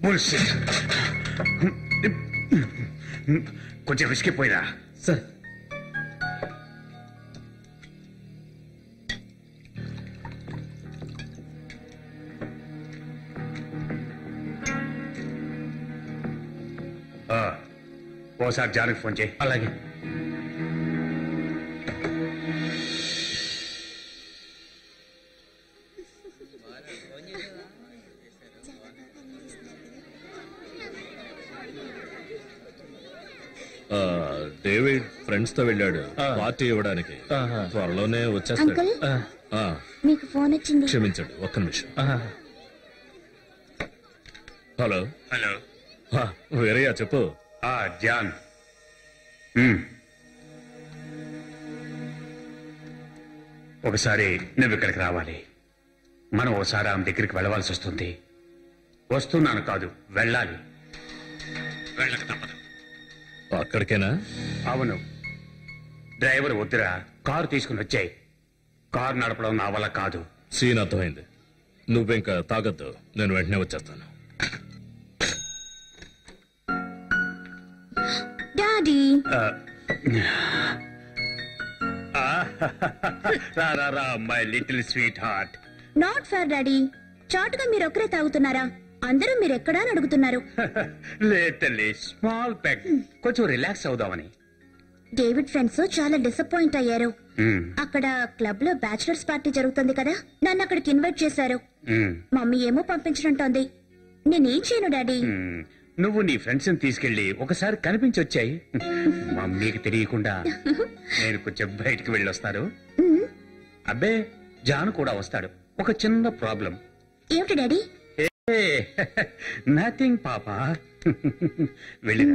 Bullshit కొంచెం విసిగిపోయిరా sir ఆ, ఓసారి జానకి ఫోన్ చేయి అలాగే ఆ, డేవిడ్ ఫ్రెండ్స్ తో వెళ్ళాడు ఆ. పార్టీ ఇవ్వడానికి ఆహా. త్వరలోనే వచ్చేస్తాడు అంకుల్ ఆ, ఆ, మీకు ఫోన్ వచ్చింది క్షమించండి ఒక్క నిమిషం ఆ, హలో హలో ఆ, వేరయ్యా చెప్పు ఆ జాన్ మ్మ్. ఒకసారి నువ్వు ఇక్కడికి రావాలి మనం ఒకసారి ఆమె దగ్గరికి వెళ్ళవలసి వస్తుంది వస్తున్నాను కాదు వెళ్ళాలి వెళ్ళక తప్పదు అక్కడికేనా అవును డ్రైవర్ వద్దురా కారు తీసుకుని వచ్చాయి కారు నడపడం నా వల్ల కాదు సీన్ అర్థమైంది నువ్వింకా తాగొద్దు నేను వెంటనే వచ్చేస్తాను డాడీ ఆ, ఆ, రా రా రా my little sweetheart not fair daddy చాటుగా మీరు ఒక్కరే తాగుతున్నారా అందరూ మీరు ఎక్కడా అని అడుగుతున్నారు లేదు తల్లి స్మాల్ పెగ్ కొంచెం రిలాక్స్ అవుదామని డేవిడ్ ఫ్రెండ్స్ చాలా డిసప్పాయింట్ అయ్యారు మ్మ్, అక్కడ క్లబ్ లో బ్యాచిలర్స్ పార్టీ జరుగుతుంది కదా నన్ను అక్కడికి ఇన్వైట్ చేశారు మ్మ్, మమ్మీ ఏమో పంపించడంటోంది నేనేం చేయను డాడీ మ్మ్. నువ్వు నీ ఫ్రెండ్స్ తీసుకెళ్లి ఒకసారి కనిపించొచ్చాయి మమ్మీకి తెలియకుండా నేను కొంచెం బయటికి వెళ్ళొస్తాను అబ్బే జాను కూడా వస్తాడు ఒక చిన్న ప్రాబ్లం ఏమిటి డాడీ నథింగ్ పాపా వెళ్ళిరా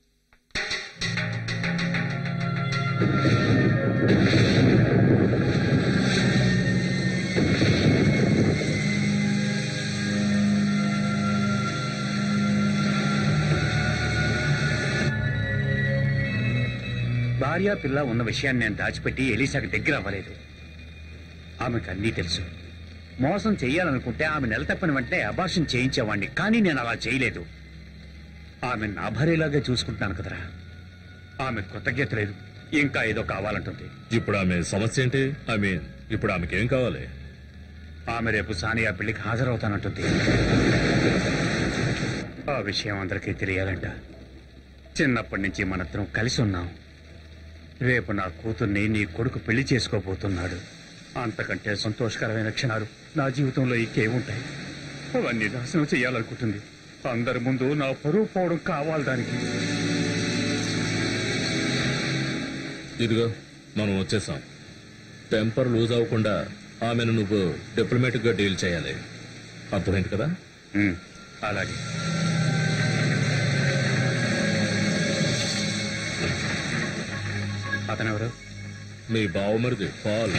భార్య పిల్ల ఉన్న విషయాన్ని నేను దాచిపెట్టి ఎలీసాకి దగ్గర అవ్వలేదు ఆమెకు అన్నీ తెలుసు మోసం చెయ్యాలనుకుంటే ఆమె నెల తప్పని వెంటనే అబార్షన్ చేయించేవాణ్ణి కానీ నేను అలా చేయలేదు ఆమె నా భార్యలాగే చూసుకుంటున్నాను కదరా ఆమె కృతజ్ఞత లేదు ఇంకా ఏదో కావాలంటుంది ఇప్పుడు ఆమె సమస్య ఏంటి ఐ మీన్ ఇప్పుడు ఆమెకి ఏం కావాలి ఆమె రేపు సానియా పెళ్లికి హాజరవుతానంటుంది ఆ విషయం అందరికీ తెలియాలంట చిన్నప్పటి నుంచి మనద్దరం కలిసి ఉన్నాం రేపు నా కూతుర్ని నీ కొడుకు పెళ్లి చేసుకోబోతున్నాడు అంతకంటే సంతోషకరమైన క్షణాలు నా జీవితంలో ఇంకేముంటాయి అవన్నీ నాశనం చేయాలనుకుంటుంది అందరి ముందు నా పరువు పోవడం కావాలి దానికి ఇదిగో మనం వచ్చేసాం టెంపర్ లూజ్ అవ్వకుండా ఆమెను నువ్వు డిప్లొమాటిక్ గా డీల్ చేయాలి అర్థమైంది కదా ఉమ్, అలాగే అతనెవరు మీ బావమరిది పాల్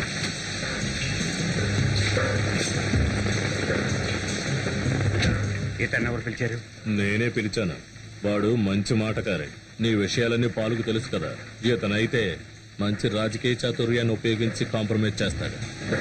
ఇతన్ని ఎవరు పిలిచారు నేనే పిలిచాను వాడు మంచి మాటకారే నీ విషయాలన్నీ పాలుకు తెలుసు కదా ఇతనైతే మంచి రాజకీయ చాతుర్యాన్ని ఉపయోగించి కాంప్రమైజ్ చేస్తాడు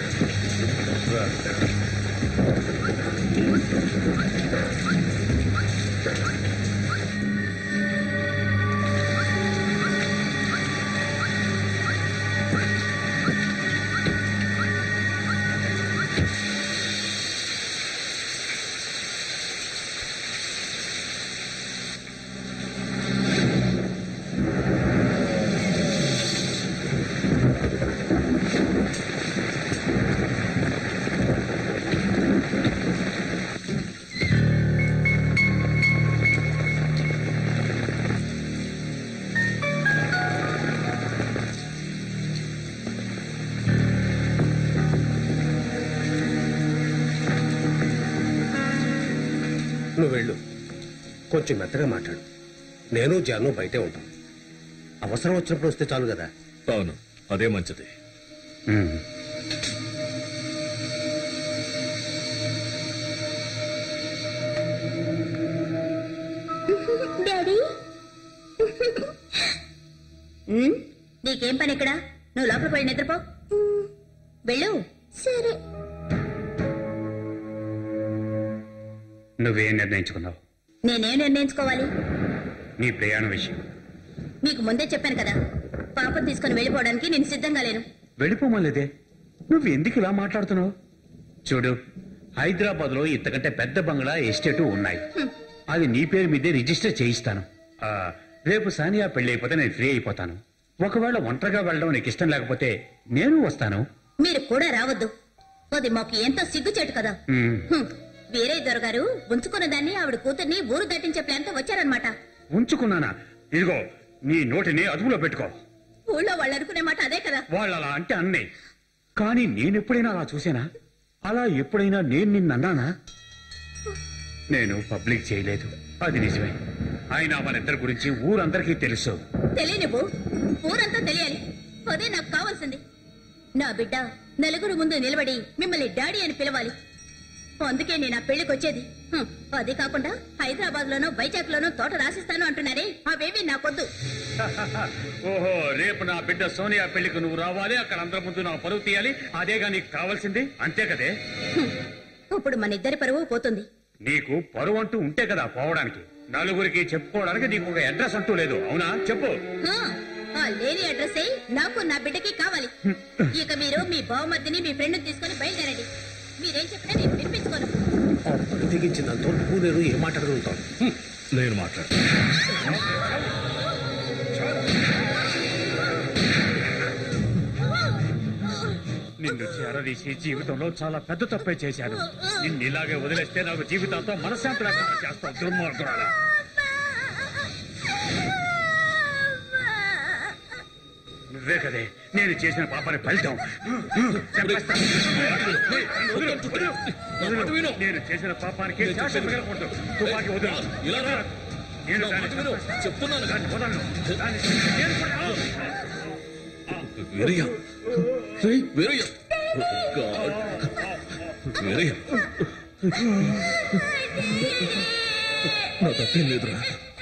నువ్వు వెళ్ళు కొంచెం మెత్తగా మాట్లాడు నేను జాను బయటే ఉంటాం అవసరం వచ్చినప్పుడు వస్తే చాలు కదా అవును అదే మంచిది ఉమ్. డాడీ నీకేం పని ఇక్కడ నువ్వు లోపలికి వెళ్ళి నిద్రపో వెళ్ళు సరే నువ్వేం నిర్ణయించుకున్నావు నేనేం నిర్ణయించుకోవాలి నీ ప్రయాణ విషయం మీకు ముందే చెప్పాను కదా పాపం తీసుకుని వెళ్ళిపోవడానికి నేను సిద్ధంగా లేను వెళ్ళిపోమలేదే నువ్వు ఎందుకు ఇలా మాట్లాడుతున్నావు చూడు హైదరాబాద్ లో ఇంతకంటే పెద్ద బంగ్లా ఎస్టేటు ఉన్నాయి అది నీ పేరు మీదే రిజిస్టర్ చేయిస్తాను ఆ, రేపు సానియా పెళ్లి అయిపోతే నేను ఫ్రీ అయిపోతాను ఒకవేళ ఒంటరిగా వెళ్ళడం నీకు ఇష్టం లేకపోతే నేను వస్తాను మీరు కూడా రావద్దు అది మాకు ఎంతో సిగ్గుచేటు కదా ఉమ్, హ్మ్. వీరయ్య దొరగారు ఉంచుకున్న దాన్ని ఆవిడ కూతుర్ని ఊరు దాటించే ప్లాన్ తో వచ్చారనమాట ఉంచుకున్నానా ఇదిగో నీ నోటిని అదుపులో పెట్టుకో ఊళ్ళో వాళ్ళు అనుకునే మాట అదే కదా వాళ్ళు అలా అంటే అన్నే కానీ నేనెప్పుడైనా అలా చూసానా అలా ఎప్పుడైనా నేను నిన్నన్నానా నేను పబ్లిక్ చేయలేదు అది నిజమే అయినా మన ఇద్దరి గురించి ఊరందరికీ తెలుసు తెలియనివ్వు ఊరంతా తెలియాలి అదే నాకు కావాల్సింది నా బిడ్డ నలుగురు ముందు నిలబడి మిమ్మల్ని డాడీ అని పిలవాలి అందుకే నేను ఆ పెళ్లికి వచ్చేది హ్మ్. అది కాకుండా హైదరాబాద్ లోనో వైజాగ్ లోనో తోట రాసిస్తాను అంటున్నారే అవేవి నాకొద్దు ఓహో రేపు నా బిడ్డ సోనియా పెళ్లికి నువ్వు రావాలి అక్కడ అందరి ముందు నా పరువు తీయాలి అదేగా నీకు కావాల్సింది అంతే కదే హ్మ్. ఇప్పుడు మన ఇద్దరి పరువు పోతుంది నీకు పరువు అంటూ ఉంటే కదా పోవడానికి నలుగురికి చెప్పుకోవడానికి నీకు ఒక అడ్రస్ అంటూ లేదు అవునా చెప్పు హా, ఆ లేని అడ్రస్ నాకు నా బిడ్డకి కావాలి ఇక మీరు మీ బావమర్దిని మీ ఫ్రెండ్ తీసుకొని బయలుదేరండి మీరేం చెప్పినా నేను వినిపించుకోను అప్పుడు తెగించిందంతో నువ్వు నేను ఏం మాట్లాడగలుగుతావు నేను మాట్లాడతాను నిన్ను చేరదీసి జీవితంలో చాలా పెద్ద తప్పే చేశాను నిన్ను ఇలాగే వదిలేస్తే నాకు జీవితంతో మనశ్శాంతి లేకుండా చేస్తావు దుర్మార్గురాలా నువ్వే కదే నేను చేసిన పాపని ఫలితం చంపేస్తా. వదిలు, వదిలు. నేను చేసిన పాపానికి శాశ్వత మిగలకూడదు. తుపాకీ వదిలు. ఇలా రా. నేను నా దాన్ని మాట విను. చంపేస్తా. చెప్తున్నాను. దాన్ని వదలను. దాన్ని నేను కూడా- వీరయ్య రేయ్, వీరయ్య గాడ్. వీరయ్య నా తప్పేం లేదురా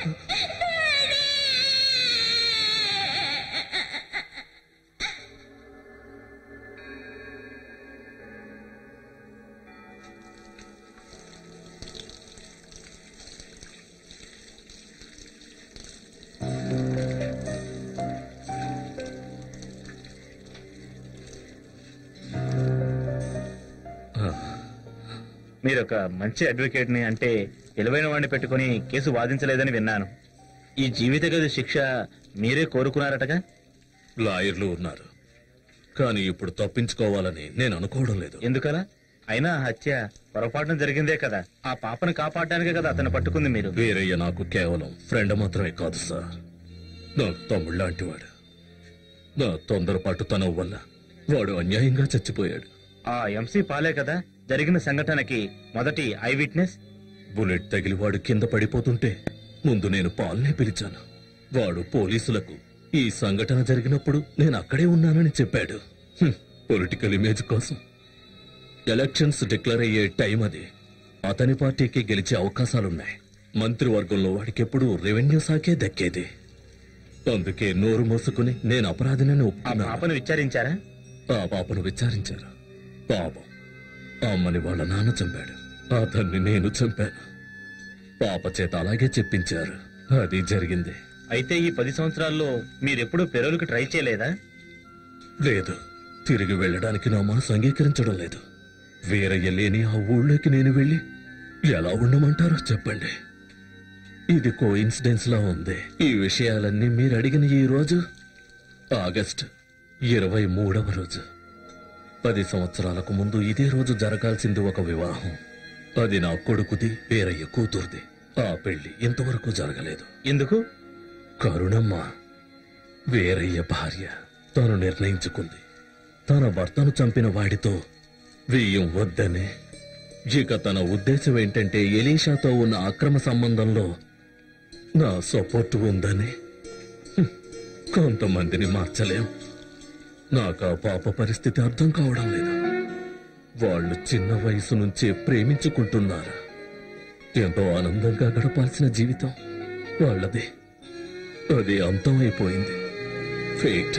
మీరు ఒక మంచి అడ్వకేట్ ని అంటే తెలివైన వాడిని పెట్టుకుని కేసు వాదించలేదని విన్నాను ఈ జీవిత గది శిక్ష మీరే కోరుకున్నారటగా లాయర్లు ఉన్నారు కానీ ఇప్పుడు తప్పించుకోవాలని నేను అనుకోవడం లేదు ఎందుకలా అయినా ఆ హత్య పొరపాటున జరిగిందే కదా ఆ పాపను కాపాడడానికే కదా అతను పట్టుకుంది మీరు వీరయ్య నాకు కేవలం ఫ్రెండ్ మాత్రమే కాదు సార్ నా తమ్ముడు లాంటి వాడు నా తొందరపాటుతనం వల్ల వాడు అన్యాయంగా చచ్చిపోయాడు ఆ ఎంసీ పాలే కదా జరిగిన సంఘటనకి మొదటి ఐ విట్నెస్ బుల్లెట్ తగిలి వాడు కింద పడిపోతుంటే ముందు నేను పాల్నే పిలిచాను వాడు పోలీసులకు ఈ సంఘటన జరిగినప్పుడు నేను అక్కడే ఉన్నానని చెప్పాడు హ్మ్, పొలిటికల్ ఇమేజ్ కోసం ఎలక్షన్స్ డిక్లేర్ అయ్యే టైం అది అతని పార్టీకి గెలిచే అవకాశాలున్నాయి మంత్రివర్గంలో వాడికెప్పుడు రెవెన్యూ శాఖే దక్కేది అందుకే నోరు మోసుకుని నేను అపరాధినని ఆ ఒప్పుకున్నాను పాపను విచారించారా ఆ పాపను విచారించారు పాపం ఆ అమ్మని వాళ్ళ నాన్న చంపాడు అతన్ని నేను చంపాను పాప చేత అలాగే చెప్పించారు అది జరిగింది అయితే ఈ పది సంవత్సరాల్లో మీరెప్పుడు పెరోల్కి ట్రై చేయలేదా లేదు తిరిగి వెళ్ళడానికి నా మనసు అంగీకరించడం లేదు వీరయ్య లేని ఆ ఊళ్ళోకి నేను వెళ్ళి ఎలా ఉండమంటారో చెప్పండి ఇది కో ఇన్సిడెన్స్ లా ఉంది ఈ విషయాలన్నీ మీరు అడిగిన ఈ రోజు ఆగస్ట్ ఇరవై మూడవ రోజు పది సంవత్సరాలకు ముందు ఇదే రోజు జరగాల్సింది ఒక వివాహం అది నా కొడుకుది వీరయ్య కూతురుది ఆ పెళ్లి ఇంతవరకు జరగలేదు ఎందుకు కరుణమ్మ వీరయ్య భార్య తను నిర్ణయించుకుంది తన భర్తను చంపిన వాడితో వెయ్యం వద్దని ఇక తన ఉద్దేశం ఏంటంటే ఎలీషాతో ఉన్న అక్రమ సంబంధంలో నా సపోర్ట్ ఉందని హ్మ్, కొంతమందిని మార్చలేం నాకు ఆ పాప పరిస్థితి అర్థం కావడం లేదు వాళ్ళు చిన్న వయసు నుంచే ప్రేమించుకుంటున్నారు ఎంతో ఆనందంగా గడపాల్సిన జీవితం వాళ్ళది అది అంతమైపోయింది fate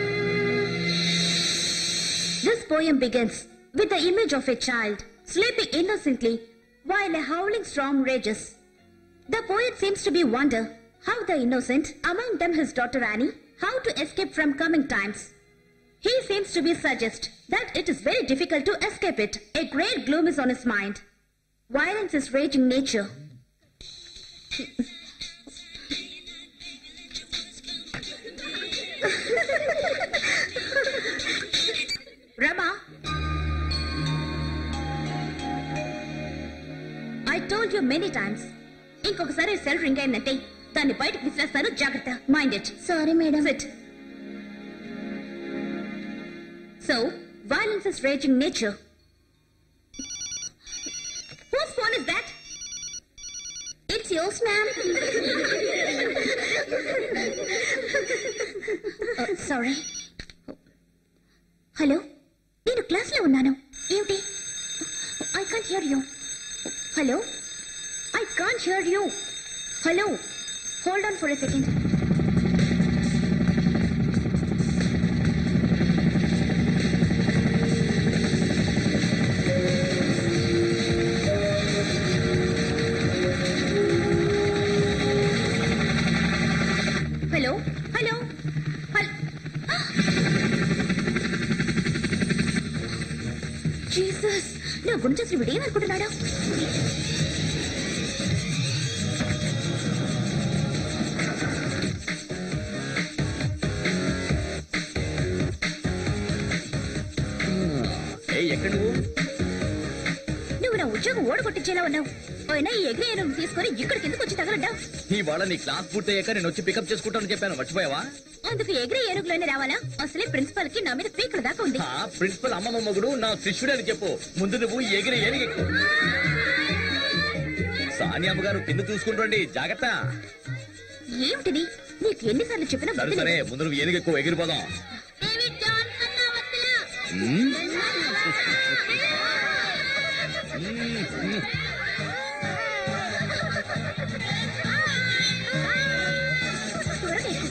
This poem begins with the image of a child sleeping innocently while a howling storm rages. The poet seems to be wonder how the innocent, among them his daughter Annie, how to escape from coming times. He seems to be suggest that it is very difficult to escape it. A great gloom is on his mind. Violence is raging nature. Rama. I told you many times. ఇంకొకసారి cell ring అయిందంటే దాన్ని బయటకు విసిరేస్తాను జాగ్రత్త mind it sorry madam it so violence is raging nature whose phone is that it's yours ma'am sorry hello నేను క్లాస్లో ఉన్నాను ఏమిటి I can't hear you hello I can't hear you hello hold on for a second hello hello హల్ Jesus నా గురించి అసలు వీడు ఏమనుకుంటున్నాడు ఎక్కడ నువ్వు నువ్వు నా ఉద్యోగం ఓడగొట్టించేలా ఉన్నావు అయినా ఈ ఎగిరే ఏనుగు తీసుకొని ఇక్కడికి ఎందుకు వచ్చి తగలడ్డావు ఇవాళ నీ క్లాస్ పూర్తయ్యాక నేను వచ్చి పికప్ చేసుకుంటానని చెప్పాను మర్చిపోయావా అందుకు ఎగిరే ఏనుగులోనే రావాలా అసలే ప్రిన్సిపల్ కి నా మీద పీకల దాకా ఉంది ఆ ప్రిన్సిపల్ అమ్మమ్మ మొగుడు నా శిష్యుడు అని చెప్పు ముందు నువ్వు ఎగిరి ఎనిగెక్కు సానియమ్మ గారు కింద చూసుకుంటండి జాగ్రత్త ఏమిటిది నీకు ఎన్నిసార్లు చెప్పినా సరే బుద్ధి సరే లేదు. ముందు నువ్వు ఎనిగెక్కు ఎగిరిపోదాం ఉమ్, త్వరగా ఎక్కు.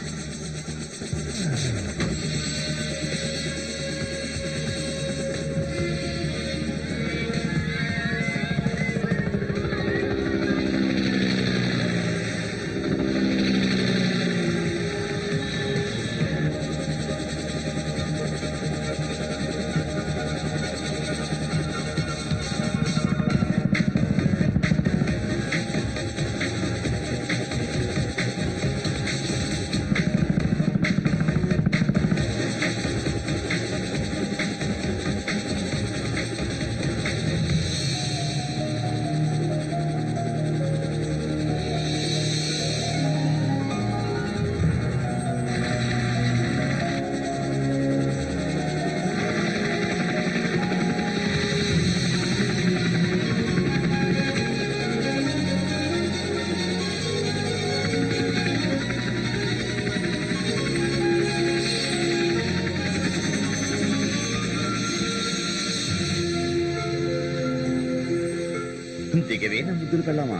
దిగవే నా ముద్దులు పెళ్ళామా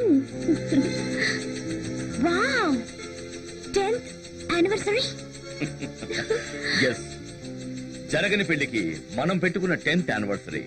వావ్ టెన్త్ యానివర్సరీ ఎస్ జరగని పెళ్లికి మనం పెట్టుకున్న టెన్త్ యానివర్సరీ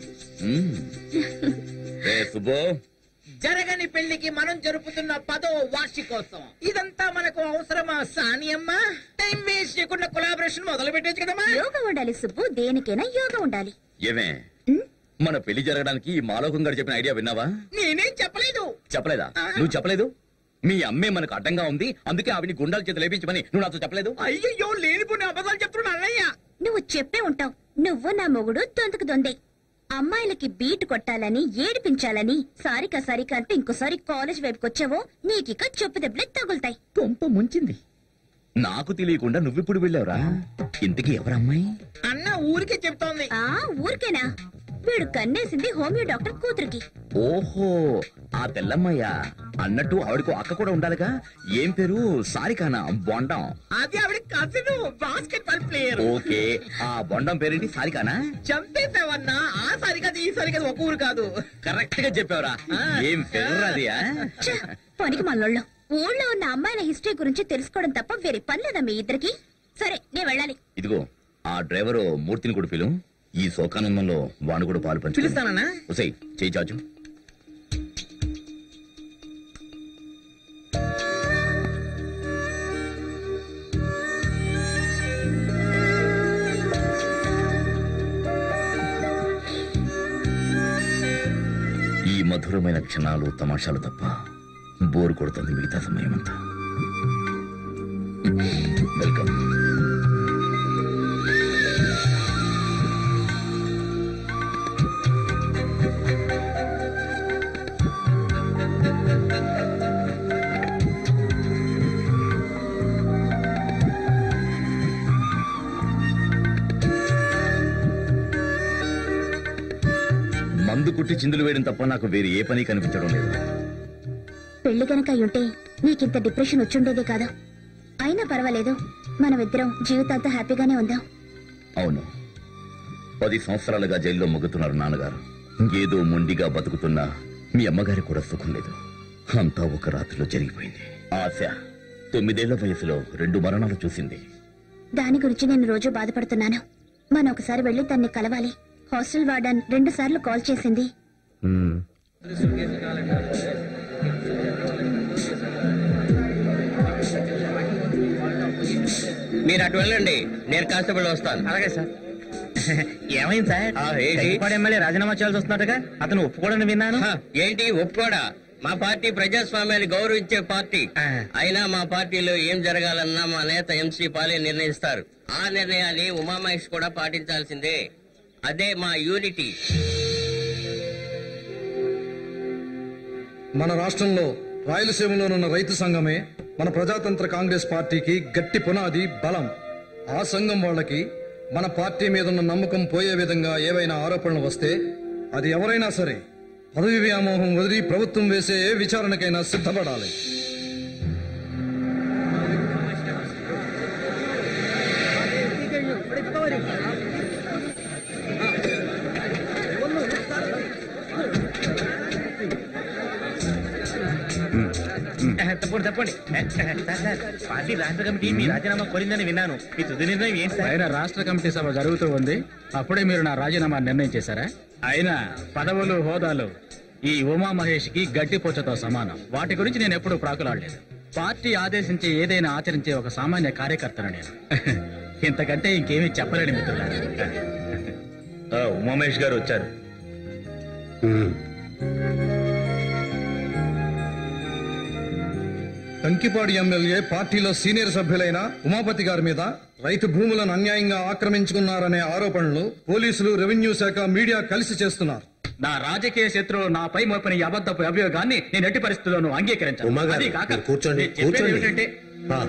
రే సుబ్బో జరగని పెళ్లికి మనం జరుపుతున్న పదో వార్షికోత్సవం ఇదంతా మనకు అవసరమా సానియమ్మ టైం వేస్ట్ చేయకుండా కొలాబరేషన్ మొదలు పెట్టచ్చు కదమ్మా యోగా ఉండాలి సుబ్బు దేనికైనా యోగా ఉండాలి ఏమే మన పెళ్లి జరగడానికి ఈ మాలోకం గారు చెప్పిన ఐడియా విన్నావా నేనేం చెప్పలేదు చెప్పలేదా నువ్వు చెప్పలేదు మీ అమ్మే మనకు అడ్డంగా ఉంది అందుకే ఆవిని గుండాల చేత లేపించమని నువ్వు నాతో చెప్పలేదు అయ్యయ్యో లేనిపోయిన అబద్ధాలు చెప్తున్నా అన్నయ్య నువ్వు చెప్పే ఉంటావు నువ్వు నా మొగుడు తొంతుకు దొందే అమ్మాయిలకి బీట్ కొట్టాలని ఏడిపించాలని సారిక సారిక అంటే ఇంకోసారి కాలేజ్ వైపుకి వచ్చావో నీకిక చెప్పు దెబ్బలే తగులుతాయి కొంప ముంచింది నాకు తెలియకుండా నువ్విప్పుడు వెళ్ళావురా ఇంతకీ ఎవరమ్మాయి అన్న ఊరికే చెప్తోంది ఆ ఊరికేనా వీడు కన్నేసింది హోమియో డాక్టర్ కూతురికి ఓహో ఆ తెల్లమ్మయ్య అన్నట్టు ఆవిడకు అక్క కూడా ఉండాలిగా ఏం పేరు సారికానా బొండం అది ఆవిడ cousin basketball player okay ఆ బొండం పేరేంటి సారికానా చంపేసావన్నా ఆ సరి కాదు ఈ సరి కాదు ఒక ఊరు కాదు కరెక్ట్ గా చెప్పావురా ఏం పేరు అది ఆ? ఛ, పనికి మనలో ఊళ్ళో ఉన్న అమ్మాయిల హిస్టరీ గురించి తెలుసుకోవడం తప్ప వేరే పని లేదా మీ ఇద్దరికి సరే నేను వెళ్ళాలి ఇదిగో ఆ డ్రైవరు మూర్తిని కూడా పిలు ఈ శోకానందంలో వాడు కూడా పాలు పంచు పిలుస్తానన్నా ఉసై చేయి చాచు మధురమైన క్షణాలు తమాషాలు తప్ప బోరు కొడుతుంది మిగతా సమయం అంతా వెల్కమ్ మందు కుట్టి చిందులు వేయడం తప్ప నాకు వేరే ఏ పని కనిపించడం లేదు పెళ్లి గనక అయ్యుంటే నీకింత డిప్రెషన్ వచ్చుండేదే కాదా అయినా పర్వాలేదు మనమిద్దరం జీవితాంతా హ్యాపీగానే ఉందాం అవును పది సంవత్సరాలుగా జైల్లో మొగ్గుతున్నారు నాన్నగారు ఏదో మొండిగా బతుకుతున్నా మీ అమ్మగారి కూడా సుఖం లేదు అంతా ఒక రాత్రిలో జరిగిపోయింది ఆశ తొమ్మిదేళ్ల వయసులో రెండు మరణాలు చూసింది దాని గురించి నేను రోజు బాధపడుతున్నాను మనం ఒకసారి వెళ్లి తన్ని కలవాలి హాస్టల్ వార్డన్ రెండు సార్లు కాల్ చేసింది మ్మ్. మీరు అటు వెళ్ళండి నేను కానిస్టేబుల్ వస్తాను అలాగే సార్ ఏమైంది సార్ ఆ, ఏంటి? గట్టిపాడు ఎమ్మెల్యే రాజీనామా చేయాల్సి వస్తున్నట్టుగా అతను ఒప్పుకోవడం విన్నాను హ, ఏంటి ఒప్పుకోడా మా పార్టీ ప్రజాస్వామ్యాన్ని గౌరవించే పార్టీ ఆ. అయినా మా పార్టీలో ఏం జరగాలన్నా మా నేత ఎంసీ పాలే నిర్ణయిస్తారు ఆ నిర్ణయాన్ని ఉమామహేష్ కూడా పాటించాల్సిందే అదే మా యూనిటీ మన రాష్ట్రంలో రాయలసీమలోనున్న రైతు సంఘమే మన ప్రజాతంత్ర కాంగ్రెస్ పార్టీకి గట్టి పునాది బలం ఆ సంఘం వాళ్ళకి మన పార్టీ మీద ఉన్న నమ్మకం పోయే విధంగా ఏవైనా ఆరోపణలు వస్తే అది ఎవరైనా సరే పదవి వ్యామోహం వదిలి ప్రభుత్వం వేసే ఏ విచారణకైనా సిద్ధపడాలి తప్పండి తప్పండి సార్ సార్ పార్టీ రాష్ట్ర కమిటీ మీ రాజీనామా కోరిందని విన్నాను ఈ తుది నిర్ణయం ఏంటి సార్ అయినా రాష్ట్ర కమిటీ సభ జరుగుతూ ఉంది అప్పుడే మీరు నా రాజీనామా నిర్ణయం చేశారా అయినా పదవులు హోదాలు ఈ ఉమా మహేష్ కి గడ్డిపోచతో సమానం వాటి గురించి నేను ఎప్పుడూ ప్రాకులాడలేదు పార్టీ ఆదేశించి ఏదైనా ఆచరించే ఒక సామాన్య కార్యకర్తను నేను ఇంతకంటే ఇంకేమీ చెప్పలేని మిత్రులారా ఆ, ఉమామేష్ గారు వచ్చారు కంకిపాడు ఎమ్మెల్యే పార్టీలో సీనియర్ సభ్యులైన ఉమాపతి గారి మీద రైతు భూములను అన్యాయంగా ఆక్రమించుకున్నారనే ఆరోపణలు పోలీసులు రెవెన్యూ శాఖ మీడియా కలిసి చేస్తున్నారు నా రాజకీయ శత్రువు నాపై మోపిన ఈ అబద్ధపు అభియోగాన్ని నేను ఎట్టి పరిస్థితుల్లోనూ అంగీకరించాను ఉమాగారు, అదీ కాక మీరు కూర్చోండి, నేను చెప్పేది కూర్చోండి. ఏమిటంటే, ఆ.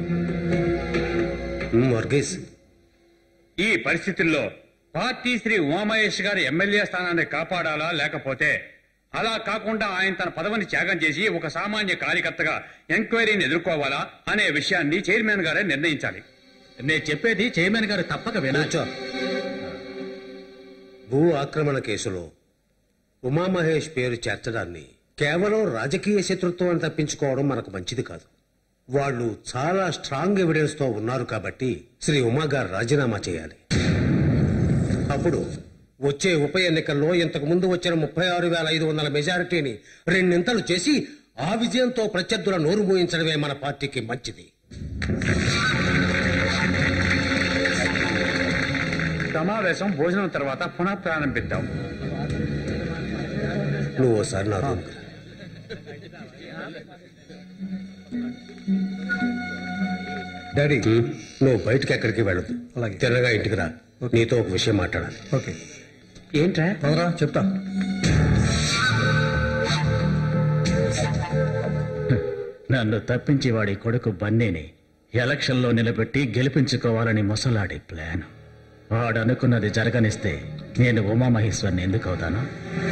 ఉమ్, వర్గీస్ ఈ పరిస్థితుల్లో పార్టీ శ్రీ ఉమామహేష్ గారి ఎమ్మెల్యే స్థానాన్ని కాపాడాలా లేకపోతే అలా కాకుండా ఆయన తన పదవిని త్యాగం చేసి ఒక సామాన్య కార్యకర్తగా ఎంక్వైరీని ఎదుర్కోవాలా అనే విషయాన్ని చైర్మన్ గారే నిర్ణయించాలి నేను చెప్పేది చైర్మన్ గారు తప్పక వినాలి కూర్చో. భూ ఆక్రమణ కేసులో ఉమామహేష్ పేరు చేర్చడాన్ని కేవలం రాజకీయ శత్రుత్వం తప్పించుకోవడం మనకు మంచిది కాదు వాళ్ళు చాలా స్ట్రాంగ్ ఎవిడెన్స్ తో ఉన్నారు కాబట్టి శ్రీ ఉమా గారు రాజీనామా చేయాలి అప్పుడు వచ్చే ఉప ఎన్నికల్లో ఇంతకు ముందు వచ్చిన ముప్పై ఆరు వేల ఐదు వందల మెజారిటీని రెండింతలు చేసి ఆ విజయంతో ప్రత్యర్థుల నోరు మూయించడమే మన పార్టీకి మంచిది సమావేశం భోజనం తర్వాత పునః ప్రారంభిద్దాం నువ్వు ఓసారి నా రూమ్కి రా. డాడీ నువ్వు బయటకి ఎక్కడికి వెళ్ళదు అలాగే. తిన్నగా ఇంటికి రా నీతో ఒక విషయం మాట్లాడాలి ఓకే ఏంట్రా పదరా చెప్తా నన్ను తప్పించి వాడి కొడుకు బన్నీని ఎలక్షన్లో నిలబెట్టి గెలిపించుకోవాలని ముసలాడి ప్లాన్ వాడు అనుకున్నది జరగనిస్తే నేను ఉమామహేశ్వర్ని ఎందుకు అవుతాను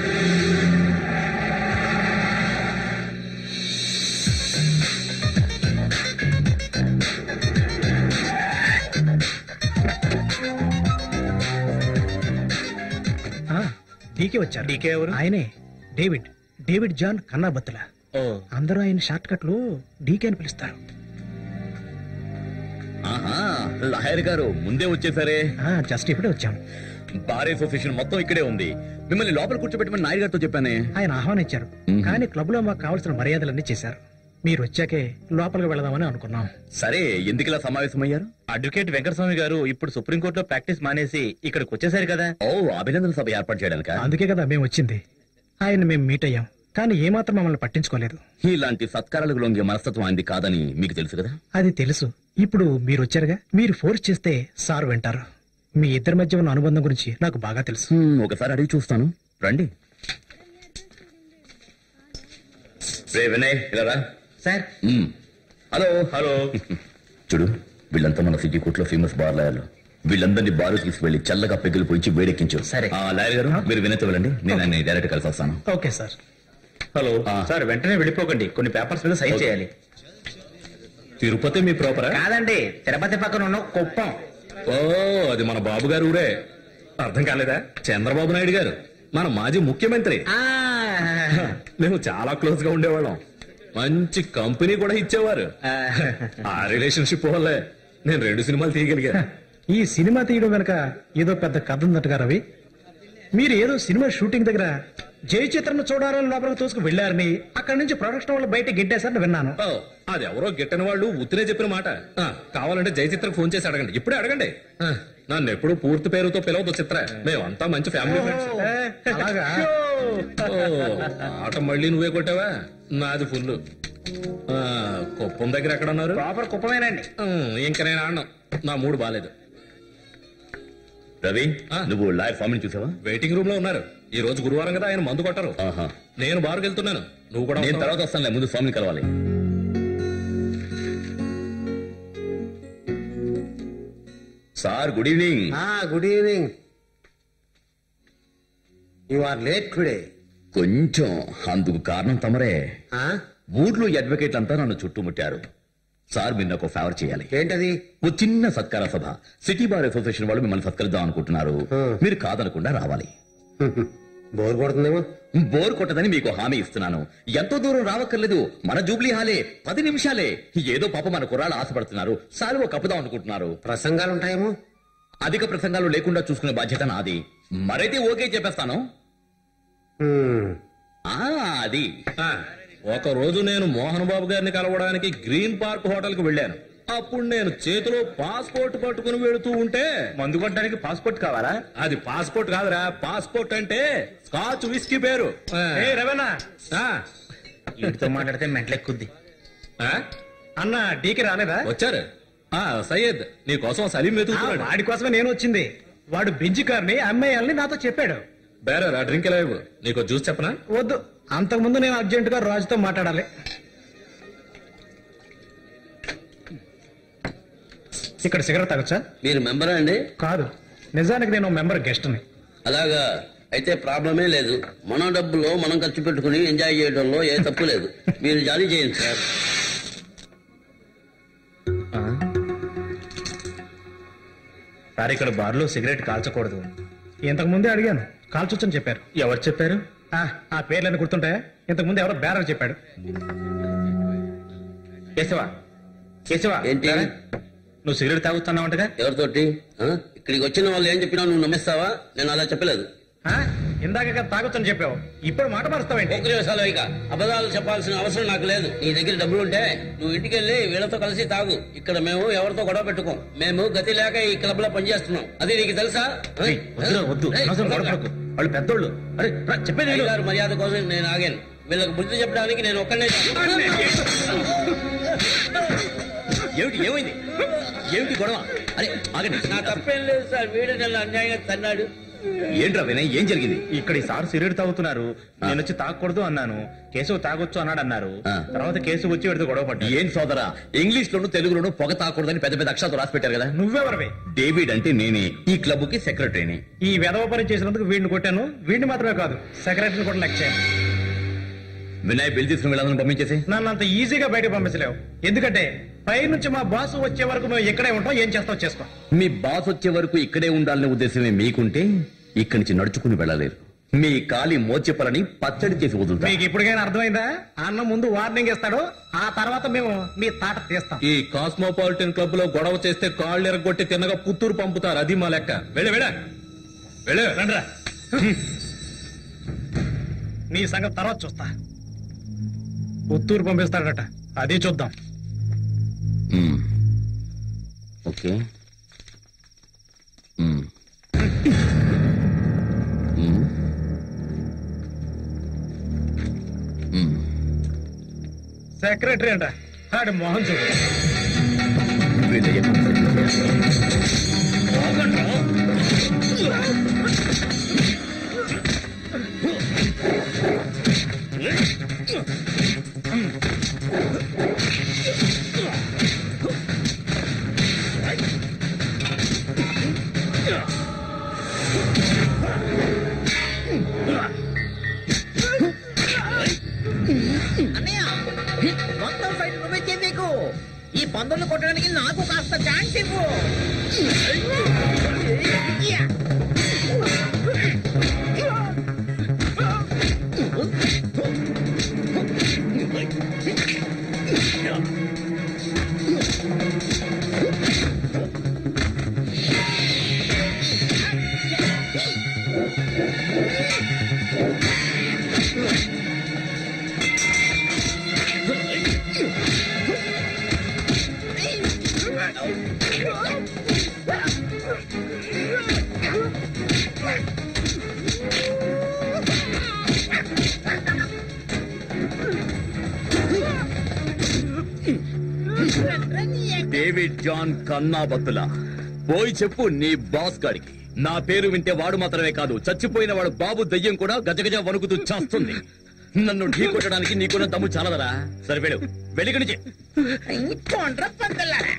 డీకే వచ్చారు డీకే ఎవరు? ఆయనే డేవిడ్ డేవిడ్ జాన్ కన్నాబత్తుల ఓ అందరూ ఆయన షార్ట్ కట్ లో డీకే అని పిలుస్తారు ఆహా లాయర్ గారు ముందే వచ్చేసారే ఆ, జస్ట్ ఇప్పుడే వచ్చాం బార్ అసోసియేషన్ మొత్తం ఇక్కడే ఉంది మిమ్మల్ని లోపల కూర్చోబెట్టమని నాయుడు గారితో చెప్పానే ఆయన ఆహ్వానించారు మ్మ్. కానీ క్లబ్ లో మాకు కావాల్సిన మర్యాదలన్నీ చేశారు మీరు వచ్చాకే లోపలికి వెళదామని అనుకున్నాం సరే ఎందుకు ఇలా సమావేశమయ్యారు అడ్వకేట్ వెంకటస్వామి గారు ఇప్పుడు సుప్రీంకోర్టులో ప్రాక్టీస్ మానేసి ఇక్కడికి వచ్చేసారు కదా ఓ అభినందన సభ ఏర్పాటు చేయడానిక అందుకే కదా మేము వచ్చింది ఆయన మేము మీట్ అయ్యాం కానీ ఏమాత్రం మమ్మల్ని పట్టించుకోలేదు ఇలాంటి సత్కారాలకు లొంగే మనస్తత్వం ఆయనది కాదని మీకు తెలుసు కదా అది తెలుసు ఇప్పుడు మీరు వచ్చారుగా మీరు ఫోర్స్ చేస్తే సార్ వింటారు మీ ఇద్దరి మధ్య ఉన్న అనుబంధం గురించి నాకు బాగా తెలుసు హ్మ్, ఒకసారి అడిగి చూస్తాను రండి రే వినయ్ ఇలా రా. సార్ మ్మ్. హలో హలో చూడు వీళ్ళంతా మన సిటీ కోర్టులో ఫేమస్ బార్ లాయర్లు వీళ్ళందరినీ బారు తీసుకువెళ్లి చల్లగా పెగ్గులు పోయించి వేడెక్కించు సరే. ఆ లాయర్ గారు మీరు వినతి వెళ్ళండి నేను ఆయన డైరెక్ట్ కలిసి వస్తాను ఓకే సార్ హలో సార్ వెంటనే వెళ్ళిపోకండి కొన్ని పేపర్స్ మీద సైన్ చేయాలి తిరుపతి మీ ప్రాపరా కాదండి తిరుపతి పక్కన ఉన్న కుప్పం ఓ అది మన బాబు గారు ఊరే అర్థం కాలేదా చంద్రబాబు నాయుడు గారు మన మాజీ ముఖ్యమంత్రి ఆ, మేము చాలా క్లోజ్ గా ఉండేవాళ్ళం మంచి కంపెనీ కూడా ఇచ్చేవారు ఆ, ఆ రిలేషన్షిప్ వల్లే నేను రెండు సినిమాలు తీయగలిగా ఈ సినిమా తీయడం వెనక ఏదో పెద్ద కథ ఉందట్టుగా రవి మీరు ఏదో సినిమా షూటింగ్ దగ్గర జయ చిత్రను చూడాలని లోపలికి తోసుకు వెళ్లారని అక్కడి నుంచి ప్రొడక్షన్ వాళ్ళు బయట గెట్టేశారని విన్నాను ఓ, అది ఎవరో గిట్టని వాళ్ళు ఉత్తినే చెప్పిన మాట ఆ, కావాలంటే జయచిత్రకు ఫోన్ చేసి అడగండి ఇప్పుడే అడగండి ఆ, నన్ను ఎప్పుడు పూర్తి పేరుతో పిలవద్దు చిత్ర మేమంతా మంచి ఫ్యామిలీ ఫ్రెండ్స్ ఏ, అలాగా ఓ, ఆట మళ్ళీ నువ్వే కొట్టావా నాది ఫుల్ కుప్పం దగ్గర ఎక్కడ ఉన్నారు ప్రాపర్ కుప్పమేనండి ఉమ్, ఇంక నేను ఆడను నా మూడు బాలేదు రవి ఆ. నువ్వు లాయర్ ఫామ్ చూసావా వెయిటింగ్ రూమ్ లో ఉన్నారు ఈ రోజు గురువారం కదా ఆయన మందు కొట్టరు ఆహా నేను బారుకు వెళ్తున్నాను నువ్వు కూడా నేను వస్తావా? తర్వాత వస్తానులే ముందు స్వామిని కలవాలి sir good evening good evening you are late today కొంచెం అందుకు కారణం తమరే ఊర్లో అడ్వకేట్లు అంతా నన్ను చుట్టుముట్టారు సార్ మీరు నాకు ఫేవర్ చేయాలి ఏంటది ఓ చిన్న సత్కార సభ సిటీ బార్ అసోసియేషన్ వాళ్ళు మిమ్మల్ని సత్కరిద్దాం అనుకుంటున్నారు మీరు కాదనకుండా రావాలి బోర్ కొడుతుందేమో బోర్ కొట్టదని మీకు హామీ ఇస్తున్నాను ఎంతో దూరం రావక్కర్లేదు మన జూబ్లీ హాలే పది నిమిషాలే ఏదో పాప మన కుర్రాళ్ళు ఆశపడుతున్నారు సాల్వో కప్పుదాం అనుకుంటున్నారు ప్రసంగాలు ఉంటాయేమో అధిక ప్రసంగాలు లేకుండా చూసుకునే బాధ్యత నాది మరైతే ఓకే చెప్పేస్తాను హ్మ్. ఆ అది ఆ, ఒక రోజు నేను మోహన్ బాబు గారిని కలవడానికి గ్రీన్ పార్క్ హోటల్ కు వెళ్ళాను అప్పుడు నేను చేతిలో పాస్పోర్ట్ పట్టుకుని వెళుతూ ఉంటే మందు కొట్టడానికి పాస్పోర్ట్ కావాలా అది పాస్పోర్ట్ కాదురా పాస్పోర్ట్ అంటే స్కాచ్ విస్కీ పేరు ఆ, ఏ రవణ ఆ, వీటితో మాట్లాడితే మెంటలెక్కుద్ది ఆ, అన్న డీకి రాలేదా వచ్చారు ఆ సయ్యద్ నీ కోసం సలీం ఆ, వెతుకుతున్నాడు వాడి కోసమే నేను వచ్చింది వాడు బెంచ్ కార్ని అమ్మేయాలని నాతో చెప్పాడు బేరర్ ఆ డ్రింక్ ఎలా ఇవ్వు నీకు జ్యూస్ చెప్పనా వద్దు అంతకుముందు నేను అర్జెంట్ గా రాజుతో మాట్లాడాలి ఇక్కడ సిగరెట్ తాగొచ్చా మీరు మెంబరా అండి కాదు నిజానికి నేను మెంబర్ గెస్ట్ని అలాగా అయితే ప్రాబ్లమే లేదు మన డబ్బులో మనం ఖర్చు పెట్టుకుని ఎంజాయ్ చేయడంలో ఏ తప్పు లేదు మీరు జారీ చేయండి సార్ సార్ ఇక్కడ బార్లో సిగరెట్ కాల్చకూడదు ఇంతకు ముందే అడిగాను కాల్చొచ్చని చెప్పారు ఎవరు చెప్పారు ఆ, ఆ పేర్లని గుర్తుంటాయా ఇంతకు ముందు ఎవరో బేరర్ చెప్పాడు కేశవా కేశవా ఏంటి? రారా. నువ్వు సిగరెట్ తాగుతున్నావంటగా ఎవరితోటి ఆ? ఇక్కడికి వచ్చిన వాళ్ళు ఏం చెప్పినా నువ్వు నమ్మిస్తావా నేను అలా చెప్పలేదు ఆ, ఇందాక కదా తాగొచ్చని చెప్పావు ఇప్పుడు మాట మారుస్తావేంటి ఒక్క నిమిషాలు ఇక అబద్ధాలు చెప్పాల్సిన అవసరం నాకు లేదు నీ దగ్గర డబ్బులు ఉంటే నువ్వు ఇంటికి వెళ్ళి వీళ్ళతో కలిసి తాగు ఇక్కడ మేము ఎవరితో గొడవ పెట్టుకోం మేము గతి లేక ఈ క్లబ్ లో పనిచేస్తున్నాం అది నీకు తెలుసా ఆ? ఏయ్, వద్దురా, వద్దు ఏయ్, అనవసరం గొడవ పడకు. వాళ్ళు పెద్దోళ్ళు అరే రా, చెప్పేది విను. అయ్యగారు మర్యాద కోసం నేను ఆగాను వీళ్ళకి బుద్ధి చెప్పడానికి నేను ఒక్కనే ఏమిటి ఏమైంది ఏమిటి గొడవ అరే ఆగండి నా తప్పేం లేదు సార్ వీడు నెల అన్యాయంగా తన్నాడు ఏంట్రా వినయ్ ఏం జరిగింది ఇక్కడ ఈ సార్ సిగరెట్ తాగుతున్నారు నేను వచ్చి తాగకూడదు అన్నాను కేశవ్ తాగొచ్చు అన్నాడు అన్నారు ఆ. తర్వాత కేసు వచ్చి వీడితో గొడవ పడ్డా ఏం సోదరా ఇంగ్లీష్ లోను తెలుగులోను పొగ తాకూడదని పెద్ద పెద్ద అక్షరాలు రాసి పెట్టారు కదా నువ్వెవరివి డేవిడ్ అంటే నేనే ఈ క్లబ్ కి సెక్రటరీని ఈ వెధవ పని చేసినందుకు వీడిని కొట్టాను వీడిని మాత్రమే కాదు సెక్రటరీని కూడా లెక్క చేయండి వినయ్ బిల్ తీసుకుని వెళ్ళాలని పంపించేసి నన్ను అంత ఈజీగా బయటకు పంపించలేవు ఎందుకంటే పై నుంచి మా బాసు వచ్చే వరకు మేము ఇక్కడే ఉంటాం ఏం చేస్తావు చేసుకో మీ బాస్ వచ్చే వరకు ఇక్కడే ఉండాలనే ఉద్దేశమే మీకుంటే ఇక్కడి నుంచి నడుచుకుని వెళ్ళలేరు మీ కాలి మోచెప్పలని పచ్చడి చేసి వదులుతా మీకు ఇప్పటికైనా అర్థమైందా అన్న ముందు వార్నింగ్ ఇస్తాడు ఆ తర్వాత మేము మీ తాట తీస్తాం ఈ కాస్మోపాలిటన్ క్లబ్ లో గొడవ చేస్తే కాళ్ళు ఎరగొట్టి తిన్నగా పుత్తూరు పంపుతారు అది మా లెక్క వెళ్ళి వెళ్ళ వెళ్ళు రండిరా నీ సంగతి తర్వాత చూస్తా పుత్తూరు పంపిస్తాడట అది చూద్దాం మ్మ్. ఓకే మ్మ్. మ్మ్. సెక్రటరీ అంట ఆడి మోహన్ చూడు అన్నయ్య మొత్తం ఫైట్ నువ్వే చేసేకు ఈ పందులు కొట్టడానికి నాకు కాస్త ఛాన్స్ ఇవ్వు డేవిడ్ జాన్ కన్నా బత్తుల పోయి చెప్పు నీ బాస్ గాడికి నా పేరు వింటే వాడు మాత్రమే కాదు చచ్చిపోయిన వాడు బాబు దయ్యం కూడా గజగజ వణుకుతూ చేస్తుంది నన్ను ఢీ కొట్టడానికి నీకున్న దమ్ము చాలదరా సరే వెళ్ళు వెళ్ళి నుంచి కొండ్ర పందలారా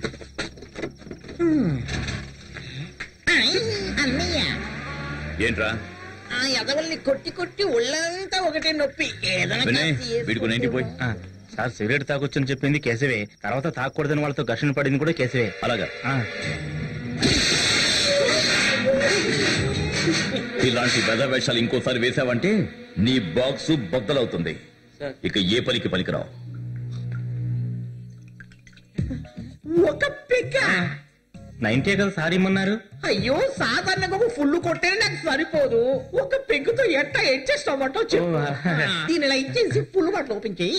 అన్నయ్య ఏంట్రా ఆ ఎదవల్ని కొట్టి కొట్టి ఒళ్ళంతా ఒకటే నొప్పి ఏదైనా వినయ్ కాస్త చేసుకో. వీడుకుని ఇంటికి పోయి ఆ, సార్ సిగరెట్ తాగొచ్చని చెప్పింది కేశవే తర్వాత తాగకూడదని వాళ్ళతో ఘర్షణ పడింది కూడా కేశవే అలాగా ఆ, ఇలాంటి వెద వేషాలు ఇంకోసారి వేసావంటే నీ బాక్స్ బద్దలవుతుంది ఇక ఏ పనికి పనికిరావు ఒక పిక్క నైన్టీ కదా సార్ ఇమ్మన్నారు అయ్యో సాధారణంగా ఒక ఫుల్ కొట్టే నాకు సరిపోదు ఒక పెగ్గుతో ఎట్టా అడ్జస్ట్ అవ్వటో చెప్పు ఓ, ఆ. దీని ఇలా ఇచ్చేసి ఫుల్ బాటిల్ ఓపెన్ చేయి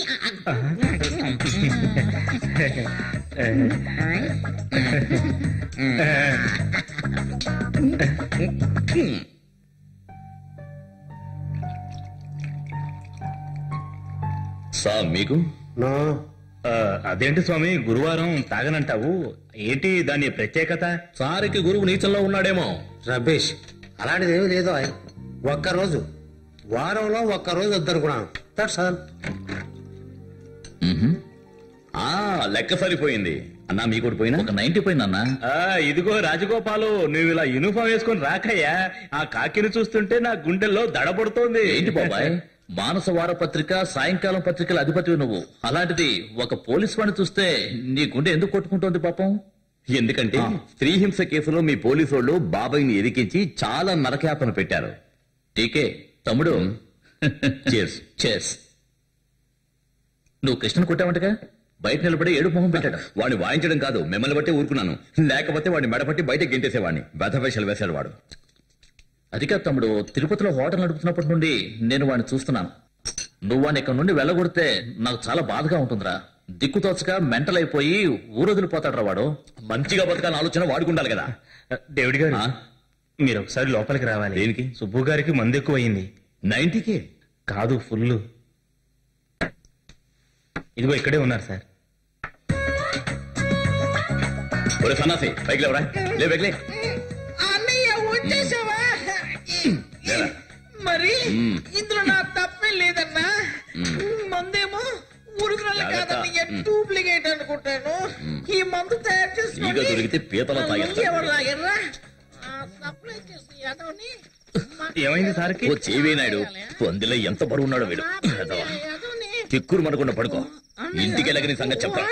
సా మీకు నా ఆ, అదేంటి స్వామి గురువారం తాగనంటావు ఏంటి దాని ప్రత్యేకత సారికి గురువు నీచంలో ఉన్నాడేమో రమేష్ అలాంటిది ఏమీ లేదు ఆయ్. ఒక్కరోజు వారంలో ఒక్కరోజు వద్దనుకున్నాను దట్స్ ఆల్ మ్మ్హ్మ్. ఆ లెక్క సరిపోయింది అన్నా మీ కూడా పోయినా ఒక నైన్టీ పోయిందన్నా ఆ ఇదిగో రాజగోపాలు నువ్వు ఇలా యూనిఫామ్ వేసుకొని రాకయ్యా ఆ కాకిని చూస్తుంటే నా గుండెల్లో దడపడుతోంది ఏంటి బాబాయ్ మానస వార పత్రిక సాయంకాలం పత్రికల అధిపతివి నువ్వు అలాంటిది ఒక పోలీస్ వాడిని చూస్తే నీ గుండె ఎందుకు కొట్టుకుంటోంది పాపం ఎందుకంటే స్త్రీ హింస కేసులో మీ పోలీసు వాళ్ళు బాబాయ్ని ఎదికించి చాలా నరకయాతన పెట్టారు టీకే తమ్ముడు చేస్ చేస్ నువ్వు కృష్ణను కొట్టావంటగా బయట నిలబడి ఏడు మొహం పెట్టాడు వాడిని వాయించడం కాదు మిమ్మల్ని బట్టి ఊరుకున్నాను లేకపోతే వాడిని మెడపట్టి బయట గెంటేసేవాడిని వేషాలు వేశాడు వాడు అది కాదు తమ్ముడు తిరుపతిలో హోటల్ నడుపుతున్నప్పటి నుండి నేను వాడిని చూస్తున్నాను నువ్వు వాడిని ఇక్కడ నుండి వెళ్ళగొడితే నాకు చాలా బాధగా ఉంటుందిరా దిక్కుతోచక మెంటల్ అయిపోయి ఊరొదిలిపోతాడు వాడు మంచిగా బతకాలని ఆలోచన వాడుకుండాలి కదా డేవిడ్ గారు ఆ? మీరు ఒకసారి లోపలికి రావాలి దేనికి? సుబ్బు గారికి మందు ఎక్కువ అయింది నైన్టీకే కాదు ఫుల్ ఇదిగో ఇక్కడే ఉన్నారు సార్ ఒరే సన్నాసి పైకి లేవరా లే బెగ్లే అన్నయ్య వచ్చేసావా లేరా. మరి మ్మ్. ఇందులో నా తప్పే లేదన్నా మందేమో ఒరిజినల్ జాగ్రత్త. కాదన్నయ్య మ్మ్. డూప్లికేట్ అనుకుంటాను ఈ మందు తయారు చేసుకొని ఈగ దొరికితే పీతలా తాగేస్తాడు. ఎవరు తాగర్రా సప్లై చేసి యాదవ్ని ఏమైంది సార్కి ఓ చేవే నాయుడు పొందిలో ఎంత బరువు ఉన్నాడో వీడు ఎదవ. తిక్కురు మనకుండా పడుకో ఇంటికి వెళ్ళగని సంగతి చెప్పరా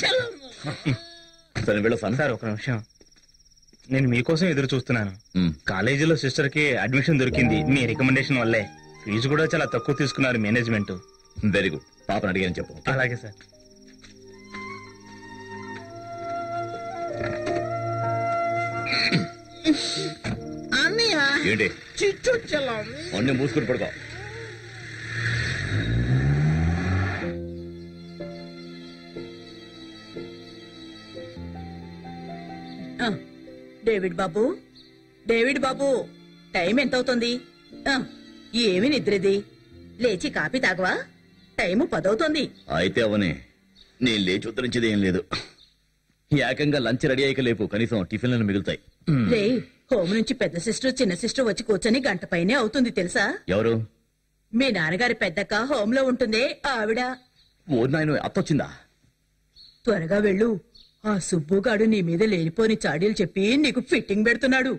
సరే వెళ్ళు సన్ సార్ ఒక నిమిషం నేను మీకోసం ఎదురు చూస్తున్నాను మ్మ్. కాలేజీలో సిస్టర్ కి అడ్మిషన్ దొరికింది మీ రికమెండేషన్ వల్లే ఫీజు కూడా చాలా తక్కువ తీసుకున్నారు మేనేజ్మెంట్ వెరీ గుడ్ పాపను అడిగాను చెప్పు అలాగే సార్ అన్నయ్య ఏంటి చిచ్చొచ్చలం అన్ని మూసుకుని పడుకో ఆ, డేవిడ్ బాబు డేవిడ్ బాబు టైం ఎంత అవుతుంది ఆ, ఏమి నిద్రది లేచి కాపీ తాగవా టైము పదవుతోంది అయితే అవని నేను లేచి ఉత్తరించేది ఏం లేదు ఏకంగా లంచ్ రెడీ అయ్యాక లేపు కనీసం టిఫిన్లను మిగులుతాయి రే హోమ్ నుంచి పెద్ద సిస్టర్ చిన్న సిస్టర్ వచ్చి కూర్చొని గంట పైనే అవుతుంది తెలుసా ఎవరు మీ నాన్నగారి పెద్దక్క హోమ్ లో ఉంటుందే ఆవిడ ఓ నాయన అత్తొచ్చిందా త్వరగా వెళ్ళు ఆ సుబ్బుగాడు నీ మీద లేనిపోని చాడీలు చెప్పి నీకు ఫిట్టింగ్ పెడుతున్నాడు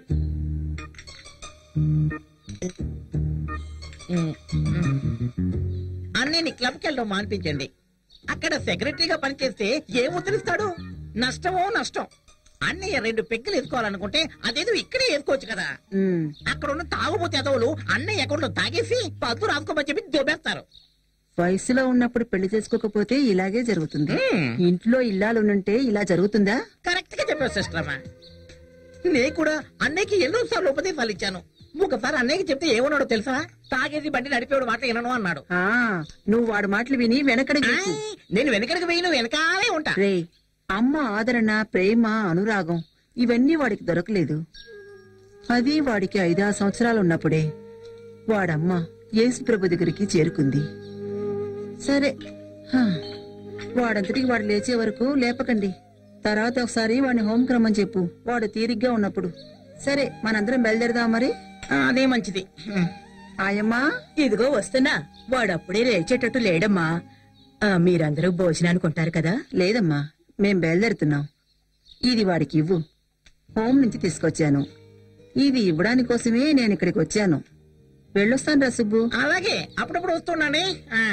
అన్నయ్యని క్లబ్ కి వెళ్ళడం మానిపించండి అక్కడ సెక్రటరీగా పనిచేస్తే ఏం ఉత్తరిస్తాడు నష్టమో నష్టం అన్నయ్య రెండు పెగ్గులు వేసుకోవాలనుకుంటే అదేదో ఇక్కడే వేసుకోవచ్చు కదా అక్కడ ఉన్న తాగుబోతే ఎదవులు అన్నయ్య అకౌంట్ లో తాగేసి పద్దు రాసుకోమని చెప్పి దొబ్బేస్తారు వయసులో ఉన్నప్పుడు పెళ్లి చేసుకోకపోతే ఇలాగే జరుగుతుంది ఇంట్లో ఇల్లాలుంటే ఇలా జరుగుతుందా కరెక్ట్ గా చెప్పావు సిస్టర్ అమ్మా నేను కూడా అన్నయ్యకి ఎన్నో సార్లు ఉపదేశాలు ఇచ్చాను ఒకసారి అన్నయ్యకి చెప్తే ఏమన్నాడో తెలుసా తాగేసి బండి నడిపేవాడు మాట వినను అన్నాడు ఆ నువ్వు వాడి మాటలు విని వెనకడికి ఆ, నేను వెనకడికి వేయను వెనకాలే ఉంటా రే అమ్మ ఆదరణ ప్రేమ అనురాగం ఇవన్నీ వాడికి దొరకలేదు అది వాడికి ఐదారు సంవత్సరాలు ఉన్నప్పుడే వాడమ్మ యేసుప్రభు దగ్గరికి చేరుకుంది సరే హా, వాడంతటికి వాడు లేచే వరకు లేపకండి తర్వాత ఒకసారి వాడిని హోమ్ రమ్మని చెప్పు వాడు తీరిగ్గా ఉన్నప్పుడు సరే మనందరం బయలుదేరదాం మరి అదే మంచిది ఆయమ్మా ఇదిగో వస్తున్నా వాడప్పుడే లేచేటట్టు లేడమ్మా ఆ, మీరందరూ భోజనానికి ఉంటారు కదా లేదమ్మా మేం బయలుదేరుతున్నాం ఇది వాడికి ఇవ్వు హోమ్ నుంచి తీసుకొచ్చాను ఇది ఇవ్వడాని కోసమే నేను ఇక్కడికి వచ్చాను వెళ్ళొస్తాను రా సుబ్బు అలాగే అప్పుడప్పుడు వస్తున్నానే ఆ.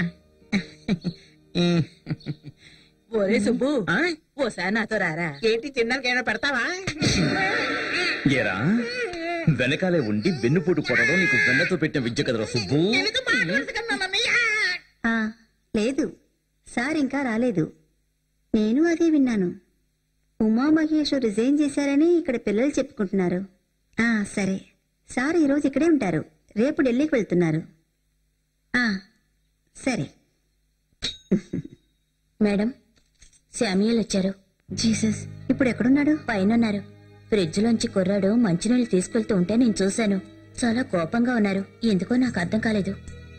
ఒరే సుబ్బు ఓసారి నాతో రారా ఏంటి తినడానికి ఏమైనా పెడతావా ఏరా వెనకాలే ఉండి వెన్నుపోటు పొడడం నీకు వెన్నతో పెట్టిన విద్య కదరా సుబ్బు ఆ, లేదు సార్ ఇంకా రాలేదు నేను అదే విన్నాను ఉమా మహేష్ రిజైన్ చేశారని ఇక్కడ పిల్లలు చెప్పుకుంటున్నారు ఆ సరే సార్ ఈరోజు ఇక్కడే ఉంటారు రేపు ఢిల్లీకి వెళ్తున్నారు ఆ సరే మేడం శామ్యుల్ వచ్చారు జీసస్ ఇప్పుడు ఎక్కడున్నాడు పైన ఉన్నారు ఫ్రిడ్జ్ లోంచి కుర్రాడు మంచినీళ్ళు తీసుకెళ్తూ ఉంటే నేను చూశాను చాలా కోపంగా ఉన్నారు ఎందుకో నాకు అర్థం కాలేదు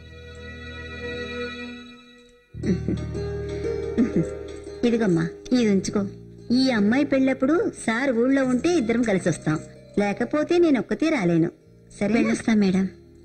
ఇదిగమ్మా ఇది ఉంచుకో ఈ అమ్మాయి పెళ్ళప్పుడు సార్ ఊళ్ళో ఉంటే ఇద్దరం కలిసి వస్తాం లేకపోతే నేను ఒక్కతే రాలేను సరే వెళ్ళొస్తా మేడం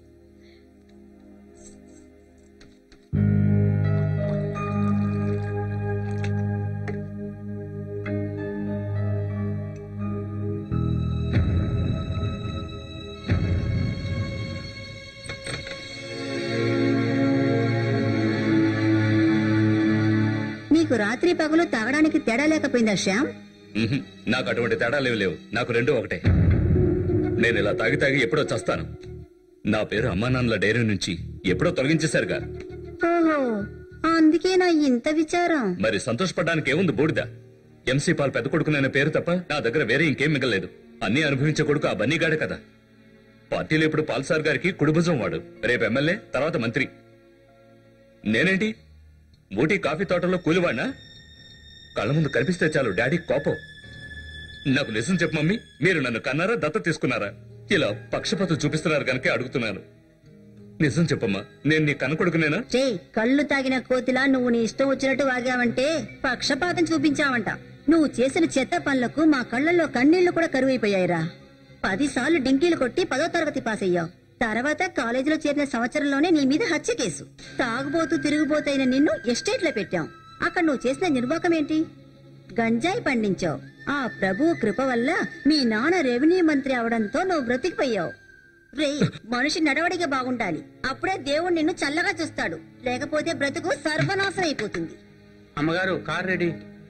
నీకు రాత్రి పగలు తాగడానికి తేడా లేకపోయిందా శ్యామ్ ఉహుం, నాకు అటువంటి తేడాలేవి లేవు నాకు రెండు ఒకటే నేను ఇలా తాగి తాగి ఎప్పుడో చస్తాను నా పేరు అమ్మా నాన్నల డైరీ నుంచి ఎప్పుడో తొలగించేశారుగా ఓహో అందుకే నా ఇంత విచారం మరి సంతోషపడడానికి ఏముంది బూడిద ఎంసీ పాల్ పెద్ద కొడుకునైన పేరు తప్ప నా దగ్గర వేరే ఇంకేం మిగలేదు అన్ని అనుభవించే కొడుకు ఆ బన్నీగాడే కదా పార్టీలో ఇప్పుడు పాల్సార్ గారికి కుడిభుజం వాడు రేపు ఎమ్మెల్యే తర్వాత మంత్రి నేనేంటి ఊటీ కాఫీ తోటలో కూలివాడినా కళ్ళ ముందు కనిపిస్తే చాలు డాడీ కోపం నాకు నిజం చెప్పు మమ్మీ మీరు నన్ను కన్నారా దత్త తీసుకున్నారా ఇలా పక్షపాతం చూపిస్తున్నారు కనుక అడుగుతున్నాను నిజం చెప్పమ్మా నేను నీ కనకొడుకునేనా రే కళ్ళు తాగిన కోతిలా నువ్వు నీ ఇష్టం వచ్చినట్టు వాగావంటే పక్షపాతం చూపించావంట నువ్వు చేసిన చెత్త పనులకు మా కళ్ళల్లో కన్నీళ్లు కూడా కరువైపోయాయిరా పదిసార్లు డింకీలు కొట్టి పదో తరగతి పాస్ అయ్యావు తర్వాత కాలేజీలో చేరిన సంవత్సరంలోనే నీ మీద హత్య కేసు తాగుబోతూ తిరుగుబోతైన నిన్ను ఎస్టేట్లో పెట్టాం అక్కడ నువ్వు చేసిన నిర్వాకం ఏంటి గంజాయి పండించావు ఆ ప్రభు కృప వల్ల మీ నాన్న రెవెన్యూ మంత్రి అవడంతో నువ్వు బ్రతికిపోయావు రే మనిషి నడవడిగా బాగుండాలి అప్పుడే దేవుడు నిన్ను చల్లగా చూస్తాడు లేకపోతే బ్రతుకు సర్వనాశనం అయిపోతుంది అమ్మగారు కార్ రెడీ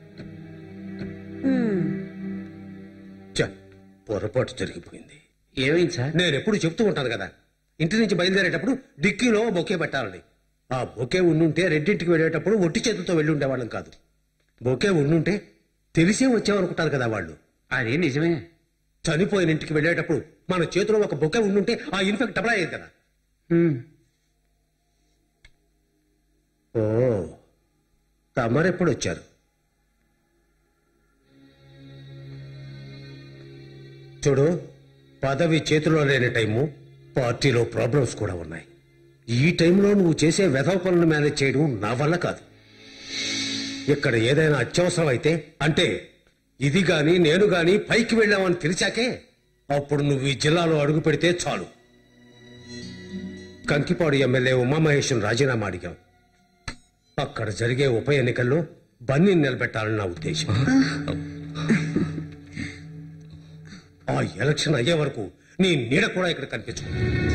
ఛ, పొరపాటు జరిగిపోయింది ఏమైంది సార్ నేను ఎప్పుడు చెప్తూ ఉంటాను కదా ఇంటి నుంచి బయలుదేరేటప్పుడు డిక్కీలో బొకే పెట్టాలని ఆ బొకే ఉండుంటే రెడ్డింటికి వెళ్ళేటప్పుడు ఒట్టి చేతులతో వెళ్ళి ఉండేవాళ్ళం కాదు బొకే ఉండుంటే తెలిసే వచ్చామనుకుంటారు కదా వాళ్ళు అది నిజమే చనిపోయిన ఇంటికి వెళ్ళేటప్పుడు మన చేతిలో ఒక బొకే ఉండుంటే ఆ ఇన్ఫెక్ట్ డబల్ అయ్యేది కదా ఓ తమరెప్పుడు వచ్చారు చూడు పదవి చేతిలో లేని టైము పార్టీలో ప్రాబ్లమ్స్ కూడా ఉన్నాయి ఈ టైంలో నువ్వు చేసే వెధవ పనులు మేనేజ్ చేయడం నా వల్ల కాదు ఇక్కడ ఏదైనా అత్యవసరం అయితే అంటే ఇది గాని నేను గాని పైకి వెళ్ళామని తెలిసాకే అప్పుడు నువ్వు ఈ జిల్లాలో అడుగు పెడితే చాలు కంకిపాడు ఎమ్మెల్యే ఉమామహేశ్వరం రాజీనామా అడిగాం అక్కడ జరిగే ఉప ఎన్నికల్లో బన్నీ నిలబెట్టాలని నా ఉద్దేశం ఆ ఎలక్షన్ అయ్యే వరకు నీ నీడ కూడా ఇక్కడ కనిపించు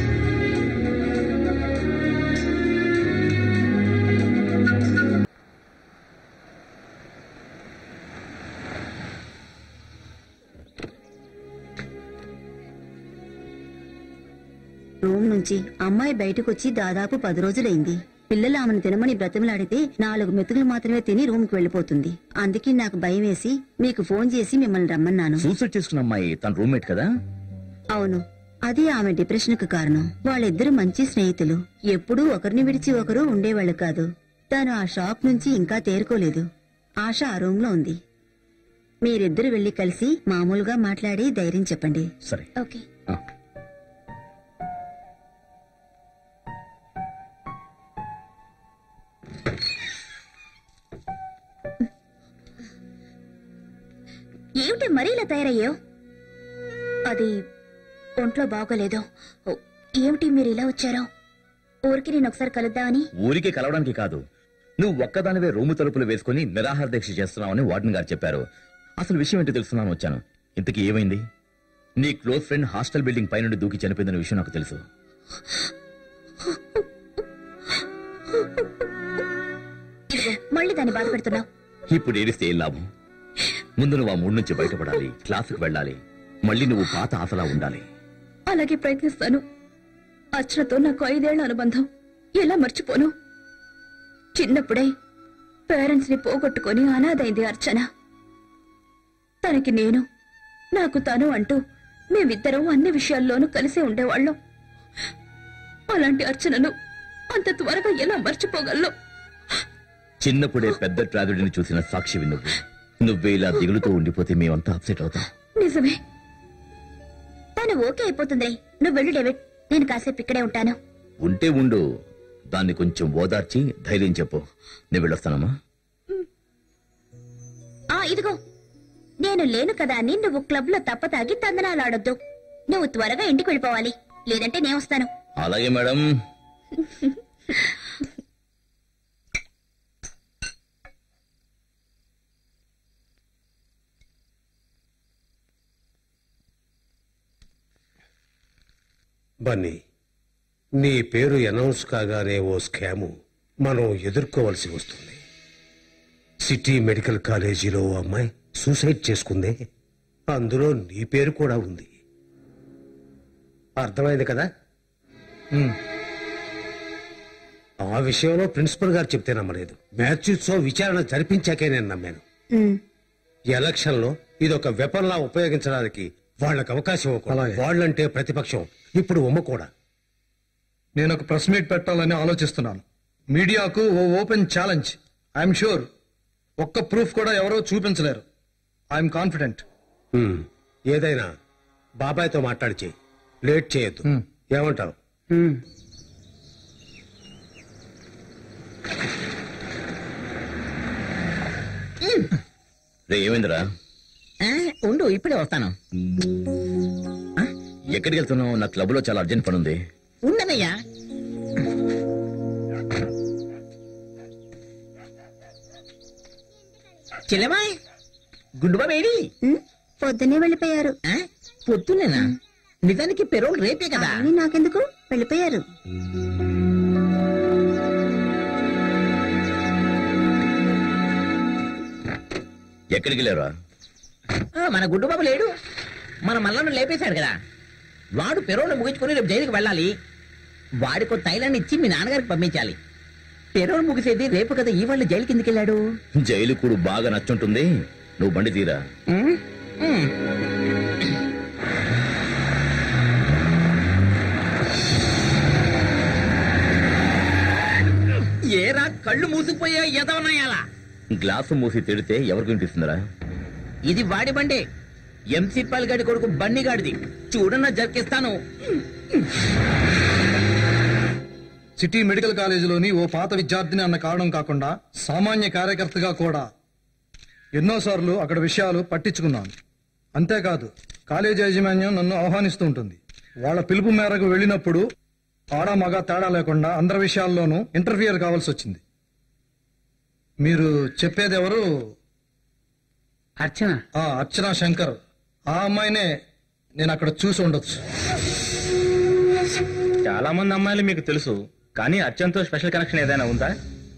రూమ్ నుంచి అమ్మాయి బయటకు వచ్చి దాదాపు పది రోజులైంది పిల్లలు ఆమెను తినమని బ్రతిమలాడితే నాలుగు మెతుకులు మాత్రమే తిని రూమ్ కి వెళ్లిపోతుంది అందుకే నాకు భయం వేసి మీకు ఫోన్ చేసి మిమ్మల్ని రమ్మన్నాను సూసైడ్ చేసుకున్న అమ్మాయి తన రూమ్మేట్ కదా అవును అది ఆమె డిప్రెషన్ కు కారణం వాళ్ళిద్దరు మంచి స్నేహితులు ఎప్పుడూ ఒకరిని విడిచి ఒకరు ఉండేవాళ్ళు కాదు తను ఆ షాక్ నుంచి ఇంకా తేరుకోలేదు ఆశ ఆ రూమ్ లో ఉంది మీరిద్దరు వెళ్లి కలిసి మామూలుగా మాట్లాడి ధైర్యం చెప్పండి సరే ఓకే ఏమిటి మరీ ఇలా తయారయ్యో అది ఒంట్లో బాగోలేదు ఓ, ఏమిటి మీరు ఇలా వచ్చారో ఊరికి నేను ఒకసారి కలుద్దామని ఊరికే కలవడానికి కాదు నువ్వు ఒక్కదానివే రూము తలుపులు వేసుకుని నిరాహార దీక్ష చేస్తున్నావని వార్డెన్ గారు చెప్పారు అసలు విషయం ఏంటో తెలుసుకున్నాను వచ్చాను ఇంతకీ ఏమైంది నీ క్లోజ్ ఫ్రెండ్ హాస్టల్ బిల్డింగ్ పైనుండి దూకి చనిపోయిందన్న విషయం నాకు తెలుసు ఇదిగో మళ్ళీ దాన్ని బాధ పెడుతున్నావు ఇప్పుడు ఏడిస్తే ఏం లాభం ముందు నువ్వు ఆ మూడు నుంచి బయటపడాలి క్లాసుకు వెళ్ళాలి మళ్ళీ నువ్వు పాత ఆశలా ఉండాలి అలాగే ప్రయత్నిస్తాను అర్చనతో నాకు ఐదేళ్ల అనుబంధం ఎలా మర్చిపోను చిన్నప్పుడే పేరెంట్స్ ని పోగొట్టుకుని అనాథైంది అర్చన తనకి నేను నాకు తను అంటూ మేమిద్దరం అన్ని విషయాల్లోనూ కలిసే ఉండేవాళ్ళం అలాంటి అర్చనను అంత త్వరగా ఎలా మర్చిపోగలను చిన్నప్పుడే పెద్ద ట్రాజడీని చూసిన సాక్షివి నువ్వు నువ్వే ఇలా దిగులుతూ ఉండిపోతే మేమంతా అప్సెట్ అవుతాం నిజమే తను ఓకే అయిపోతుంది నువ్వు వెళ్ళు డేవిడ్ నేను కాసేపు ఇక్కడే ఉంటాను ఉంటే ఉండు దాన్ని కొంచెం ఓదార్చి ధైర్యం చెప్పు నేను వెళ్ళొస్తానమ్మా ఆ ఇదిగో నేను లేను కదా అని నువ్వు క్లబ్ లో తప్పతాగి తందనాలాడొద్దు నువ్వు త్వరగా ఇంటికి వెళ్ళిపోవాలి లేదంటే నేను వస్తాను అలాగే మేడం బన్నీ నీ పేరు అనౌన్స్ కాగానే ఓ స్కాము మనం ఎదుర్కోవలసి వస్తుంది సిటీ మెడికల్ కాలేజీలో ఓ అమ్మాయి సూసైడ్ చేసుకుందే అందులో నీ పేరు కూడా ఉంది అర్థమైంది కదా ఆ విషయంలో ప్రిన్సిపల్ గారు చెప్తే నమ్మలేదు మ్యాథ్యూస్తో విచారణ జరిపించాకే నేను నమ్మాను ఎలక్షన్ లో ఇదొక వెపన్లా ఉపయోగించడానికి వాళ్ళకి అవకాశం ఇవ్వకూడదు వాళ్ళంటే ప్రతిపక్షం ఇప్పుడు ఉమ్మ కూడా నేను ఒక ప్రెస్ మీట్ పెట్టాలని ఆలోచిస్తున్నాను మీడియాకు ఓ ఓపెన్ ఛాలెంజ్ ఐఎమ్ షూర్ ఒక్క ప్రూఫ్ కూడా ఎవరో చూపించలేరు ఐఎమ్ కాన్ఫిడెంట్ హ్మ్. ఏదైనా బాబాయ్తో మాట్లాడి చెయ్యి లేట్ చేయొద్దు ఏమంటావు రే ఏమైందిరా ఆ, ఉండు ఇప్పుడే వస్తాను ఎక్కడికి వెళ్తున్నావు నా క్లబ్ లో చాలా అర్జెంట్ పని ఉంది ఉండనయ్యా చెల్లెమాయ్ గుండుబా వేడి పొద్దున్నే వెళ్ళిపోయారు పొద్దునేనా నిజానికి పెరోల్ రేపే కదా అవన్నీ నాకెందుకు వెళ్ళిపోయారు ఎక్కడికి వెళ్ళారా ఆ, మన గుడ్డుబాబు లేడు మన మల్లను లేపేశాడు కదా వాడు పెరోల్ ముగించుకుని రేపు జైలుకి వెళ్ళాలి వాడికో తైలాన్ని ఇచ్చి మీ నాన్నగారికి పంపించాలి పెరోల్ ముగిసేది రేపు కదా ఈ వాళ్ళు జైలు కిందకి వెళ్ళాడు జైలు కూడు బాగా నచ్చుంటుంది నువ్వు బండి తీరా ఉమ్, ఉమ్. ఏరా కళ్ళు మూసిపోయా ఎదవనాయాలా గ్లాసు మూసి తిడితే ఎవరికి వినిపిస్తుందిరా ఇది వాడి బండే ఎంసీ పాల్గాడి కొడుకు బండిగాడిది చూడన్న జరికిస్తాను సిటీ మెడికల్ కాలేజీలోని ఓ పాత విద్యార్థిని అన్న కారణం కాకుండా సామాన్య కార్యకర్తగా కూడా ఎన్నోసార్లు అక్కడ విషయాలు పట్టించుకున్నాను అంతేకాదు కాలేజీ యాజమాన్యం నన్ను ఆహ్వానిస్తూ ఉంటుంది వాళ్ళ పిలుపు మేరకు వెళ్ళినప్పుడు ఆడ మగ తేడా లేకుండా అందరి విషయాల్లోనూ ఇంటర్ఫియర్ కావాల్సి వచ్చింది మీరు చెప్పేది ఎవరు అర్చన ఆ అర్చన శంకర్ ఆ అమ్మాయినే నేను అక్కడ చూసి ఉండొచ్చు చాలా మంది అమ్మాయిలు మీకు తెలుసు కానీ అత్యంత స్పెషల్ కనెక్షన్ ఏదైనా ఉందా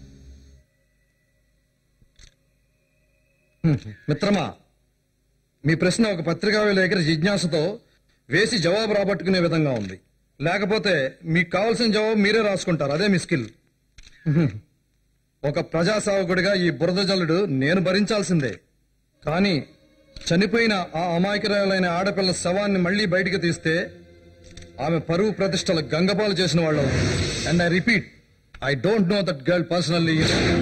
హ్మ్. మిత్రమా మీ ప్రశ్న ఒక పత్రికా విలేకరి జిజ్ఞాసతో వేసి జవాబు రాబట్టుకునే విధంగా ఉంది లేకపోతే మీకు కావాల్సిన జవాబు మీరే రాసుకుంటారు అదే మీ స్కిల్ హ్మ్. ఒక ప్రజా సేవకుడిగా ఈ బురద జల్లుడు నేను భరించాల్సిందే కానీ చనిపోయిన ఆ అమాయకురాలైన ఆడపిల్ల శవాన్ని మళ్ళీ బయటికి తీస్తే ఆమె పరువు ప్రతిష్టలు గంగపాలు చేసిన వాళ్ళు and I repeat I don't know that girl personally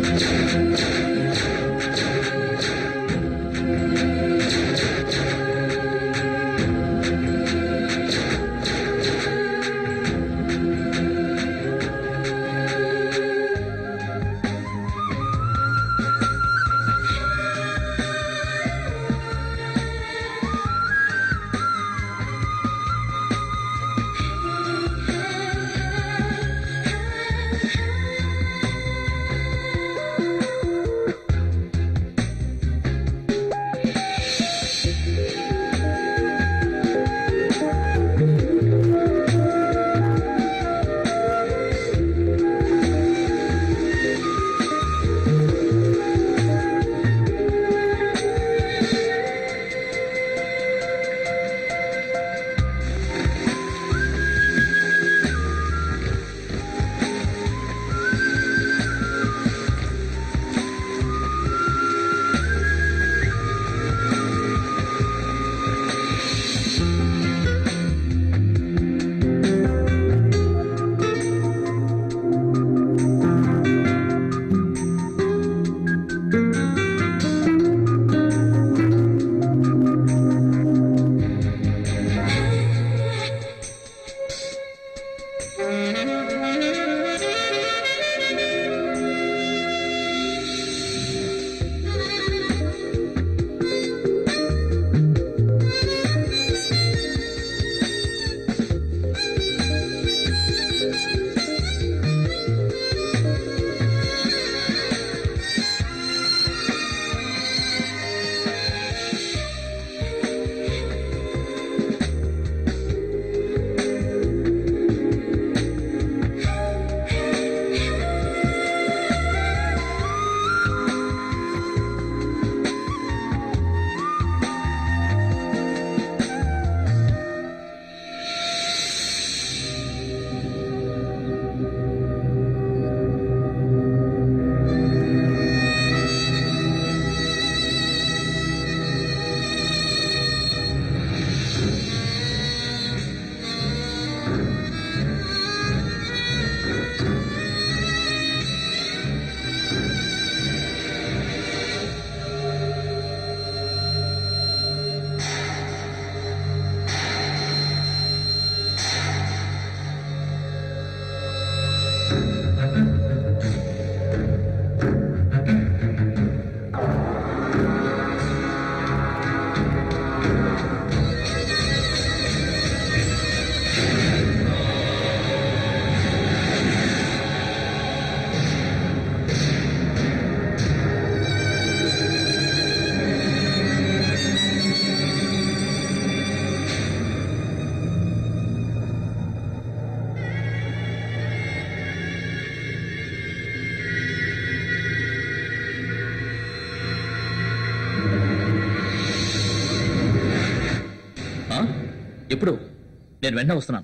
ఆ? ఎప్పుడు నేను వెంటనే వస్తున్నాను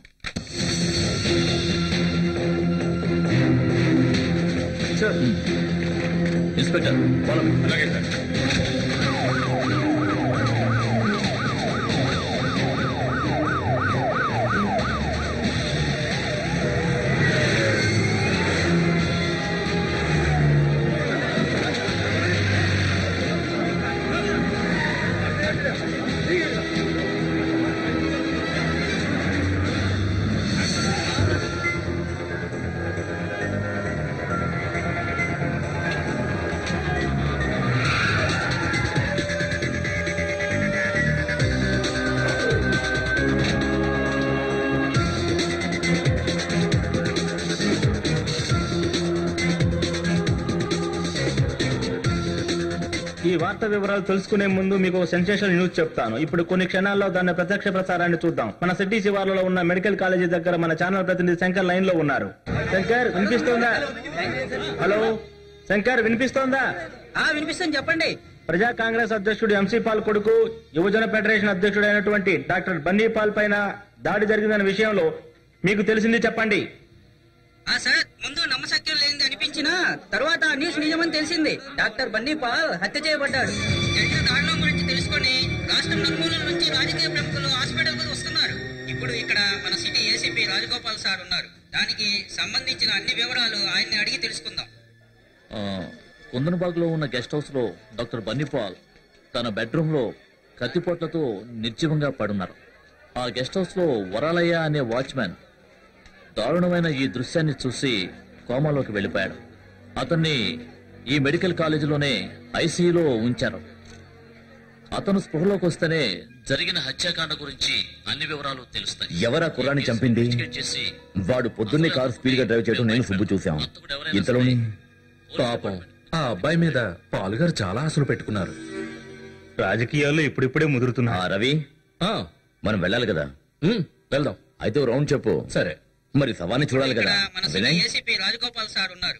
ఇన్స్పెక్టర్ follow me. అలాగే సార్ వార్తా వివరాలు తెలుసుకునే ముందు మీకు ఒక సెన్సేషన్ న్యూస్ చెప్తాను ఇప్పుడు కొన్ని క్షణాల్లో దాని ప్రత్యక్ష ప్రసారాన్ని చూద్దాం మన సిటీ శివార్లలో ఉన్న మెడికల్ కాలేజీ దగ్గర మన ఛానల్ ప్రతినిధి శంకర్ లైన్ లో ఉన్నారు శంకర్ వినిపిస్తోందా హలో శంకర్ వినిపిస్తోందా వినిపిస్తుంది చెప్పండి ప్రజా కాంగ్రెస్ అధ్యక్షుడు ఎంసీ పాల్ కొడుకు యువజన ఫెడరేషన్ అధ్యక్షుడు అయినటువంటి డాక్టర్ బన్నీ పాల్ పైన దాడి జరిగిందన్న విషయంలో మీకు తెలిసింది చెప్పండి ఆ సార్ ముందు నమ్మశక్యం లేనిది అనిపించిన తర్వాత ఆ న్యూస్ నిజమని తెలిసింది డాక్టర్ బన్నీ పాల్ హత్య చేయబడ్డాడు జరిగిన దారుణం గురించి తెలుసుకొని రాష్ట్రం నలుమూలల నుంచి రాజకీయ ప్రముఖులు హాస్పిటల్ కు వస్తున్నారు ఇప్పుడు ఇక్కడ మన సిటీ ఏసీపీ రాజగోపాల్ సార్ ఉన్నారు దానికి సంబంధించిన అన్ని వివరాలు ఆయన్ని అడిగి తెలుసుకుందాం కుందనబాగ్ లో ఉన్న గెస్ట్ హౌస్ లో డాక్టర్ బన్నీపాల్ తన బెడ్రూమ్ లో కత్తిపోట్లతో నిర్జీవంగా పడున్నారు ఆ గెస్ట్ హౌస్ లో వరాలయ్య అనే వాచ్మెన్ దారుణమైన ఈ దృశ్యాన్ని చూసి కోమాలోకి వెళ్ళిపోయాడు అతన్ని ఈ మెడికల్ కాలేజీలోనే ఐసీయూలో ఉంచారు అతను స్పృహలోకి వస్తేనే జరిగిన హత్యాకాండ గురించి అన్ని వివరాలు తెలుస్తాయి ఎవరా కుర్రాన్ని చంపింది చేసి వాడు పొద్దున్నే కారు స్పీడ్ గా డ్రైవ్ చేయడం నేను సుబ్బు చూసాం ఇంతలోని పాపం ఆ అబ్బాయి మీద పాలుగారు చాలా ఆశలు పెట్టుకున్నారు రాజకీయాల్లో ఇప్పుడిప్పుడే ముదురుతున్నా రవి మనం వెళ్ళాలి కదా వెళ్దాం అయితే ఓ రౌండ్ చెప్పు సరే మరి సవాన్ని చూడాలి కదా మన city Vinay ACP Rajagopal sir ఉన్నారు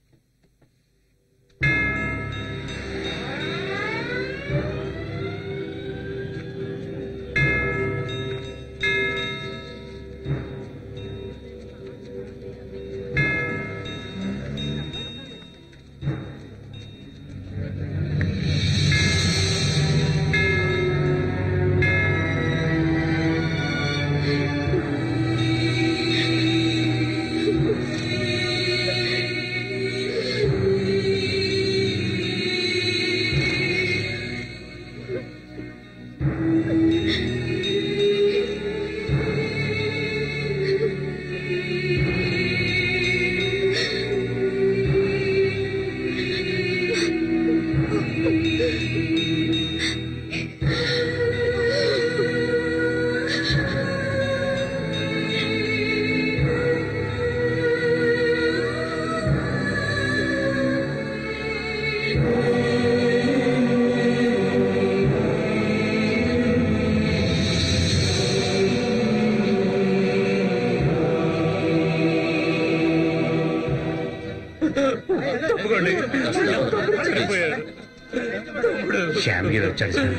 శ్యామ్ గారు వచ్చాడు సార్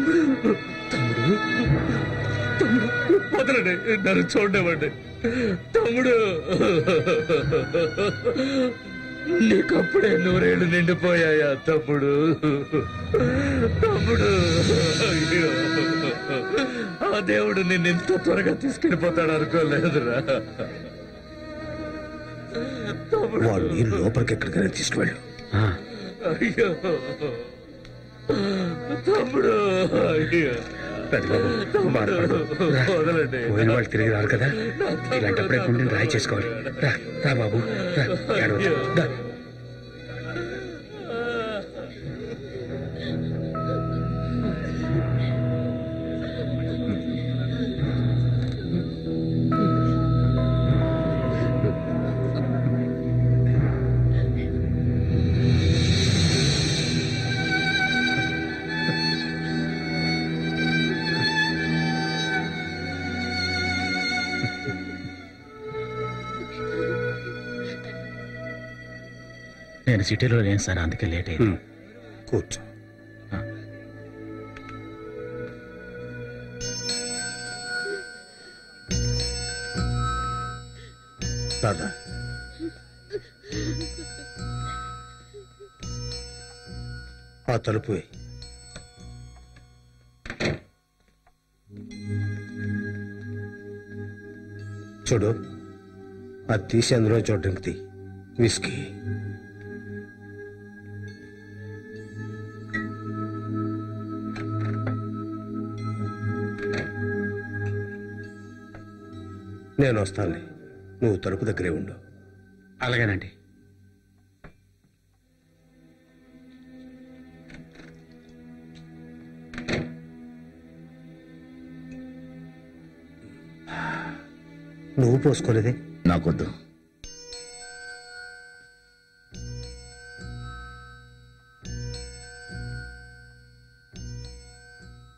వదలండి నన్ను చూడవండి తమ్ముడు నీకప్పుడే నూరేళ్లు నిండిపోయాయా తమ్ముడు తమ్ముడు అయ్యో ఆ దేవుడు నిన్ను ఇంత త్వరగా తీసుకెళ్ళిపోతాడు అనుకోలేదురా వాడిని లోపలికి ఎక్కడికైనా తీసుకువెళ్ళు అయ్యో తమ్ముడు అయ్యో పెద్దబాబు బాధపడు రా. వదలండి పోయిన వాళ్ళు తిరిగి రారు కదా ఇలాంటప్పుడే గుండెని రాయి చేసుకోవాలి రా రా బాబు రా ఏడవద్దు. దా. నేను సిటీలో లేను సార్ అందుకే లేట్ అయింది కూర్చో దాదా ఆ తలుపు వేయ్. చూడు అది తీసి అందులో చూడడానికి తీ విస్కీ నేను వస్తానులే నువ్వు తలుపు దగ్గరే ఉండు అలాగేనండి నువ్వు పోసుకోలేదే నాకొద్దు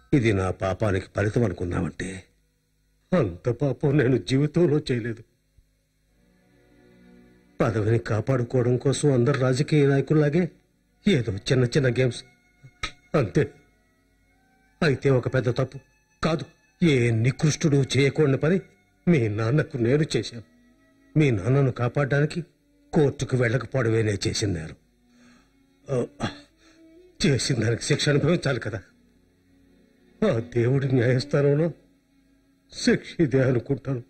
ఇది నా పాపానికి ఫలితం అనుకున్నావంటే అంత పాపం నేను జీవితంలో చేయలేదు పదవిని కాపాడుకోవడం కోసం అందరు రాజకీయ నాయకుల్లాగే ఏదో చిన్న చిన్న గేమ్స్ అంతే అయితే ఒక పెద్ద తప్పు కాదు ఏ నికృష్టుడు చేయకూడని పని మీ నాన్నకు నేను చేశాను మీ నాన్నను కాపాడడానికి కోర్టుకు వెళ్ళకపోవడమేనే చేసిన నేరం ఆ, చేసిన దానికి శిక్ష అనుభవించాలి కదా ఆ దేవుడి న్యాయస్థానంలో శిక్ష ఇదే అనుకుంటాను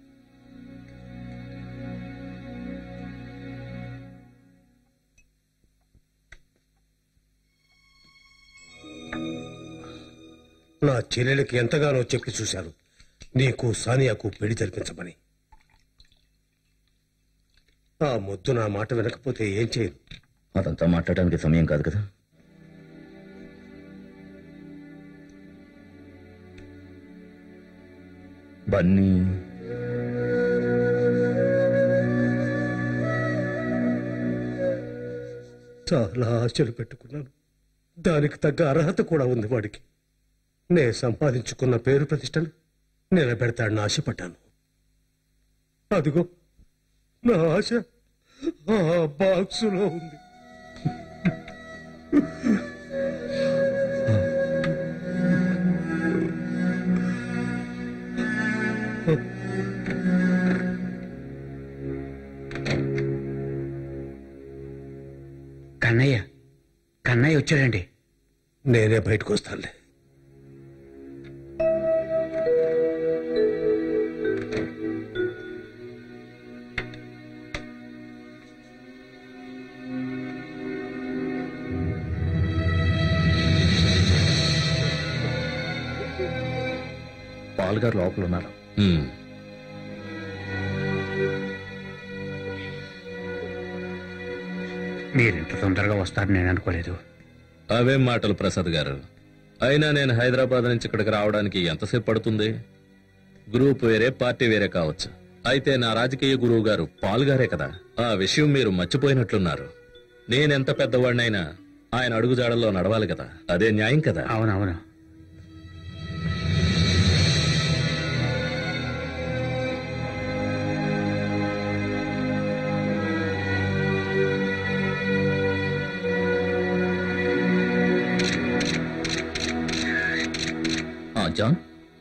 నా చెల్లెలకి ఎంతగానో చెప్పి చూశాను నీకు సానియాకు పెళ్లి జరిపించమని ఆ మొద్దు నా మాట వినకపోతే ఏం చేయను అదంతా మాట్లాడడానికి సమయం కాదు కదా బన్నీ చాలా ఆశలు పెట్టుకున్నాను దానికి తగ్గ అర్హత కూడా ఉంది వాడికి నే సంపాదించుకున్న పేరు ప్రతిష్టలు నిలబెడతాడని ఆశపడ్డాను అదిగో నా ఆశ ఆ బాక్సులో ఉంది కన్నయ్య కన్నయ్య వచ్చాడండి నేనే బయటకు వస్తానులే పాల్ గారు లోపల ఉన్నారు మీరింత తొందరగా వస్తారని నేను అనుకోలేదు అవేం మాటలు ప్రసాద్ గారు అయినా నేను హైదరాబాద్ నుంచి ఇక్కడికి రావడానికి ఎంతసేపు పడుతుంది గ్రూప్ వేరే పార్టీ వేరే కావచ్చు అయితే నా రాజకీయ గురువు గారు పాల్ గారే కదా ఆ విషయం మీరు మర్చిపోయినట్లున్నారు నేనెంత పెద్దవాడినైనా ఆయన అడుగుజాడల్లో నడవాలి కదా అదే న్యాయం కదా అవునవును ఆ, జాన్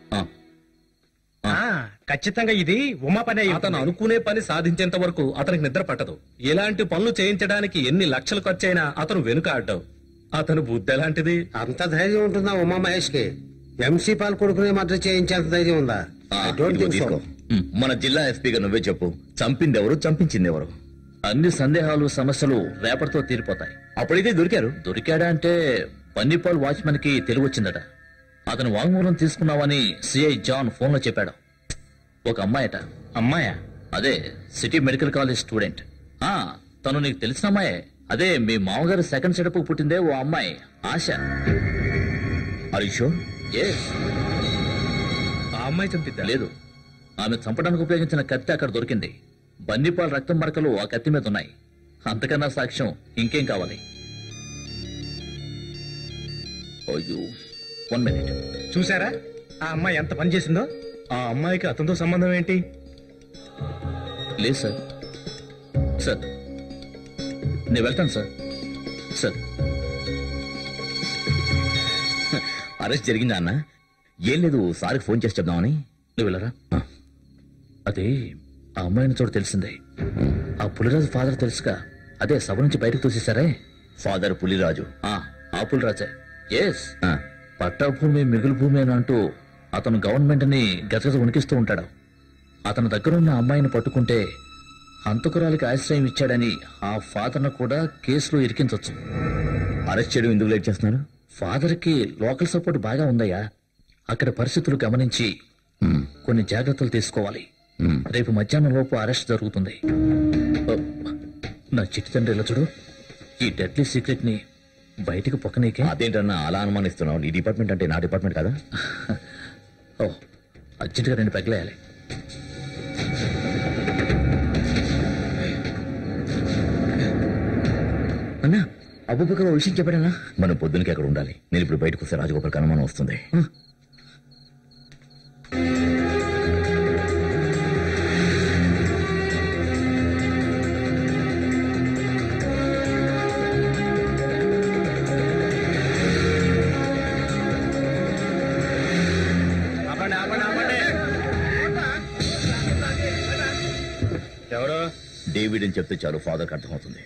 ఆ, ఖచ్చితంగా ఇది ఉమా పని అయి అతను అనుకునే పని సాధించేంత వరకు అతనికి నిద్ర పట్టదు ఇలాంటి పనులు చేయించడానికి ఎన్ని లక్షలు ఖర్చైనా అతను వెనుక ఆడ్డావు అతను బుద్ధి ఎలాంటిది అంత ధైర్యం ఉంటుందా ఉమా మహేష్ కి ఎంసీ పాల్ కొడుకునే మద్దతు చేయించేంత ధైర్యం ఉందా ఆ, I don't ఇదిగో think so. తీసుకో. ఉమ్, మన జిల్లా ఎస్పీగా నువ్వే చెప్పు చంపింది ఎవరు చంపించింది ఎవరు అన్ని సందేహాలు సమస్యలు రేపటితో తీరిపోతాయి అప్పుడైతే దొరికారు దొరికాడా అంటే పన్నిపాల్ వాచ్మెన్ కి తెలివి వచ్చిందట అతను వాంగ్మూలం తీసుకున్నావని సిఐ జాన్ ఫోన్ లో చెప్పాడు ఒక అమ్మాయట అమ్మాయా అదే సిటీ మెడికల్ కాలేజ్ స్టూడెంట్ ఆ తను నీకు తెలిసిన అమ్మాయే అదే మీ మామగారు సెకండ్ సెటప్ పుట్టిందే ఓ అమ్మాయి ఆశ అరిషో ఆ అమ్మాయి చంపిద్దా లేదు ఆమె చంపడానికి ఉపయోగించిన కత్తి అక్కడ దొరికింది బన్నిపాల్ రక్తం మరకలు ఆ కత్తి మీద ఉన్నాయి అంతకన్నా సాక్ష్యం ఇంకేం కావాలి అయ్యో వన్ మినిట్ చూసారా ఆ అమ్మాయి ఎంత పని చేసిందో ఆ అమ్మాయికి అతనితో సంబంధం ఏంటి లేదు సార్ సార్ నేను వెళ్తాను సార్ సార్ అరెస్ట్ జరిగిందా అన్న ఏం లేదు సార్కి ఫోన్ చేసి చెప్దామని నువ్వు వెళ్ళరా ఆ. అదే ఆ అమ్మాయిని చోటు తెలిసిందే ఆ పులిరాజు ఫాదర్ తెలుసుగా అదే సభ నుంచి బయటకు తోసేశారే ఫాదర్ పులిరాజు ఆ ఆ పులిరాజే ఎస్ పట్టా భూమి మిగులు భూమి అని అంటూ అతను గవర్నమెంట్ ని గజగజ ఉనికిస్తూ ఉంటాడు అతని దగ్గర ఉన్న అమ్మాయిని పట్టుకుంటే హంతకురాలికి ఆశ్రయం ఇచ్చాడని ఆ ఫాదర్ ను కూడా కేసులో ఇరికించవచ్చు అరెస్ట్ చేయడం ఎందుకు లేట్ చేస్తున్నారు ఫాదర్ కి లోకల్ సపోర్ట్ బాగా ఉందయ్యా అక్కడ పరిస్థితులు గమనించి కొన్ని జాగ్రత్తలు తీసుకోవాలి రేపు మధ్యాహ్నం లోపు అరెస్ట్ జరుగుతుంది ఓ, నా చిట్టి తండ్రి ఇలా చూడు ఈ డెడ్లీ సీక్రెట్ ని బయటికి పొక్కనీకే అదేంటన్నా అలా అనుమానిస్తున్నావు నీ డిపార్ట్మెంట్ అంటే నా డిపార్ట్మెంట్ కదా ఓ అర్జెంటుగా రెండు పెగలేయాలి అన్నా అబ్బుబకర్ విషయం చెప్పాడనా మనం పొద్దునకి అక్కడ ఉండాలి నేను ఇప్పుడు బయటకు వస్తే రాజగోపాల్ అనుమానం వస్తుంది ఆపండి ఆపండి ఆపండి ఎవరు డేవిడ్ అని చెప్తే చాలు ఫాదర్కి అర్థమవుతుంది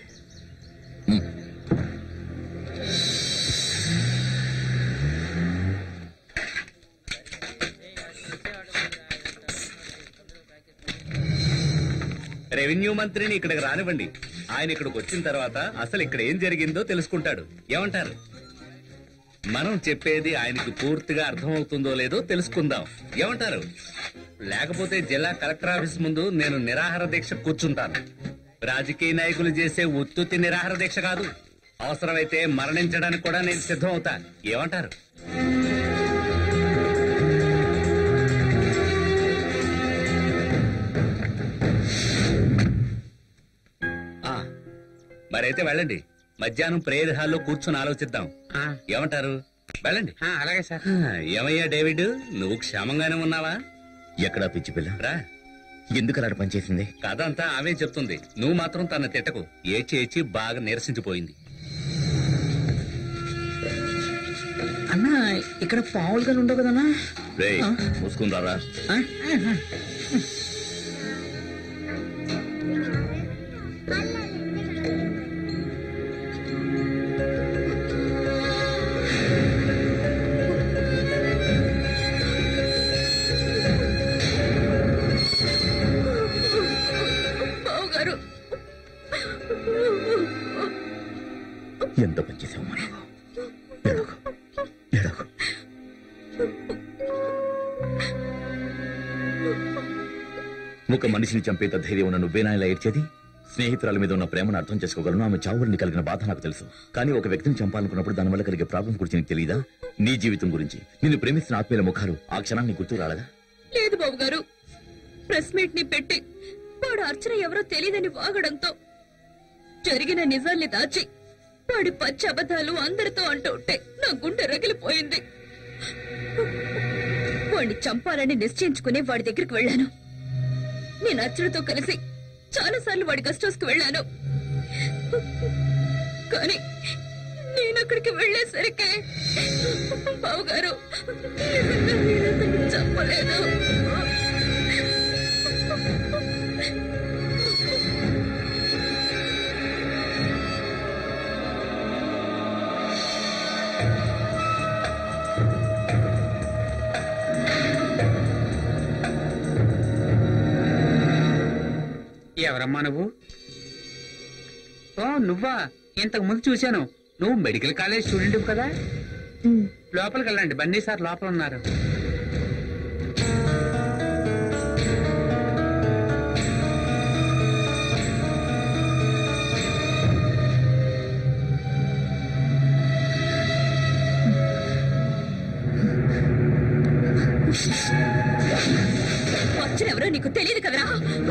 రెవెన్యూ మంత్రిని ఇక్కడికి రానివ్వండి ఆయన ఇక్కడికి వచ్చిన తర్వాత అసలు ఇక్కడ ఏం జరిగిందో తెలుసుకుంటాడు ఏమంటారు మనం చెప్పేది ఆయనకి పూర్తిగా అర్థమవుతుందో లేదో తెలుసుకుందాం ఏమంటారు లేకపోతే జిల్లా కలెక్టర్ ఆఫీస్ ముందు నేను నిరాహార దీక్ష కూర్చుంటాను రాజకీయ నాయకులు చేసే ఉత్తుత్తి నిరాహార దీక్ష కాదు అవసరమైతే మరణించడానికి కూడా నేను సిద్ధం అవుతా ఏమంటారు ఆ, మరైతే వెళ్ళండి మధ్యాహ్నం ప్రేయర్ హాల్లో కూర్చొని ఆలోచిద్దాం ఏమంటారు వెళ్ళండి అలాగే సార్ ఏమయ్యా డేవిడ్ నువ్వు క్షేమంగానే ఉన్నావా ఎక్కడా పిచ్చి పిల్ల రా ఎందుకు అలా పనిచేసింది కథ అంతా ఆమె చెప్తుంది నువ్వు మాత్రం తన తిట్టకు ఏడ్చి ఏడ్చి బాగా నీరసించిపోయింది అన్నా ఇక్కడ పావులుగా ఉండవు కదన్నా రే మూసుకుని రారా ఆ? బావగారు ఎంత పనిచేసావు మనం ఎడకు ఎడకు ఒక మనిషిని చంపేంత ధైర్యం ఉన్న నువ్వేనా ఇలా ఏడ్చేది స్నేహితురాల మీద ఉన్న ప్రేమను అర్థం చేసుకోగలను ఆమె చావుల్ని కలిగిన బాధ నాకు తెలుసు కానీ ఒక వ్యక్తిని చంపాలనుకున్నప్పుడు దానివల్ల కలిగే ప్రాబ్లం గురించి నీకు తెలియదా నీ జీవితం గురించి నిన్ను ప్రేమిస్తున్న ఆత్మీయుల ముఖాలు ఆ క్షణాన్ని గుర్తు రాలదా లేదు బాబు గారు ప్రెస్ మీట్ ని పెట్టి వాడు అర్చన ఎవరో తెలియదని వాగడంతో జరిగిన నిజాల్ని దాచి వాడి పచ్చి అబద్ధాలు అందరితో అంటూ ఉంటే నా గుండె రగిలిపోయింది వాడిని చంపాలని నిశ్చయించుకుని వాడి దగ్గరికి వెళ్ళాను నేను అర్చనతో కలిసి చాలా సార్లు వాడి గెస్ట్ హౌస్ కు వెళ్ళాను కానీ నేను అక్కడికి వెళ్ళేసరికి బావగారు చెప్పలేదు ఎవరమ్మా నువ్వు ఓ నువ్వా ఇంతకు ముందు చూశాను నువ్వు మెడికల్ కాలేజ్ స్టూడెంట్ కదా లోపలికి వెళ్ళండి బన్నీ సార్ లోపల ఉన్నారు వచ్చిన ఎవరో నీకు తెలియదు కదరా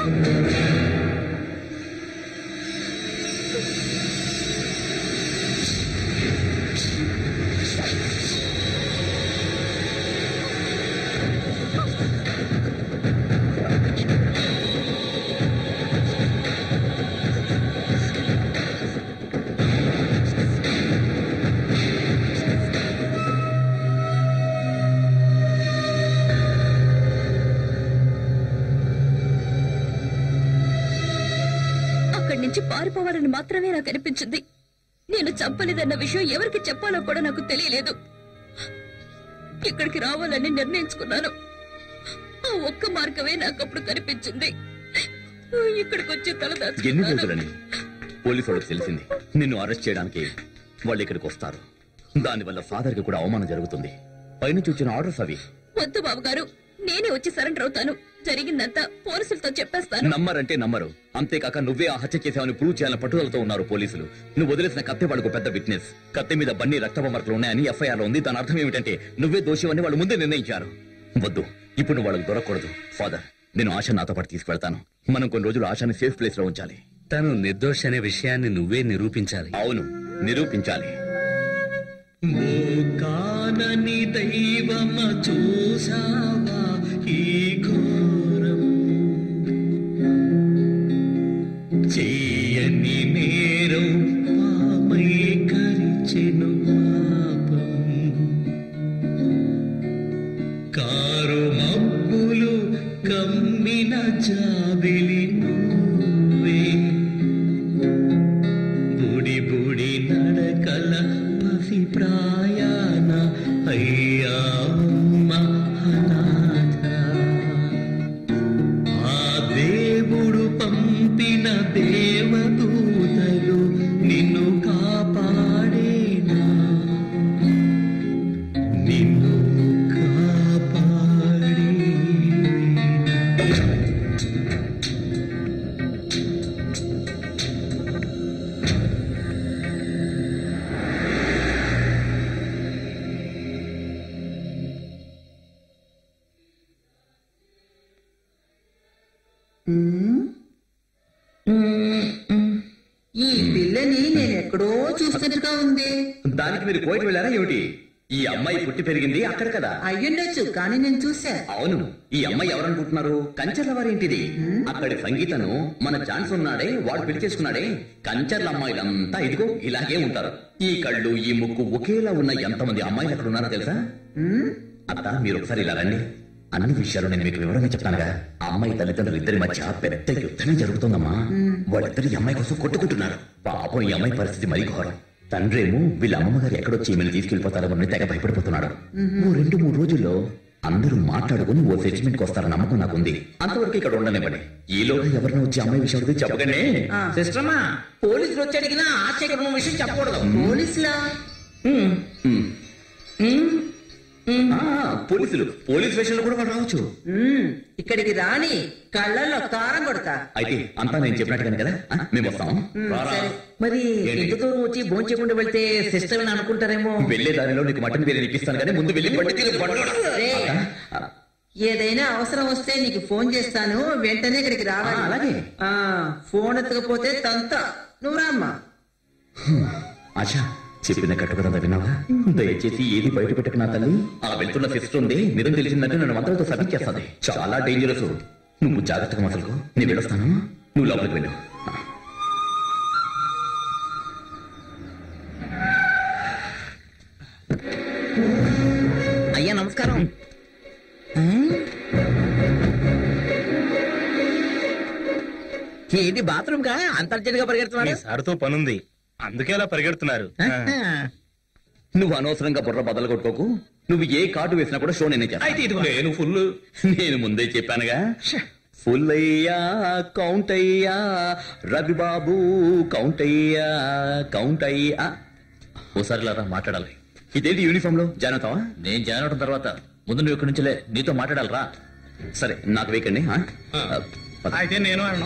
అక్కడి నుంచి పారిపోవాలని మాత్రమే నాకు అనిపించింది నేను చంపలేదన్న విషయం ఎవరికి చెప్పాలో కూడా నాకు తెలియలేదు ఇక్కడికి రావాలని నిర్ణయించుకున్నాను ఆ ఒక్క మార్గమే నాకు అప్పుడు కనిపించింది ఇక్కడికి వచ్చి తల ఎన్ని దాచుకున్నాను రోజులని పోలీసు వాళ్ళకి తెలిసింది నిన్ను అరెస్ట్ చేయడానికి వాళ్ళు ఇక్కడికి వస్తారు దానివల్ల ఫాదర్ కి కూడా అవమానం జరుగుతుంది పైనుంచి వచ్చిన ఆర్డర్స్ అవి వద్దు బాబు గారు నేనే వచ్చి సరెండర్ అవుతాను జరిగిందంతా పోలీసులతో చెప్పేస్తాను నమ్మరంటే నమ్మరు అంతేకాక నువ్వే ఆ హత్య చేసావని ప్రూవ్ చేయాలని పట్టుదలతో ఉన్నారు పోలీసులు నువ్వు వదిలేసిన కత్తి వాళ్ళకు పెద్ద విట్నెస్ కత్తి మీద బన్నీ రక్తపు మరకలు ఉన్నాయని ఎఫ్ఐఆర్ లో ఉంది దాని అర్థం ఏమిటంటే నువ్వే దోషివని వాళ్ళు ముందే నిర్ణయించారు వద్దు ఇప్పుడు నువ్వు వాళ్ళకు దొరకకూడదు ఫాదర్ నేను ఆశ నాతో పాటు తీసుకెళ్తాను మనం కొన్ని రోజులు ఆశని సేఫ్ ప్లేస్ లో ఉంచాలి తను నిర్దోషి అనే విషయాన్ని నువ్వే నిరూపించాలి అవును నిరూపించాలి కానని దైవమ చూసావా ఈ ఘోరం చెయ్యని నేరం పాపై కరిచెను పాపం కారు మబ్బులు కమ్మిన జాబిలి నువ్వే బుడి బుడి నడకల పసి ప్రాయాన అయ్యావమ్మ అనాథ. ఆ దేవుడు పంపిన దేవదూతలు నిన్ను కాపాడేనా నిన్ను కాపాడే ఉమ్. ఉమ్. ఈ పిల్లని నేను ఎక్కడో చూస్తున్నట్టుగా ఉంది దానికి మీరు కోయిట్ వెళ్ళారా ఏమిటి ఈ అమ్మాయి పుట్టి పెరిగింది అక్కడ కదా అయ్యుండొచ్చు కానీ నేను చూసా అవును ఈ అమ్మాయి ఎవరనుకుంటున్నారు కంచర్ల వారేంటిది అక్కడి సంగీతను మన ఛాన్స్ ఉన్నాడే వాడు పెళ్లి చేసుకున్నాడే కంచర్ల అమ్మాయిలంతా ఇదిగో ఇలాగే ఉంటారు ఈ కళ్ళు ఈ ముక్కు ఒకేలా ఉన్న ఎంతమంది అమ్మాయిలు అక్కడ ఉన్నారో తెలుసా అత్త మీరు ఒకసారి ఇలా రండి అన్ని విషయాలు నేను మీకు వివరంగా చెప్తానుగా ఆ అమ్మాయి తల్లిదండ్రులు ఇద్దరి మధ్య పెద్ద యుద్ధమే జరుగుతుందమ్మా వాళ్ళిద్దరు ఈ అమ్మాయి కోసం కొట్టుకుంటున్నారు పాపం ఈ అమ్మాయి పరిస్థితి మరీ ఘోరం తండ్రేమో వీళ్ళ అమ్మమ్మ గారు ఎక్కడొచ్చి ఈమెను తీసుకెళ్లిపోతారని తెగ భయపడిపోతున్నాడు ఓ రెండు మూడు రోజుల్లో అందరూ మాట్లాడుకుని ఓ సెటిల్మెంట్ కి వస్తారన్న నమ్మకం నాకుంది అంతవరకు ఇక్కడ ఉండనివ్వండి ఈలోగా ఎవరినో వచ్చి అమ్మాయి విషయం అడిగితే చెప్పగానే సిస్టమా పోలీసులు వచ్చి అడిగినా ఆశ్చర్యకరమైన విషయం చెప్పకూడదు పోలీసులా ఆ, పోలీసులు పోలీస్ స్టేషన్లో కూడా వాడు రావచ్చు ఉమ్, ఇక్కడికి రాని కళ్ళల్లో కారం కొడతా అయితే అంతా నేను చెప్పినట్టుగానే కదా ఆ, మేము వస్తాం ఉమ్, రారా. సరే. మరి ఏంటి? ఎంత దూరం వచ్చి భోంచేయకుండా వెళ్తే సిస్టర్ అని అనుకుంటారేమో వెళ్లే దారిలో నీకు మటన్ బిర్యానీ ఇప్పిస్తాను కానీ ముందు వెళ్ళి పట్టి తిరిగి బండోడా. రేయ్, ఏదైనా అవసరం వస్తే నీకు ఫోన్ చేస్తాను వెంటనే ఇక్కడికి రావాలి ఆ, అలాగే. ఆ, ఫోన్ ఎత్తకపోతే తంత నువ్వు రామ్మా ఆశా చెప్పిన కట్టుకరంతా విన్నావా దయచేసి ఏది బయట పెట్టకు నా తల్లి ఆ వెళ్తున్న సిస్టర్ ఉంది నిజం తెలిసిందంటే నన్ను మంత్రులతో సభించేస్తుంది చాలా డేంజరస్ నువ్వు జాగ్రత్తగా మసలుకో నేను వెళ్ళొస్తాను నువ్వు లోపలికి వెళ్ళు అయ్యా నమస్కారం ఏంటి బాత్రూమ్ కా అంతర్జాతీయంగా మీ పరిగెడుతున్నాడు సార్తో పనుంది అందుకే అలా పరిగెడుతున్నారు నువ్వు అనవసరంగా బుర్ర బదలు కొట్టుకోకు నువ్వు ఏ కార్డు వేసినా కూడా షో నేనే చేస్తాను. అయితే ఇదిగో. నేను ఫుల్ నేను ముందే చెప్పానుగా ఫుల్ అయ్యా కౌంట్ అయ్యా రవిబాబు కౌంట్ అయ్యా కౌంట్ అయ్యా ఓసారి లారా మాట్లాడాలి ఇదేంటి యూనిఫామ్ లో జాయిన్ అవుతావా నేను జాయిన్ అవడం తర్వాత ముందు నువ్వు ఇక్కడి నుంచిలే నీతో మాట్లాడాలరా సరే నాకు వేకండి ఆ? పద. అయితే నేను అన్నాను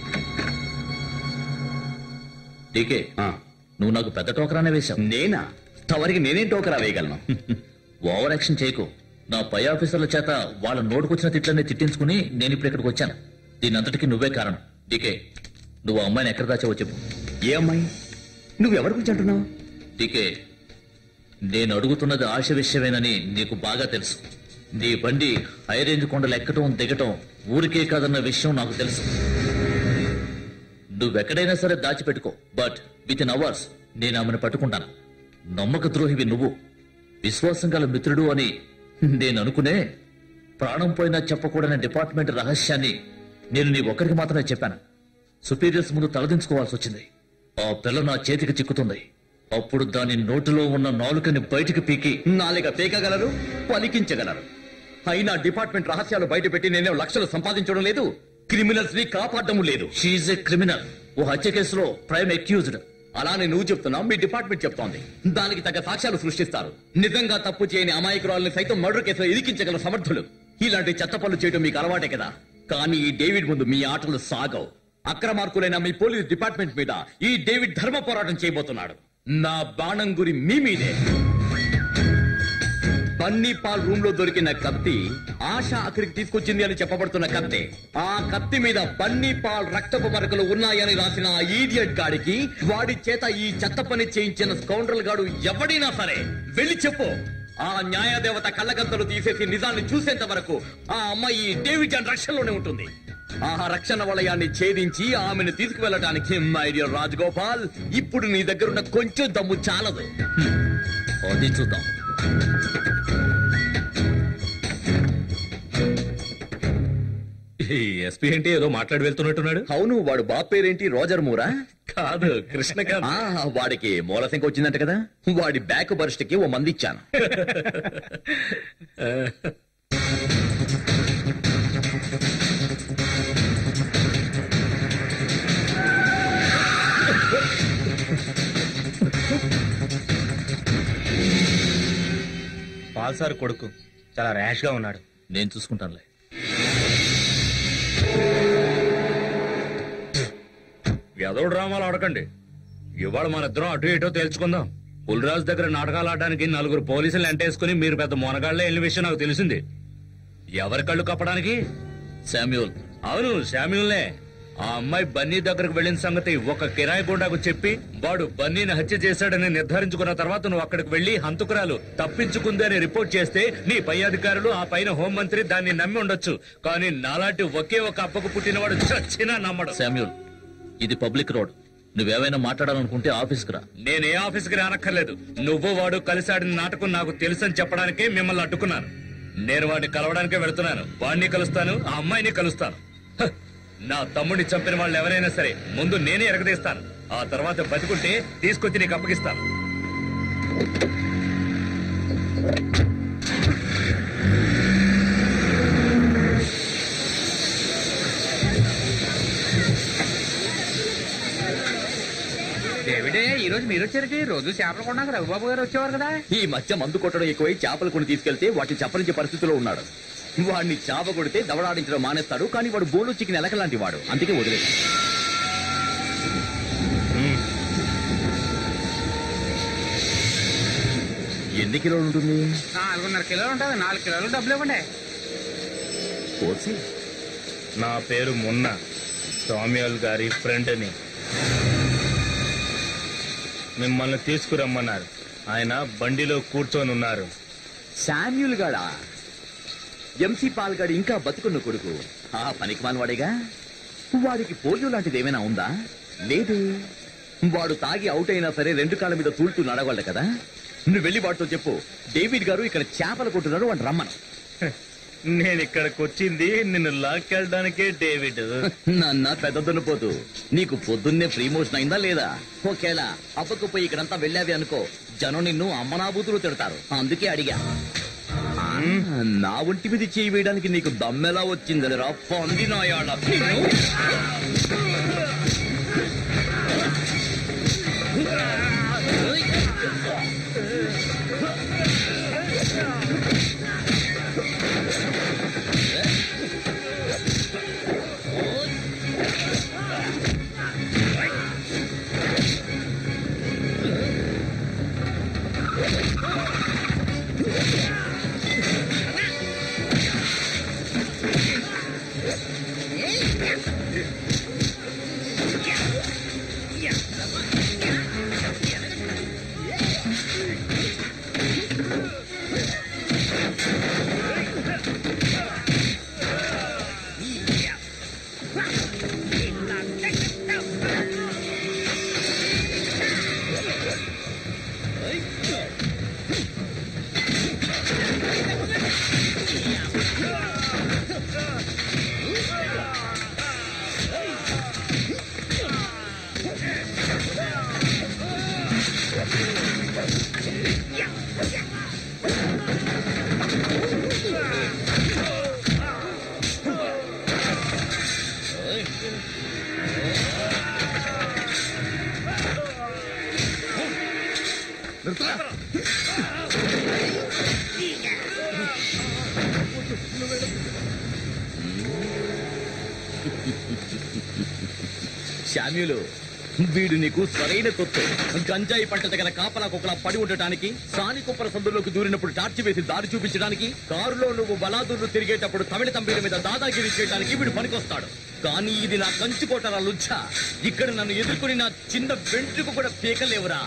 డీకే నువ్వు నాకు పెద్ద టోకరానే వేశావు నేనా తవరికి నేనేం టోకరా వేయగలను ఓవర్ యాక్షన్ చేయకు నా పై ఆఫీసర్ల చేత వాళ్ళ నోటుకొచ్చిన తిట్లన్నీ తిట్టించుకుని నేను ఇప్పుడు ఇక్కడికి వచ్చాను దీని అంతటికి నువ్వే కారణం డీకే నువ్వు ఆ అమ్మాయిని ఎక్కడ దాచావో చెప్పు ఏ అమ్మాయి నువ్వు ఎవరి గురించి అంటున్నావు డీకే నేను అడుగుతున్నది ఆశ విషయమేనని నీకు బాగా తెలుసు నీ బండి హై రేంజ్ కొండలు ఎక్కటం దిగటం ఊరికే కాదన్న విషయం నాకు తెలుసు నువ్వెక్కడైనా సరే దాచిపెట్టుకో బట్ విత్ ఇన్ అవర్స్ నేను ఆమెను పట్టుకుంటాను నమ్మక ద్రోహివి నువ్వు విశ్వాసం గల మిత్రుడు అని నేను అనుకునే ప్రాణం పోయినా చెప్పకూడని డిపార్ట్మెంట్ రహస్యాన్ని నేను నీ ఒక్కరికి మాత్రమే చెప్పాను సుపీరియర్స్ ముందు తలదించుకోవాల్సి వచ్చింది ఆ పిల్ల నా చేతికి చిక్కుతుంది అప్పుడు దాని నోటిలో ఉన్న నాలుకని బయటికి పీకి నాలుక పీకగలరు పలికించగలరు అయినా డిపార్ట్మెంట్ రహస్యాలు బయటపెట్టి నేనే లక్షలు సంపాదించడం లేదు క్రిమినల్స్ ని కాపాడడం లేదు షీఈ్ ఏ క్రిమినల్ ఓ హత్య కేసులో ప్రైమ్ అక్యూజ్డ్ అలానే నువ్వు చెప్తున్నావు మీ డిపార్ట్మెంట్ చెప్తోంది దానికి తగ్గ సాక్ష్యాలు సృష్టిస్తారు నిజంగా తప్పు చేయని అమాయకురాలని సైతం మర్డర్ కేసులో ఇరికించగల సమర్థులు ఇలాంటి చెత్త పనులు చేయడం మీకు అలవాటే కదా కానీ ఈ డేవిడ్ ముందు మీ ఆటలు సాగవు అక్రమార్కులైన మీ పోలీస్ డిపార్ట్మెంట్ మీద ఈ డేవిడ్ ధర్మ పోరాటం చేయబోతున్నాడు నా బాణం గురి మీ మీదే బన్నీ పాల్ రూమ్ లో దొరికిన కత్తి ఆశ అక్కడికి తీసుకొచ్చింది అని చెప్పబడుతున్న కత్తి ఆ కత్తి మీద బన్నీ పాల్ రక్తపు మరకలు ఉన్నాయని రాసిన ఆ ఈడియట్ గాడికి వాడి చేత ఈ చెత్త పని చేయించిన స్కౌండ్రల్ గాడు ఎవడైనా సరే వెళ్ళి చెప్పు ఆ న్యాయదేవత కళ్ళగంతలు తీసేసి నిజాన్ని చూసేంత వరకు ఆ అమ్మాయి డేవిడ్ జాన్ రక్షణలోనే ఉంటుంది ఆ రక్షణ వలయాన్ని ఛేదించి ఆమెను తీసుకువెళ్ళటానికి మై డియర్ రాజగోపాల్ ఇప్పుడు నీ దగ్గరున్న కొంచెం దమ్ము చాలదు అది చూద్దాం ఈ ఎస్పీ ఏంటి ఏదో మాట్లాడి వెళ్తున్నట్టున్నాడు అవును వాడు బాబు పేరేంటి రోజర్ మూరా కాదు కృష్ణకాంత్ ఆ, వాడికి మూలశంక వచ్చిందంట కదా వాడి బ్యాక్ బర్స్ట్ కి ఓ మంది ఇచ్చాను పాల్ సార్ కొడుకు చాలా ర్యాష్ గా ఉన్నాడు నేను చూసుకుంటానులే ఎదవ డ్రామాలు ఆడకండి ఇవాళ మన ఇద్దరం అటు ఇటో తేల్చుకుందాం పులిరాజు దగ్గర నాటకాలు ఆడడానికి నలుగురు పోలీసులు ఎంటేసుకుని మీరు పెద్ద మొనగాళ్లే వెళ్ళిన విషయం నాకు తెలిసింది ఎవరి కళ్ళు కప్పడానికి శామ్యూల్ అవును శామ్యూల్నే ఆ అమ్మాయి బన్నీ దగ్గరకు వెళ్ళిన సంగతి ఒక కిరాయి గుండాకు చెప్పి వాడు బన్నీని హత్య చేశాడని నిర్ధారించుకున్న తర్వాత నువ్వు అక్కడికి వెళ్లి హంతకురాలు తప్పించుకుంది అని రిపోర్ట్ చేస్తే నీ పై అధికారులు ఆ పైన హోంమంత్రి దాన్ని నమ్మి ఉండొచ్చు కానీ నాలాంటి ఒకే ఒక అప్పకు పుట్టినవాడు చచ్చినా నమ్మడు శామ్యూల్ ఇది పబ్లిక్ రోడ్ నువ్వేమైనా మాట్లాడాలనుకుంటే ఆఫీస్కి రా నేను ఏ ఆఫీస్కి రానక్కర్లేదు నువ్వు వాడు కలిసి ఆడిన నాటకం నాకు తెలుసని చెప్పడానికే మిమ్మల్ని అడ్డుకున్నాను నేను వాడిని కలవడానికే వెళ్తున్నాను వాడిని కలుస్తాను ఆ అమ్మాయిని కలుస్తాను హ! నా తమ్ముడిని చంపిన వాళ్ళు ఎవరైనా సరే ముందు నేనే ఎరగదీస్తాను ఆ తర్వాత బతికుంటే తీసుకొచ్చి నీకు అప్పగిస్తాను డేవిడే ఈ రోజు మీరు వచ్చారటి రోజు చేపలు కొన్నాక రఘుబాబు గారు వచ్చేవారు కదా ఈ మధ్య మందు కొట్టడం ఎక్కువై చేపలు కొని తీసుకెళ్తే వాటిని చప్పరించే పరిస్థితిలో ఉన్నాడు వాడిని చాప కొడితే దవడాడించడం మానేస్తాడు కానీ వాడు బోను చికెన్ ఎలకలాంటి వాడు అందుకే వదిలేదు ఎన్ని కిలోలు ఉంటుంది నాలుగున్నర కిలోలు ఉంటుంది నాలుగు కిలోలు డబ్బులు ఇవ్వండి కోసి నా పేరు మున్నా సామ్యాల్ గారి ఫ్రెండ్ని మిమ్మల్ని తీసుకురమ్మన్నారు ఆయన బండిలో కూర్చొని ఉన్నారు శామ్యుల్ గాడా ఎంసీ పాల్గాడు ఇంకా బతుకున్న కొడుకు ఆ పనికి వాడేగా వాడికి పోలియో లాంటిది ఏమైనా ఉందా లేదే వాడు తాగి అవుట్ అయినా సరే రెండు కాళ్ళ మీద తూలుతూ నడవాళ్ళ కదా నువ్వు వెళ్ళి వాడితో చెప్పు డేవిడ్ గారు ఇక్కడ చేపలు కొట్టున్నారు వాడు రమ్మను నేను ఇక్కడికి వచ్చింది నిన్ను లాక్కెళ్ళడానికే డేవిడ్ నాన్న పెద్ద దున్నపోతు నీకు పొద్దున్నే ఫ్రీ మోషన్ అయిందా లేదా ఒకేలా అప్పకపోయి ఇక్కడంతా వెళ్ళావి అనుకో జనం నిన్ను అమ్మనాబూతులు తిడతారు అందుకే అడిగా ఆ, నా ఒంటి మీద చేయి వేయడానికి నీకు దమ్మెలా వచ్చింది రా పొంది నాయాళ్ళ శామ్యులు వీడు నీకు సరైన తొత్తు గంజాయి పంట దగ్గర కాపలా కుక్కలా పడి ఉండటానికి సాని కుప్పల సందులోకి దూరినప్పుడు టార్చి వేసి దారి చూపించడానికి కారులో నువ్వు బలాదూర్లు తిరిగేటప్పుడు తమిళ తంబీల మీద దాదాగిరి చేయడానికి వీడు పనికొస్తాడు కానీ ఇది నా కంచుకోటల లుచ్చ ఇక్కడ నన్ను ఎదుర్కొని నా చిన్న వెంట్రుకు కూడా పీకలేవురా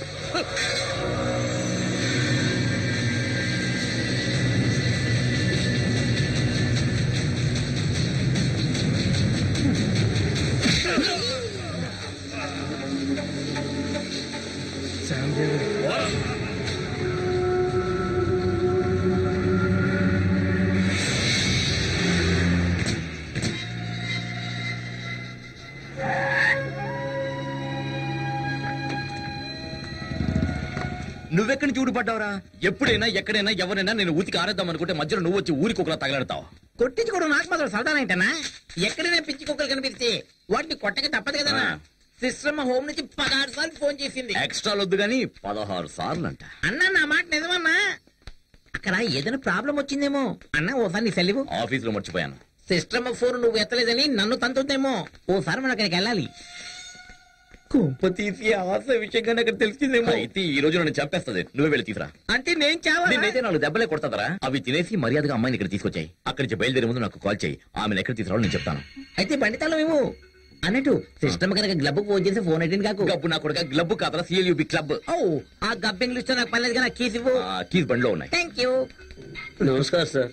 నువ్వెక్కడి నుంచి ఊడిపడ్డావురా ఎప్పుడైనా ఎక్కడైనా ఎవరైనా నేను ఊతికి ఆరేద్దాం అనుకుంటే మధ్యలో నువ్వు వచ్చి ఊరికి ఒకలా తగలడతావు కొట్టించుకోవడం నాకు మాత్రం సరదానా ఏంటన్నా ఎక్కడైనా పిచ్చి కుక్కలు కనిపిస్తే వాటిని కొట్టక తప్పదు కదా సిస్టమ్ హోమ్ నుంచి పదహారు సార్లు ఫోన్ చేసింది ఎక్స్ట్రా వద్దు గానీ పదహారు సార్లు అంట అన్నా నా మాట నిజమన్నా అక్కడ ఏదైనా ప్రాబ్లం వచ్చిందేమో అన్నా ఓసారి నీ సెలవు ఆఫీస్ లో మర్చిపోయాను సిస్టమ్ ఫోన్ నువ్వు ఎత్తలేదని నన్ను తంతుందేమో ఓసారి మనం అక్కడికి వెళ్ళాలి కుంప తీసి ఆశ విషయంగా నాకు తెలిసిందేమో అయితే ఈ రోజు నన్ను చంపేస్తుంది నువ్వే వెళ్ళి తీసురా అంటే నేను చావా నేనైతే నాలుగు దెబ్బలే కొడతాదరా అవి తినేసి మర్యాదగా అమ్మాయిని ఇక్కడ తీసుకొచ్చాయి అక్కడి నుంచి బయలుదేరే ముందు నాకు కాల్ చేయి ఆమెను ఎక్కడ తీసుకురావాలో నేను చెప్తాను అయితే బండితాలో మేము అన్నట్టు సిస్టమ్ కనుక గ్లబ్ ఫోన్ చేసి ఫోన్ అటెండ్ కాకు గబ్బు నా కొడుక గ్లబ్ కాదరా సిఎల్యూబి క్లబ్ ఓ ఆ గబ్బింగ్లు ఇస్తే నాకు పర్లేదు కానీ కీస్ ఇవ్వు కీస్ బండిలో ఉన్నాయి థ్యాంక్ యూ నమస్కారం sir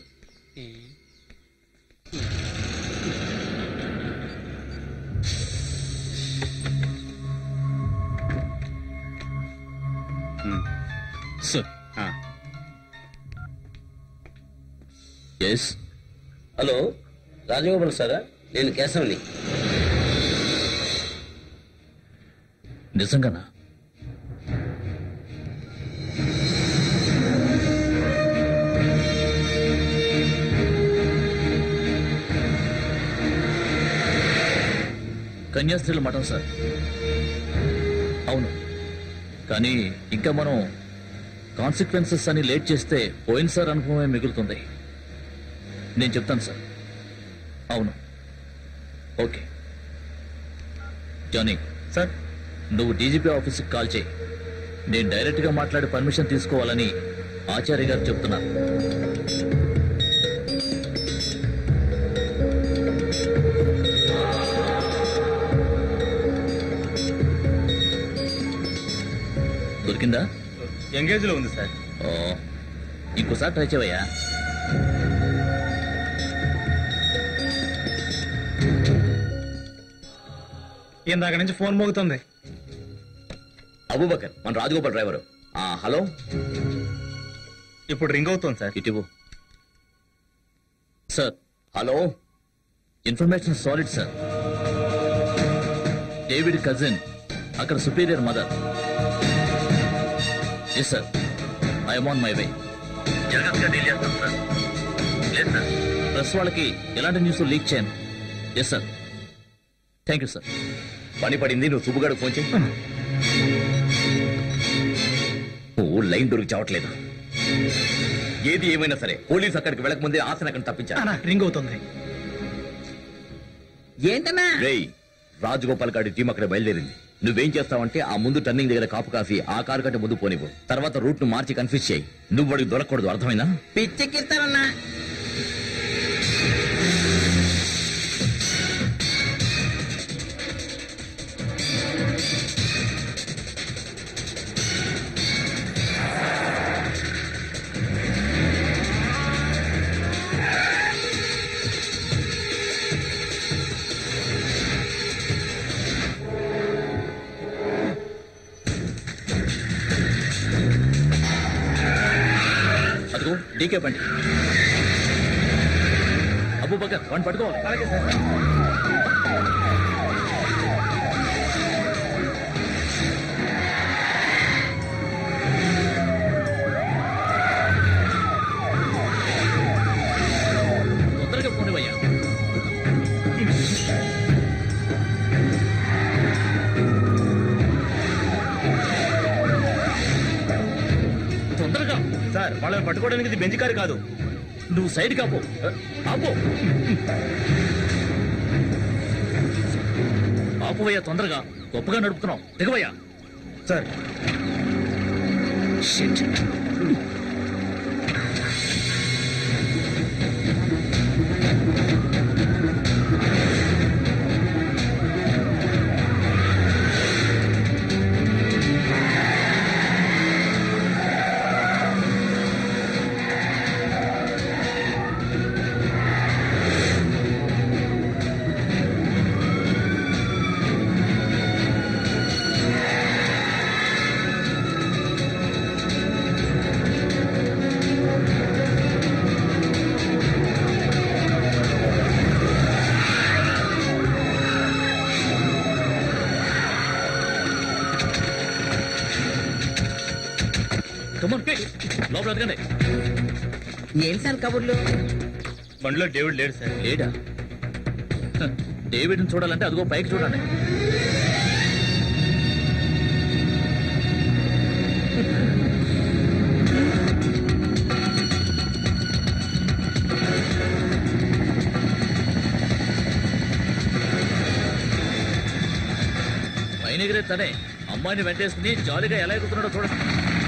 sir yes hello Rajagopal సారా నేను కేశవని నిజంగానా కన్యాస్త్రీల మఠం సార్ అవును కానీ ఇంకా మనం కాన్సిక్వెన్సెస్ అని లేట్ చేస్తే పోయిన సార్ అనుభవమే మిగులుతుంది నేను చెప్తాను సార్ అవును ఓకే జానీ సార్ నువ్వు డీజీపీ ఆఫీస్కి కాల్ చేయి నేను డైరెక్ట్గా మాట్లాడి పర్మిషన్ తీసుకోవాలని ఆచార్య గారు చెప్తున్నారు దొరికిందా ఎంగేజ్ లో ఉంది సార్ ఓ ఇంకోసారి ట్రై చేయవయ్యా ఇందాక నుంచి ఫోన్ మోగుతుంది అబూబకర్ మన రాజగోపాల్ డ్రైవర్ హలో ఇప్పుడు రింగ్ అవుతుంది సార్ ఇటు sir hello information solid sir David cousin అక్కడ superior mother yes sir I'm on my way జాగ్రత్తగా డీల్ చేస్తాం సార్ లేదు సార్ ప్రెస్ వాళ్ళకి ఎలాంటి న్యూస్ లీక్ చేయను yes sir thank you sir పని పడింది నువ్వు సుబ్బుగాడు ఫోన్ చేయి ఓ లైన్ దొరికి చావట్లేదు ఏది ఏమైనా సరే పోలీస్ అక్కడికి వెళ్ళక ముందే ఆశను అక్కడ తప్పించారు రింగ్ అవుతుంది ఏంటన్నా రేయ్ రాజగోపాల్ గారి టీం అక్కడ బయలుదేరింది నువ్వేం చేస్తావంటే ఆ ముందు టర్నింగ్ దగ్గర కాపు కాసి ఆ కారు కంటే ముందు పోనివ్వు తర్వాత రూట్ ను మార్చి కన్ఫ్యూజ్ చేయి నువ్వు వాడికి దొరకకూడదు అర్థమైందా పిచ్చెక్కిస్తానన్నా అదిగో డీకే బండి అబూబకర్ వాడిని పట్టుకోవాలి అలాగే సార్ తొందరగా పోనివయ్యా తొందరగా సార్ వాళ్ళని పట్టుకోవడానికి ఇది బెంచ్ కారు కాదు నువ్వు సైడ్ కాపో ఆపో ఆపువయ్యా తొందరగా గొప్పగా నడుపుతున్నాం దిగవయ్యా సార్ కమన్ లోపల ఎదగండి ఏం సార్ కబుర్లు బండిలో డేవిడ్ లేడు సార్ లేడా హ, డేవిడ్ని చూడాలంటే అదిగో పైకి చూడండి పైన ఎగిరే తనే అమ్మాయిని వెంటేసుకుని జాలీగా ఎలా ఎగుతున్నాడో చూడండి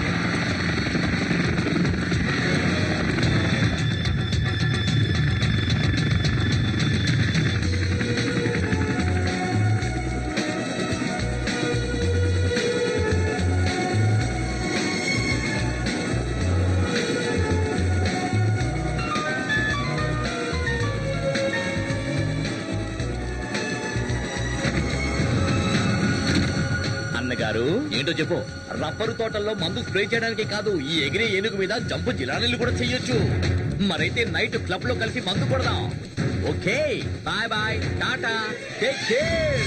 అన్నగారు ఏంటో చెప్పు రబ్బరు తోటల్లో మందు స్ప్రే చేయడానికి కాదు ఈ ఎగిరే ఏనుగు మీద జంపు జిలానీలు కూడా చెయ్యొచ్చు మరైతే నైట్ క్లబ్ లో కలిసి మందు కొడదాం okay bye bye tata take care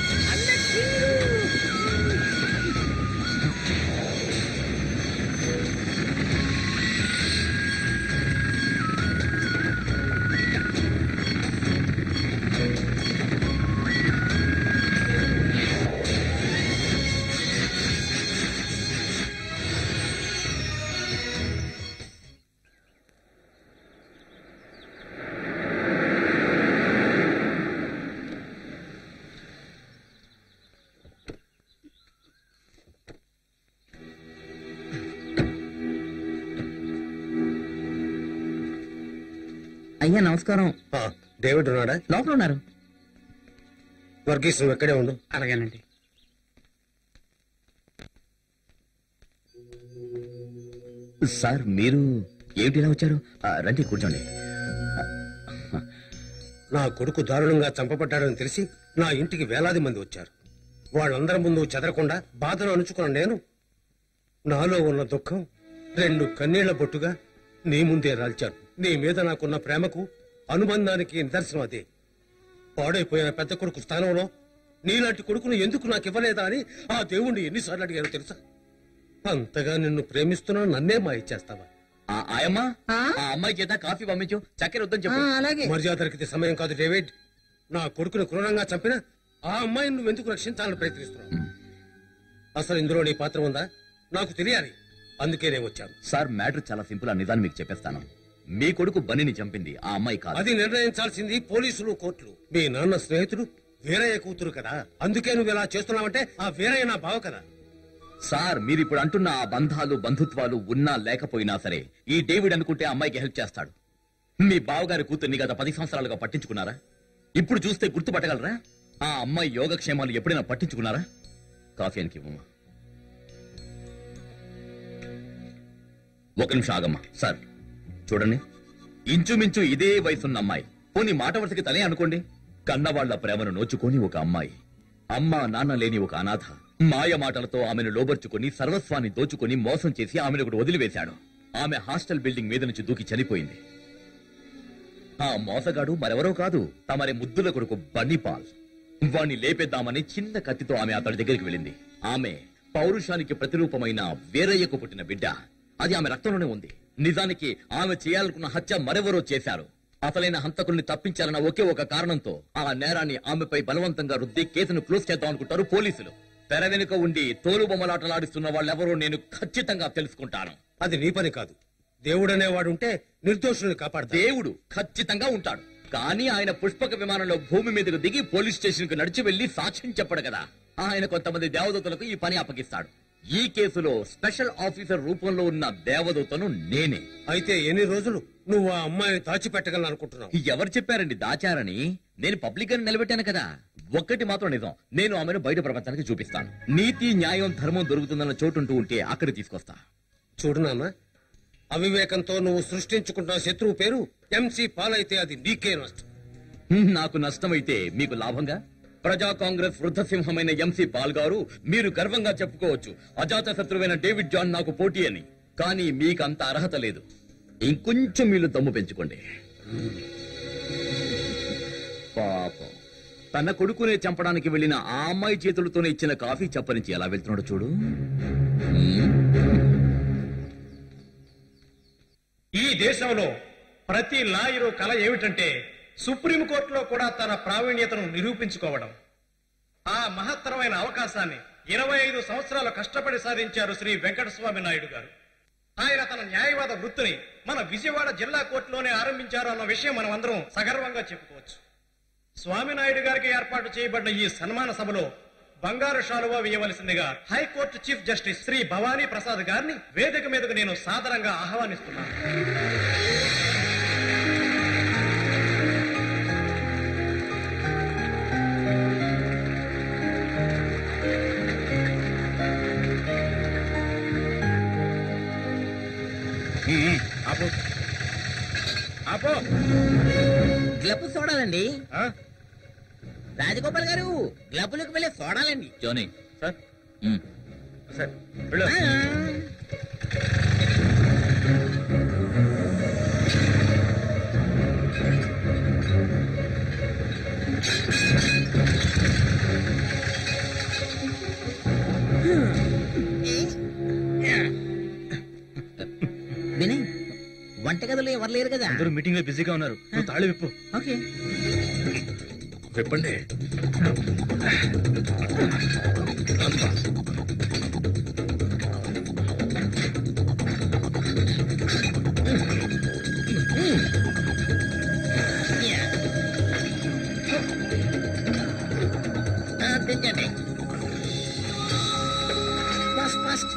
అయ్యా నమస్కారం డేవిడ్ ఉన్నాడా లోపల ఉన్నారు వర్గీస్ నువ్వు ఎక్కడే ఉండు అలాగేనండి సార్ మీరు ఏమిటి ఇలా వచ్చారు ఆ, రండి కూర్చోండి నా కొడుకు దారుణంగా చంపబడ్డాడని తెలిసి నా ఇంటికి వేలాది మంది వచ్చారు వాళ్ళందరి ముందు చెదరకుండా బాధను అణుచుకున్న నేను నాలో ఉన్న దుఃఖం రెండు కన్నీళ్ల బొట్టుగా నీ ముందే రాల్చాను నీ మీద నాకున్న ప్రేమకు అనుబంధానికి నిదర్శనం అదే పాడైపోయిన పెద్ద కొడుకు స్థానంలో నీలాంటి కొడుకును ఎందుకు నాకు ఇవ్వలేదా అని ఆ దేవుణ్ణి ఎన్నిసార్లు అడిగాను తెలుసా అంతగా నిన్ను ప్రేమిస్తున్నా నన్నే మా ఇచ్చేస్తావా ఆ, ఆయమ్మా ఆ అమ్మాయి చేత కాఫీ పంపించు చక్కెర వద్దని చెప్పు మర్యాద దొరికితే సమయం కాదు డేవిడ్ నా కొడుకును క్రూరంగా చంపిన ఆ అమ్మాయిని నువ్వు ఎందుకు రక్షించాలని ప్రయత్నిస్తున్నావు అసలు ఇందులో నీ పాత్ర ఉందా నాకు తెలియాలి అందుకే నేను వచ్చాను సార్ మ్యాటర్ చాలా సింపుల్ ఆ నిజాన్ని మీకు చెప్పేస్తాను మీ కొడుకు బన్నీని చంపింది ఆ అమ్మాయి కాదు అది నిర్ణయించాల్సింది పోలీసులు కోర్టులు మీ నాన్న స్నేహితుడు వీరయ్య కూతురు కదా అందుకే నువ్వు ఇలా చేస్తున్నావంటే ఆ వీరయ్య నా బావ కదా సార్ మీరు ఇప్పుడు అంటున్న ఆ బంధాలు బంధుత్వాలు ఉన్నా లేకపోయినా సరే ఈ డేవిడ్ అనుకుంటే ఆ అమ్మాయికి హెల్ప్ చేస్తాడు మీ బావగారి కూతుర్ని గత పది సంవత్సరాలుగా పట్టించుకున్నారా ఇప్పుడు చూస్తే గుర్తుపట్టగలరా ఆ అమ్మాయి యోగక్షేమాలు ఎప్పుడైనా పట్టించుకున్నారా కాఫీ అనికి ఇవ్వమ్మా ఒక నిమిషం ఆగమ్మా సార్ చూడండి ఇంచుమించు ఇదే వయసున్న అమ్మాయి పోనీ మాట వరుసకి తనే అనుకోండి కన్నవాళ్ల ప్రేమను నోచుకొని ఒక అమ్మాయి అమ్మ నాన్న లేని ఒక అనాథ మాయ మాటలతో ఆమెను లోబర్చుకొని సర్వస్వాన్ని దోచుకొని మోసం చేసి ఆమెను ఒకటి వదిలివేశాడు ఆమె హాస్టల్ బిల్డింగ్ మీద నుంచి దూకి చనిపోయింది ఆ మోసగాడు మరెవరో కాదు తమరి ముద్దుల కొడుకు బన్నీపాల్ వాణ్ణి లేపేద్దామని చిన్న కత్తితో ఆమె అతడి దగ్గరికి వెళ్ళింది ఆమె పౌరుషానికి ప్రతిరూపమైన వీరయ్యకు పుట్టిన బిడ్డ అది ఆమె రక్తంలోనే ఉంది నిజానికి ఆమె చేయాలనుకున్న హత్య మరెవరో చేశారు అసలైన హంతకుల్ని తప్పించాలన్న ఒకే ఒక కారణంతో ఆ నేరాన్ని ఆమెపై బలవంతంగా రుద్ది కేసును క్లోజ్ చేద్దాం అనుకుంటారు పోలీసులు తెర వెనుక ఉండి తోలు బొమ్మలాటలాడిస్తున్న వాళ్ళెవరో నేను ఖచ్చితంగా తెలుసుకుంటాను అది నీ పని కాదు దేవుడనేవాడు ఉంటే నిర్దోషుల్ని కాపాడు దేవుడు ఖచ్చితంగా ఉంటాడు కానీ ఆయన పుష్పక విమానంలో భూమి మీదకు దిగి పోలీస్ స్టేషన్ కు నడిచి వెళ్లి సాక్ష్యం చెప్పడు కదా ఆయన కొంతమంది దేవదూతలకు ఈ పని అప్పగిస్తాడు ఈ కేసులో స్పెషల్ ఆఫీసర్ రూపంలో ఉన్న దేవదూతను నేనే అయితే ఎన్ని రోజులు నువ్వు ఆ అమ్మాయిని దాచిపెట్టగలను అనుకుంటున్నావు ఎవరు చెప్పారండి దాచారని నేను పబ్లిక్ అని నిలబెట్టాను కదా ఒక్కటి మాత్రం నిజం నేను ఆమెను బయట ప్రపంచానికి చూపిస్తాను నీతి న్యాయం ధర్మం దొరుకుతుందన్న చోటుంటూ ఉంటే అక్కడికి తీసుకొస్తా చూడు నాన్న అవివేకంతో నువ్వు సృష్టించుకుంటున్న శత్రువు పేరు ఎంసీ పాలైతే అది నీకే నష్టం నాకు నష్టమైతే మీకు లాభంగా ప్రజా కాంగ్రెస్ వృద్ధ సింహమైన ఎంసీ పాల్ గారు మీరు గర్వంగా చెప్పుకోవచ్చు అజాత శత్రువైన డేవిడ్ జాన్ నాకు పోటీ అని కానీ మీకు అంత అర్హత లేదు ఇంకొంచెం మీరు దమ్ము పెంచుకోండి పాపం తన కొడుకునే చంపడానికి వెళ్లిన ఆ అమ్మాయి చేతులతోనే ఇచ్చిన కాఫీ చప్పరించి ఎలా వెళ్తున్నాడు చూడు ఈ దేశంలో ప్రతి లాయరు కళ ఏమిటంటే సుప్రీంకోర్టులో కూడా తన ప్రావీణ్యతను నిరూపించుకోవడం ఆ మహత్తరమైన అవకాశాన్ని ఇరవై ఐదు సంవత్సరాలు కష్టపడి సాధించారు శ్రీ వెంకటస్వామి నాయుడు గారు ఆయన తన న్యాయవాద వృత్తిని మన విజయవాడ జిల్లా కోర్టులోనే ఆరంభించారు అన్న విషయం మనం అందరం సగర్వంగా చెప్పుకోవచ్చు స్వామినాయుడు గారికి ఏర్పాటు చేయబడిన ఈ సన్మాన సభలో బంగారు శాలువా వేయవలసిందిగా high court chief justice Shri Bhavani Prasad గారిని వేదిక మీదకు నేను సాదరంగా ఆహ్వానిస్తున్నాను ఆపు ఆపు గ్లబ్ చూడాలండి రాజగోపాల్ గారు గ్లబ్బులకు వెళ్ళి చూడాలండి జానీ సార్ సార్ వినయ్ వంటగదిలో ఎవరు లేరు కదా అందరూ మీటింగ్ లో బిజీగా ఉన్నారు నువ్వు తాళి విప్పు ఓకే విప్పండి తెచ్చండి ఫస్ట్ ఫస్ట్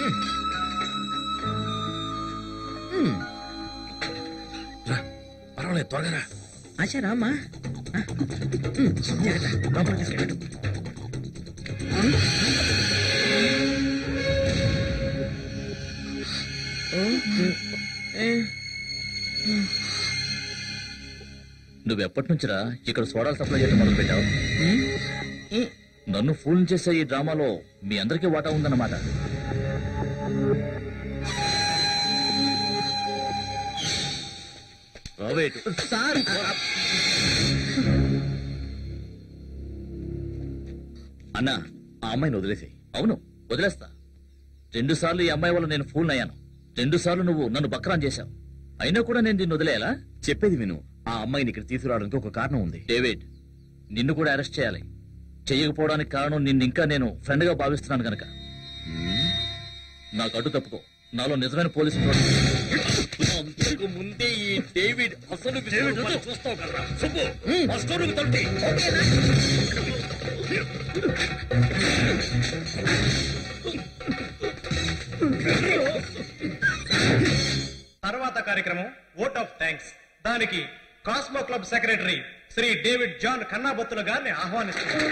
పర్వాలేదు త్వరగా ఆశా రామ్మా లోపలికి తీసుకెళ్ళండి నువ్వు ఎప్పటి నుంచిరా ఇక్కడ సోడాలు సప్లై చేయడం మొదలు పెట్టావు నన్ను ఫూల్ చేసే ఈ డ్రామాలో మీ అందరికీ వాటా ఉందన్నమాట రావేటు. సార్ అన్నా ఆ అమ్మాయిని వదిలేసి అవును వదిలేస్తా రెండు సార్లు ఈ అమ్మాయి వల్ల నేను ఫూల్ అయ్యాను రెండు సార్లు నువ్వు నన్ను బక్రాన్ చేశావు అయినా కూడా నేను దీన్ని వదిలేయాలా చెప్పేది విను ఆ అమ్మాయిని ఇక్కడ తీసుకురావడానికి ఒక కారణం ఉంది డేవిడ్ నిన్ను కూడా అరెస్ట్ చేయాలి చెయ్యకపోవడానికి కారణం నిన్ను ఇంకా నేను ఫ్రెండ్ గా భావిస్తున్నాను గనక హ్మ్? నాకు అడ్డు తప్పుకో నాలో నిజమైన పోలీసు అంతకు ముందే ఈ డేవిడ్ అసలు విశ్వరూపాన్ని చూస్తావు కదరా సుబ్బు ఆ స్టోర్ తలుపు తర్వాత కార్యక్రమం ఓట్ ఆఫ్ థ్యాంక్స్ దానికి Cosmo club secretary Shri David John Kannabothula గారిని ఆహ్వానిస్తున్నారు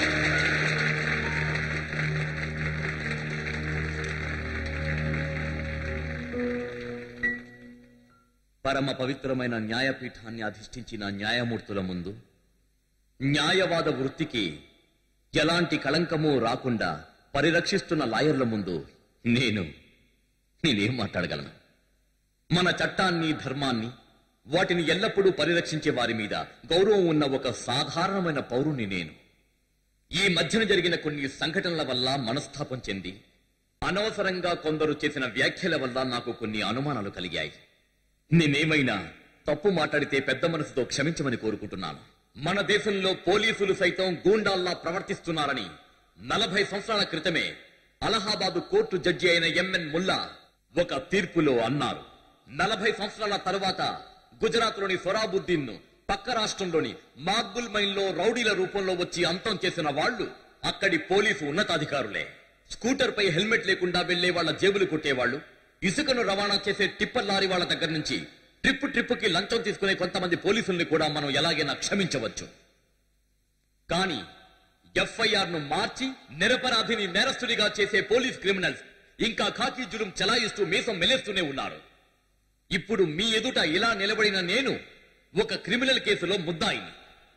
పరమ పవిత్రమైన న్యాయపీఠాన్ని అధిష్ఠించిన న్యాయమూర్తుల ముందు న్యాయవాద వృత్తికి ఎలాంటి కళంకము రాకుండా పరిరక్షిస్తున్న లాయర్ల ముందు నేను నేనేం మాట్లాడగలను మన చట్టాన్ని ధర్మాన్ని వాటిని ఎల్లప్పుడూ పరిరక్షించే వారి మీద గౌరవం ఉన్న ఒక సాధారణమైన పౌరుని నేను ఈ మధ్యన జరిగిన కొన్ని సంఘటనల వల్ల మనస్తాపం చెంది అనవసరంగా కొందరు చేసిన వ్యాఖ్యల వల్ల నాకు కొన్ని అనుమానాలు కలిగాయి నేనేమైనా తప్పు మాట్లాడితే పెద్ద మనసుతో క్షమించమని కోరుకుంటున్నాను మన దేశంలో పోలీసులు సైతం గూండాల్లా ప్రవర్తిస్తున్నారని నలభై సంవత్సరాల క్రితమే అలహాబాదు కోర్టు జడ్జి అయిన ఎంఎన్ ముల్లా ఒక తీర్పులో అన్నారు నలభై సంవత్సరాల తరువాత గుజరాత్ లోని సొరాబుద్దీన్ ను పక్క రాష్ట్రంలోని మార్బుల్ మైన్ లో రౌడీల రూపంలో వచ్చి అంతం చేసిన వాళ్ళు అక్కడి పోలీసు ఉన్నతాధికారులే స్కూటర్ పై హెల్మెట్ లేకుండా వెళ్లే వాళ్ళ జేబులు కొట్టేవాళ్ళు ఇసుకను రవాణా చేసే టిప్పర్ లారీ వాళ్ళ దగ్గర నుంచి ట్రిప్ ట్రిప్పుకి లంచం తీసుకునే కొంతమంది పోలీసుల్ని కూడా మనం ఎలాగైనా క్షమించవచ్చు కానీ ఎఫ్ఐఆర్ ను మార్చి నిరపరాధిని నేరస్తుడిగా చేసే పోలీస్ క్రిమినల్స్ ఇంకా ఖాకీ జులుం చెలాయిస్తూ మీసం మెలేస్తూనే ఉన్నారు ఇప్పుడు మీ ఎదుట ఇలా నిలబడిన నేను ఒక క్రిమినల్ కేసులో ముద్దాయిని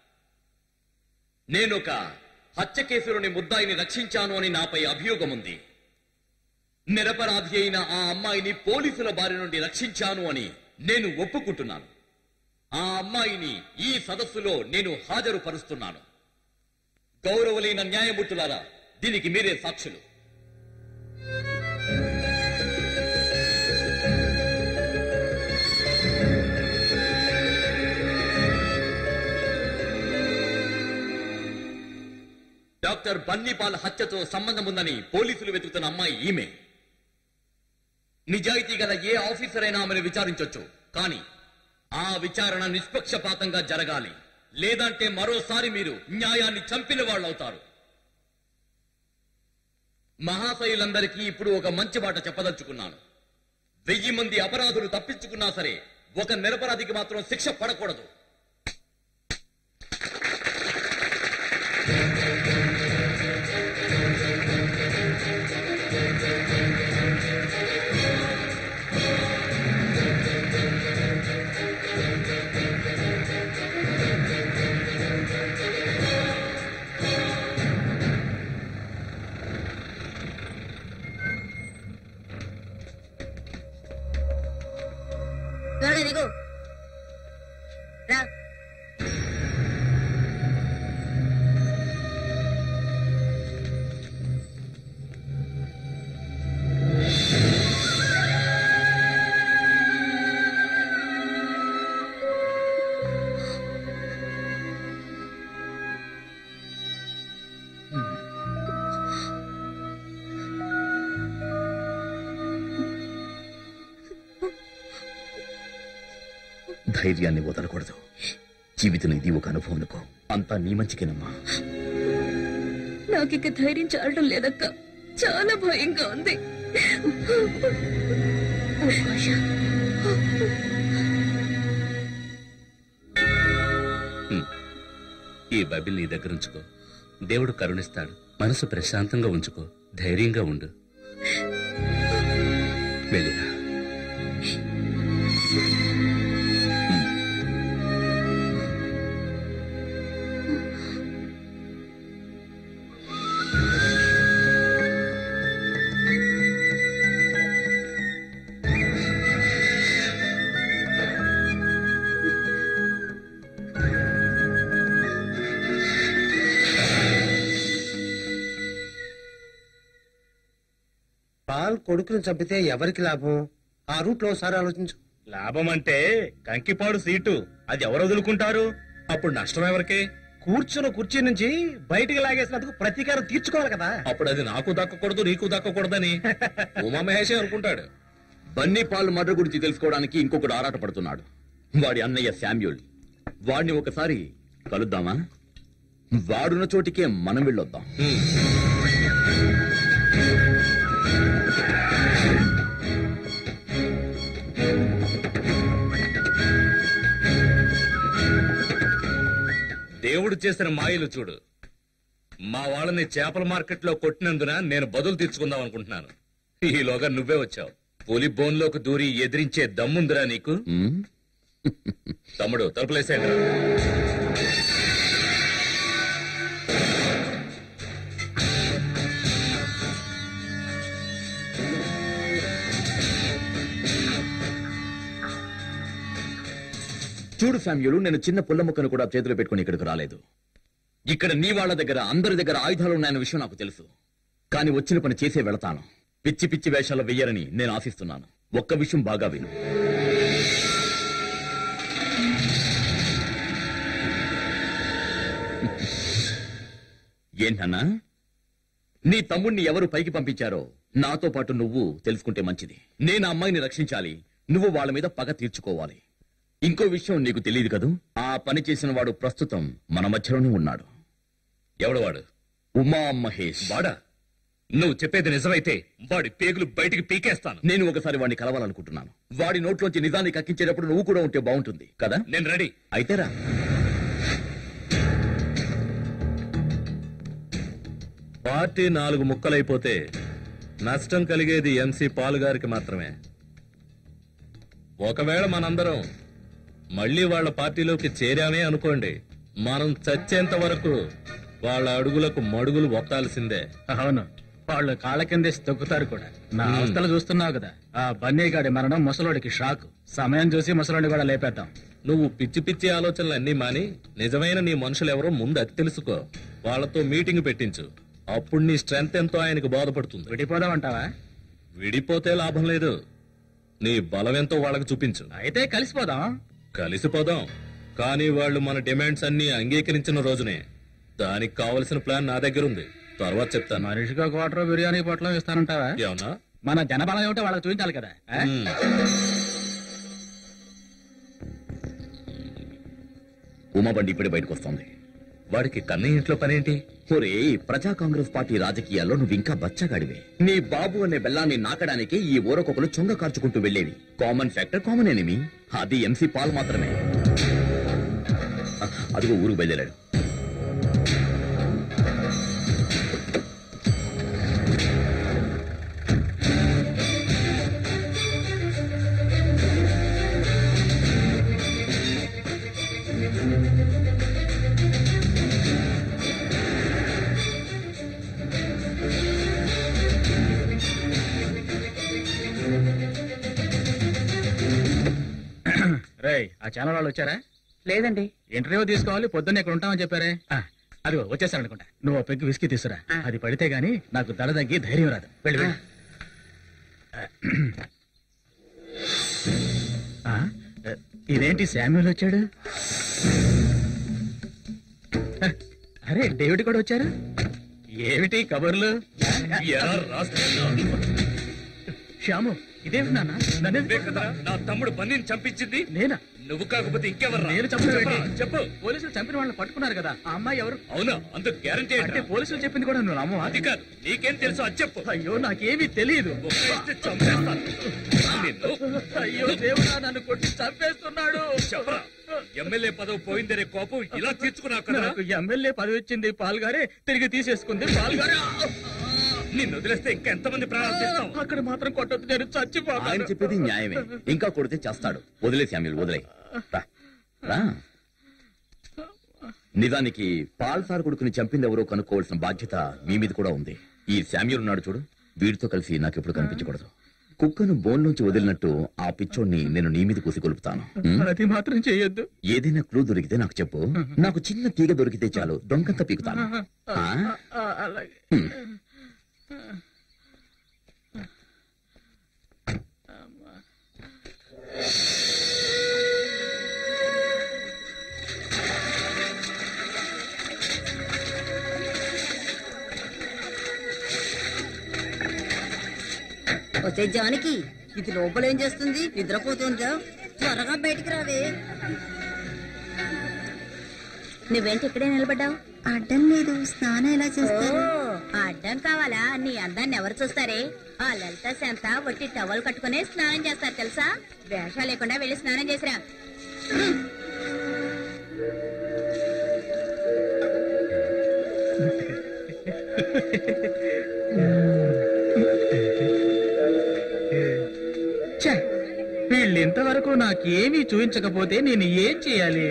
నేనొక హత్య కేసులోని ముద్దాయిని రక్షించాను అని నాపై అభియోగం ఉంది నిరపరాధి అయిన ఆ అమ్మాయిని పోలీసుల బారి నుండి రక్షించాను అని నేను ఒప్పుకుంటున్నాను ఆ అమ్మాయిని ఈ సదస్సులో నేను హాజరుపరుస్తున్నాను గౌరవలేన న్యాయమూర్తులారా దీనికి మీరే సాక్షులు డాక్టర్ బన్నీపాల్ హత్యతో సంబంధం ఉందని పోలీసులు వెతుకుతున్న అమ్మాయి ఈమె నిజాయితీ గల ఏ ఆఫీసర్ అయినా ఆమెను విచారించొచ్చు కానీ ఆ విచారణ నిష్పక్షపాతంగా జరగాలి లేదంటే మరోసారి మీరు న్యాయాన్ని చంపిన వాళ్ళు అవుతారు మహాశయులందరికీ ఇప్పుడు ఒక మంచి మాట చెప్పదలుచుకున్నాను వెయ్యి మంది అపరాధులు తప్పించుకున్నా సరే ఒక నిరపరాధికి మాత్రం శిక్ష పడకూడదు త్వరగా దిగు రా ధైర్యాన్ని వదలకూడదు జీవితం ఇది ఒక అనుభవం అనుకో అంతా నీ మంచికేనమ్మా నాకిక ధైర్యం చాలడం లేదక్క చాలా భయంగా ఉంది ఈ బైబిల్ నీ దగ్గర ఉంచుకో దేవుడు కరుణిస్తాడు మనసు ప్రశాంతంగా ఉంచుకో ధైర్యంగా ఉండు వెళ్ళిరా పాల్ కొడుకుని చంపితే ఎవరికి లాభం ఆ రూట్ లో ఒకసారి ఆలోచించు లాభం అంటే కంకిపాడు సీటు అది ఎవరు వదులుకుంటారు అప్పుడు నష్టం ఎవరికి కూర్చున్న కుర్చీ నుంచి బయటికి లాగేసినందుకు ప్రతీకారం తీర్చుకోవాలి కదా అప్పుడు అది నాకు దక్కకూడదు నీకు దక్కకూడదని ఉమామహేషే అనుకుంటాడు బన్నీ పాల్ మర్డర్ గురించి తెలుసుకోవడానికి ఇంకొకడు ఆరాటపడుతున్నాడు వాడి అన్నయ్య శామ్యూల్ వాడిని ఒకసారి కలుద్దామా వాడున్న చోటికే మనం వెళ్ళొద్దాం దేవుడు చేసిన మాయలు చూడు మా వాళ్ళని చేపల మార్కెట్ లో కొట్టినందున నేను బదులు తీర్చుకుందాం అనుకుంటున్నాను ఈలోగా నువ్వే వచ్చావు పులి బోన్లోకి దూరి ఎదిరించే దమ్ముందిరా నీకు తమ్ముడు తలుపులేసాడు చూడు శామ్యులు నేను చిన్న పుల్ల ముక్కను కూడా చేతిలో పెట్టుకుని ఇక్కడికి రాలేదు ఇక్కడ నీ వాళ్ళ దగ్గర అందరి దగ్గర ఆయుధాలు ఉన్నాయన్న విషయం నాకు తెలుసు కానీ వచ్చిన పని చేసే వెళతాను పిచ్చి పిచ్చి వేషాలు వెయ్యరని నేను ఆశిస్తున్నాను ఒక్క విషయం బాగా విను ఏంటన్నా నీ తమ్ముణ్ణి ఎవరు పైకి పంపించారో నాతో పాటు నువ్వు తెలుసుకుంటే మంచిది నేను ఆ అమ్మాయిని రక్షించాలి నువ్వు వాళ్ళ మీద పగ తీర్చుకోవాలి ఇంకో విషయం నీకు తెలియదు కదూ ఆ పని చేసిన వాడు ప్రస్తుతం మన మధ్యలోనే ఉన్నాడు ఎవడు వాడు ఉమా మహేష్ వాడా నువ్వు చెప్పేది నిజమైతే వాడి పేగులు బయటికి పీకేస్తాను నేను ఒకసారి వాడిని కలవాలనుకుంటున్నాను వాడి నోట్లోంచి నిజాన్ని కక్కించేటప్పుడు నువ్వు కూడా ఉంటే బాగుంటుంది కదా నేను రెడీ అయితే రా పార్టీ నాలుగు ముక్కలైపోతే నష్టం కలిగేది ఎంసీ పాల్ గారికి మాత్రమే ఒకవేళ మనందరం మళ్ళీ వాళ్ళ పార్టీలోకి చేరామే అనుకోండి మనం చచ్చేంత వరకు వాళ్ళ అడుగులకు మడుగులు ఒత్తాల్సిందే అవును వాళ్ళు కాళ్ళ కిందేసి తొక్కుతారు కూడా నా మ్మ్. అవస్థలు చూస్తున్నావు కదా ఆ బన్నీగాడి మరణం ముసలోడికి షాక్ సమయం చూసి ముసలోడిని కూడా లేపేద్దాం నువ్వు పిచ్చి పిచ్చి ఆలోచనలు అన్నీ మాని నిజమైన నీ మనుషులు ఎవరో ముందు అది తెలుసుకో వాళ్ళతో మీటింగ్ పెట్టించు అప్పుడు నీ స్ట్రెంత్ ఎంతో ఆయనకు బోధపడుతుంది విడిపోదామంటావా విడిపోతే లాభం లేదు నీ బలం ఎంతో వాళ్ళకి చూపించు అయితే కలిసిపోదాం కలిసిపోదాం కానీ వాళ్ళు మన డిమాండ్స్ అన్ని అంగీకరించిన రోజునే దానికి కావలసిన ప్లాన్ నా దగ్గర ఉంది తర్వాత చెప్తాను మనిషిగా క్వార్టర్ బిర్యానీ పొట్లం ఇస్తానంటావా ఏమన్నా మన జనబలం ఏమిటో వాళ్ళకి చూపించాలి కదా ఆ? ఉమాబండి ఇప్పుడే బయటకు వస్తోంది వాడికి కన్న ఇంట్లో పనేంటి ఒరే ప్రజా కాంగ్రెస్ పార్టీ రాజకీయాల్లో నువ్వు ఇంకా బచ్చగాడివే నీ బాబు అనే బెల్లాన్ని నాకడానికి ఈ ఊరకొకలు చొంగ కార్చుకుంటూ వెళ్ళేవి కామన్ ఫ్యాక్టర్ కామన్ ఎనిమి అది ఎంసీ పాల్ మాత్రమే అ- అదిగో ఊరు బయలుదేరాడు రేయ్ ఆ ఛానల్ వాళ్ళు వచ్చారా లేదండి ఇంటర్వ్యూ తీసుకోవాలి పొద్దున్న ఇక్కడ ఉంటామని చెప్పారే ఆ, అదిగో వచ్చేసారనుకుంటా నువ్వు ఓ పెగ్గు విస్కీ తీసురా అది పడితే గాని నాకు దడ తగ్గి ధైర్యం రాదు వెళ్ళి వెళ్ళి ఆ, ఇదేంటి శామ్యుల్ వచ్చాడు ఆ, అరే డేవిడ్ కూడా వచ్చారు ఏమిటి కబుర్లు ఎలా రాస్తున్నా? శ్యాము ఇదేమిటి నాన్న నన్ను నువ్వే కదరా నా తమ్ముడు బన్నీని చంపించింది నేనా నువ్వు కాకపోతే ఇంకెవరు నేను చంపలేదు చెప్పు పోలీసులు చంపిన వాళ్ళని పట్టుకున్నారు కదా ఆ అమ్మాయి ఎవరు అవునా అందుకు గ్యారంటీ అంటే పోలీసులు చెప్పింది కూడా నువ్వు నమ్మవా అది కాదు నీకేం తెలుసు అది చెప్పు అయ్యో నాకేమీ తెలియదు ఒప్పేస్తే చంపేస్తాను నిన్ను అయ్యో దేవుడా నన్ను కొట్టి చంపేస్తున్నాడు చెప్పరా ఎమ్మెల్యే పదవి పోయిందనే కోపం ఇలా తీర్చుకున్నావు కదా నాకు ఎమ్మెల్యే పదవి వచ్చింది పాల్గారే తిరిగి తీసేసుకుంది పాల్గారే నిన్ను వదిలేస్తే ఇంకా ఎంతమంది ప్రాణాలు తీస్తావు అక్కడ మాత్రం కొట్టొద్దు నేను ఆయన చచ్చిపోతాను చెప్పేది న్యాయమే ఇంకా కొడితే చేస్తాడు వదిలే శామ్యుల్ వదిలే రా. రా నిజానికి పాల్ సార్ కొడుకుని చంపింది ఎవరో కనుక్కోవాల్సిన బాధ్యత మీ మీద కూడా ఉంది ఈ శామ్యుల్ ఉన్నాడు చూడు వీడితో కలిసి నాకు ఎప్పుడు కనిపించకూడదు కుక్కను బోన్లోంచి వదిలినట్టు ఆ పిచ్చోడిని నేను నీ మీద కూసి కొలుపుతాను ఉం? అది మాత్రం చేయొద్దు ఏదైనా క్లూ దొరికితే నాకు చెప్పు నాకు చిన్న తీగ దొరికితే చాలు దొంగంత పీకుతాను ఆ? ఆ, అలాగే హ్మ్. వచ్చే జానికి ఇది లోపల ఏం చేస్తుంది నిద్రపోతుందా త్వరగా బయటికి రావే నువ్వేంటి ఇక్కడే నిలబడ్డావు అడ్డం లేదు స్నానం ఎలా చేస్తారు అడ్డం కావాలా నీ అందాన్ని ఎవరు చూస్తారే ఆ లలిత శాంత వట్టి టవల్ కట్టుకునే స్నానం చేస్తారు తెలుసా వేషాలు లేకుండా వెళ్ళి స్నానం చేసిరా ఛే, వీళ్ళు ఇంతవరకు నాకేమీ చూపించకపోతే నేను ఏం చేయాలి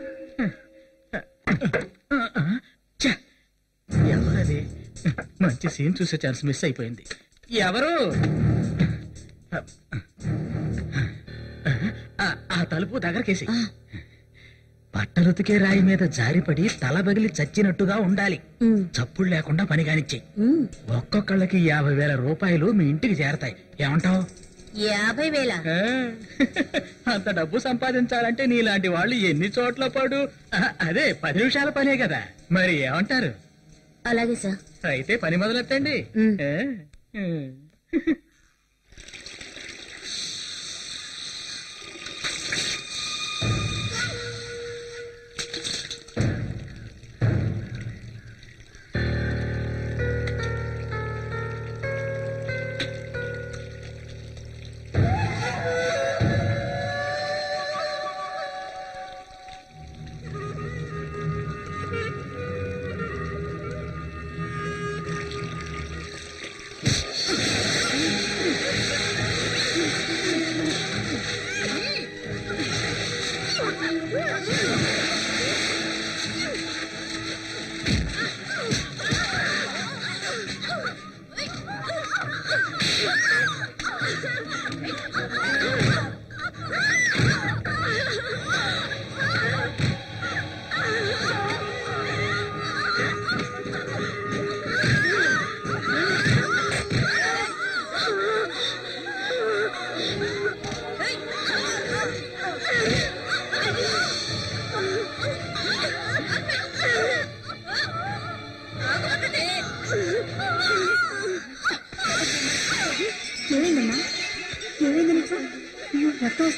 ఛే, ఎవరది మంచి సీన్ చూసే ఛాన్స్ మిస్ అయిపోయింది ఎవరు ఆ, ఆ తలుపు దగ్గరకేసి బట్టలుతికే రాయి మీద జారిపడి తల బగిలి చచ్చినట్టుగా ఉండాలి చప్పుడు లేకుండా పని కానిచ్చాయి ఒక్కొక్కళ్ళకి యాభై వేల రూపాయలు మీ ఇంటికి చేరతాయి ఏమంటావు యాభై వేల అంత డబ్బు సంపాదించాలంటే నీలాంటి వాళ్ళు ఎన్ని చోట్ల పడు ఆ, అదే పది నిమిషాల పనే కదా మరి ఏమంటారు అలాగే సార్ అయితే పని మొదలెట్టండి ఏ? ఏ.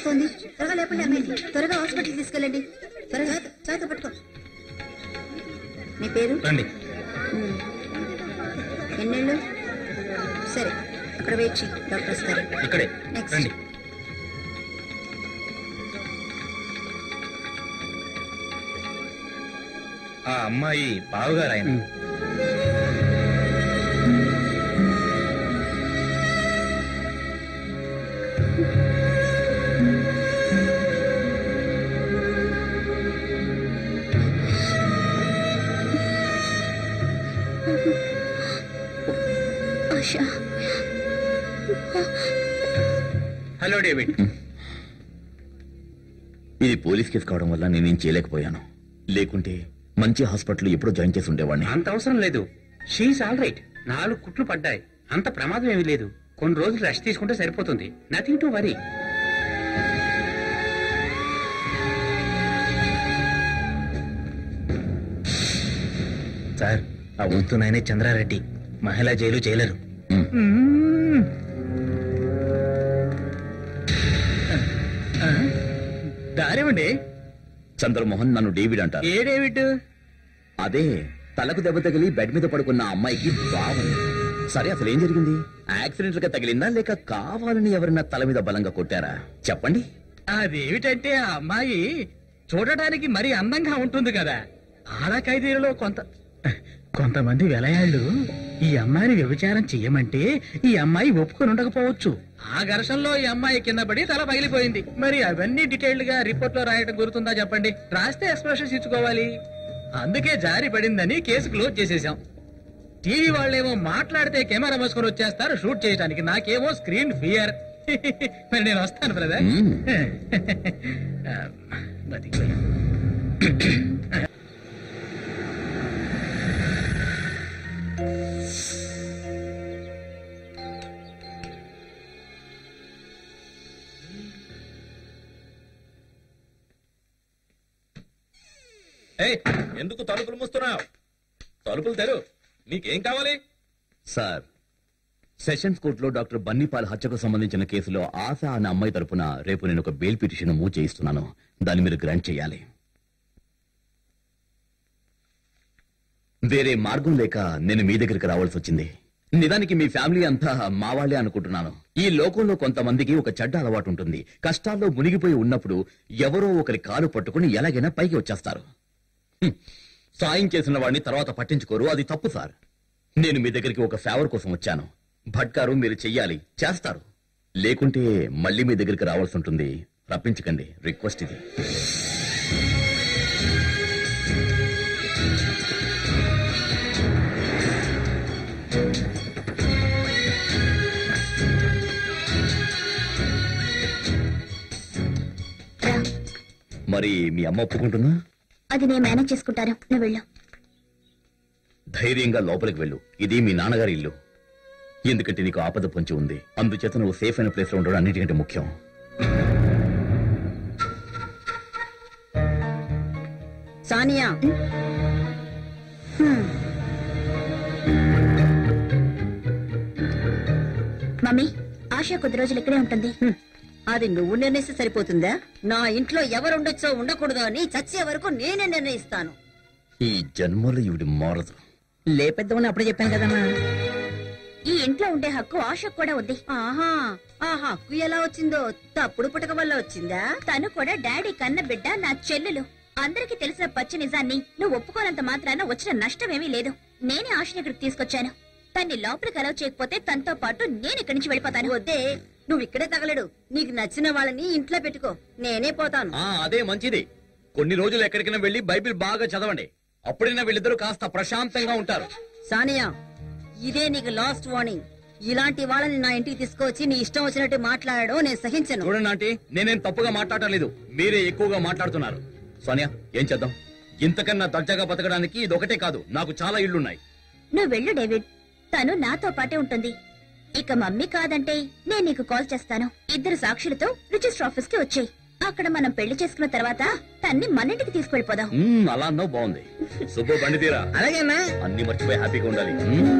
వస్తుంది త్వరగా లేపండి అమ్మాయిని త్వరగా హాస్పిటల్ తీసుకెళ్ళండి త్వరగా చేత పట్టుకో నీ పేరు రండి ఉమ్. ఎన్నేళ్ళు సరే అక్కడ వెయిట్ చేయి డాక్టర్ వస్తారు ఇక్కడే నెక్స్ట్ రండి ఆ అమ్మాయి బావగారు ఆయన ఆశా హలో డేవిడ్ ఇది పోలీస్ కేసు కావడం వల్ల నేనేం చేయలేకపోయాను లేకుంటే మంచి హాస్పిటల్ ఎప్పుడో జాయిన్ చేసి ఉండేవాడిని అంత అవసరం లేదు షీఈస్ ఆల్ రైట్ నాలుగు కుట్లు పడ్డాయి అంత ప్రమాదం ఏమీ లేదు కొన్ని రోజులు రెస్ట్ తీసుకుంటే సరిపోతుంది నథింగ్ టు వరీ సార్ ఆ వస్తున్నాయనే చంద్రారెడ్డి మహిళా జైలు జైలరు దారేమండి చంద్రమోహన్ నన్ను డేవిడ్ అంటారు ఏ డేవిడ్ అదే తలకు దెబ్బ తగిలి బెడ్ మీద పడుకున్న అమ్మాయికి బాగుంది సరే అసలు ఏం జరిగింది యాక్సిడెంట్ గా తగిలిందా లేక కావాలని ఎవరైనా తల మీద బలంగా కొట్టారా చెప్పండి అదేమిటంటే ఆ అమ్మాయి చూడటానికి మరి అందంగా ఉంటుంది కదా ఆడ ఖైదీలలో కొంత కొంతమంది వెలయాళ్ళు ఈ అమ్మాయిని వ్యభిచారం చెయ్యమంటే ఈ అమ్మాయి ఒప్పుకొని ఉండకపోవచ్చు ఆ ఘర్షణలో ఈ అమ్మాయి కింద పడి తల పగిలిపోయింది మరి అవన్నీ డీటెయిల్డ్ గా రిపోర్ట్ లో రాయటం గుర్తుందా చెప్పండి రాస్తే ఎక్స్ప్రెషన్స్ ఇచ్చుకోవాలి అందుకే జారి పడిందని కేసు క్లోజ్ చేసేసాం టీవీ వాళ్ళేమో మాట్లాడితే కెమెరా మోసుకొని వచ్చేస్తారు షూట్ చేయడానికి నాకేమో స్క్రీన్ ఫియర్ మరి నేను వస్తాను బ్రదర్ బతికిపోయాం ఏయ్ ఎందుకు తలుపులు మూస్తున్నావు తలుపులు తెరు నీకేం కావాలి సార్ సెషన్స్ కోర్టులో డాక్టర్ బన్నీపాల్ హత్యకు సంబంధించిన కేసులో ఆశ అనే అమ్మాయి తరపున రేపు నేను ఒక బెయిల్ పిటిషన్ మూవ్ చేయిస్తున్నాను దాన్ని మీరు గ్రాంట్ చేయాలి వేరే మార్గం లేక నేను మీ దగ్గరికి రావాల్సి వచ్చింది నిజానికి మీ ఫ్యామిలీ అంతా మా వాళ్ళే అనుకుంటున్నాను ఈ లోకంలో కొంతమందికి ఒక చెడ్డ అలవాటు ఉంటుంది కష్టాల్లో మునిగిపోయి ఉన్నప్పుడు ఎవరో ఒకరి కాలు పట్టుకుని ఎలాగైనా పైకి వచ్చేస్తారు హ్మ్. సాయం చేసిన వాడిని తర్వాత పట్టించుకోరు అది తప్పు సార్ నేను మీ దగ్గరికి ఒక ఫేవర్ కోసం వచ్చాను భట్కారు మీరు చెయ్యాలి చేస్తారు లేకుంటే మళ్ళీ మీ దగ్గరికి రావాల్సి ఉంటుంది రప్పించకండి రిక్వెస్ట్ ఇది మరి మీ అమ్మ ఒప్పుకుంటుందా అది నేను మేనేజ్ చేసుకుంటాను నువ్వు వెళ్ళు ధైర్యంగా లోపలికి వెళ్ళు ఇది మీ నాన్నగారి ఇల్లు ఎందుకంటే నీకు ఆపద పొంచి ఉంది అందుచేత నువ్వు సేఫ్ అయిన ప్లేస్ లో ఉండడం అన్నిటికంటే ముఖ్యం సానియా హ్మ్. మమ్మీ ఆశ కొద్ది రోజులు ఇక్కడే ఉంటుంది అది నువ్వు నిర్ణయిస్తే సరిపోతుందా నా ఇంట్లో ఎవరు ఉండొచ్చో ఉండకూడదో అని చచ్చే వరకు నేనే నిర్ణయిస్తాను ఈ జన్మలో ఇవిడి మారదు లేపెద్దామని అప్పుడే చెప్పాను కదమ్మా ఈ ఇంట్లో ఉండే హక్కు ఆశకు కూడా ఉంది ఆహా ఆ హక్కు ఎలా వచ్చిందో తప్పుడు పుటక వల్ల వచ్చిందా తను కూడా డాడీ కన్న బిడ్డ నా చెల్లెలు అందరికీ తెలిసిన పచ్చి నిజాన్ని నువ్వు ఒప్పుకోనంత మాత్రాన వచ్చిన నష్టమేమీ లేదు నేనే ఆశని ఇక్కడికి తీసుకొచ్చాను తన్ని లోపలికి అలౌ చేయకపోతే తనతో పాటు నేను ఇక్కడి నుంచి వెళ్ళిపోతాను వద్దే నువ్వు ఇక్కడే తగలడు నీకు నచ్చిన వాళ్ళని ఇంట్లో పెట్టుకో నేనే పోతాను ఆ అదే మంచిది కొన్ని రోజులు ఎక్కడికైనా వెళ్లి బైబిల్ బాగా చదవండి అప్పుడైనా వీళ్ళిద్దరూ కాస్త ప్రశాంతంగా ఉంటారు సానియా ఇదే నీకు లాస్ట్ వార్నింగ్ ఇలాంటి వాళ్ళని నా ఇంటికి తీసుకొచ్చి నీ ఇష్టం వచ్చినట్టు మాట్లాడడం నేను సహించను చూడండి ఆంటీ నేనేం తప్పుగా మాట్లాడటం లేదు మీరే ఎక్కువగా మాట్లాడుతున్నారు సోనియా ఏం చేద్దాం ఇంతకన్నా దర్జాగా బతకడానికి ఇదొకటే కాదు నాకు చాలా ఇళ్లున్నాయి నువ్వు వెళ్ళు డేవిడ్ తను నాతో పాటే ఉంటుంది ఇక మమ్మీ కాదంటే నేను నీకు కాల్ చేస్తాను ఇద్దరు సాక్షులతో రిజిస్టర్ ఆఫీస్ కి వచ్చేయి అక్కడ మనం పెళ్లి చేసుకున్న తర్వాత తన్ని మన ఇంటికి తీసుకెళ్లిపోదాం మ్మ్, అలా అన్నావు బాగుంది సుబ్బు బండి తీరా అలాగేనా అన్ని మర్చిపోయి హ్యాపీగా ఉండాలి మ్మ్.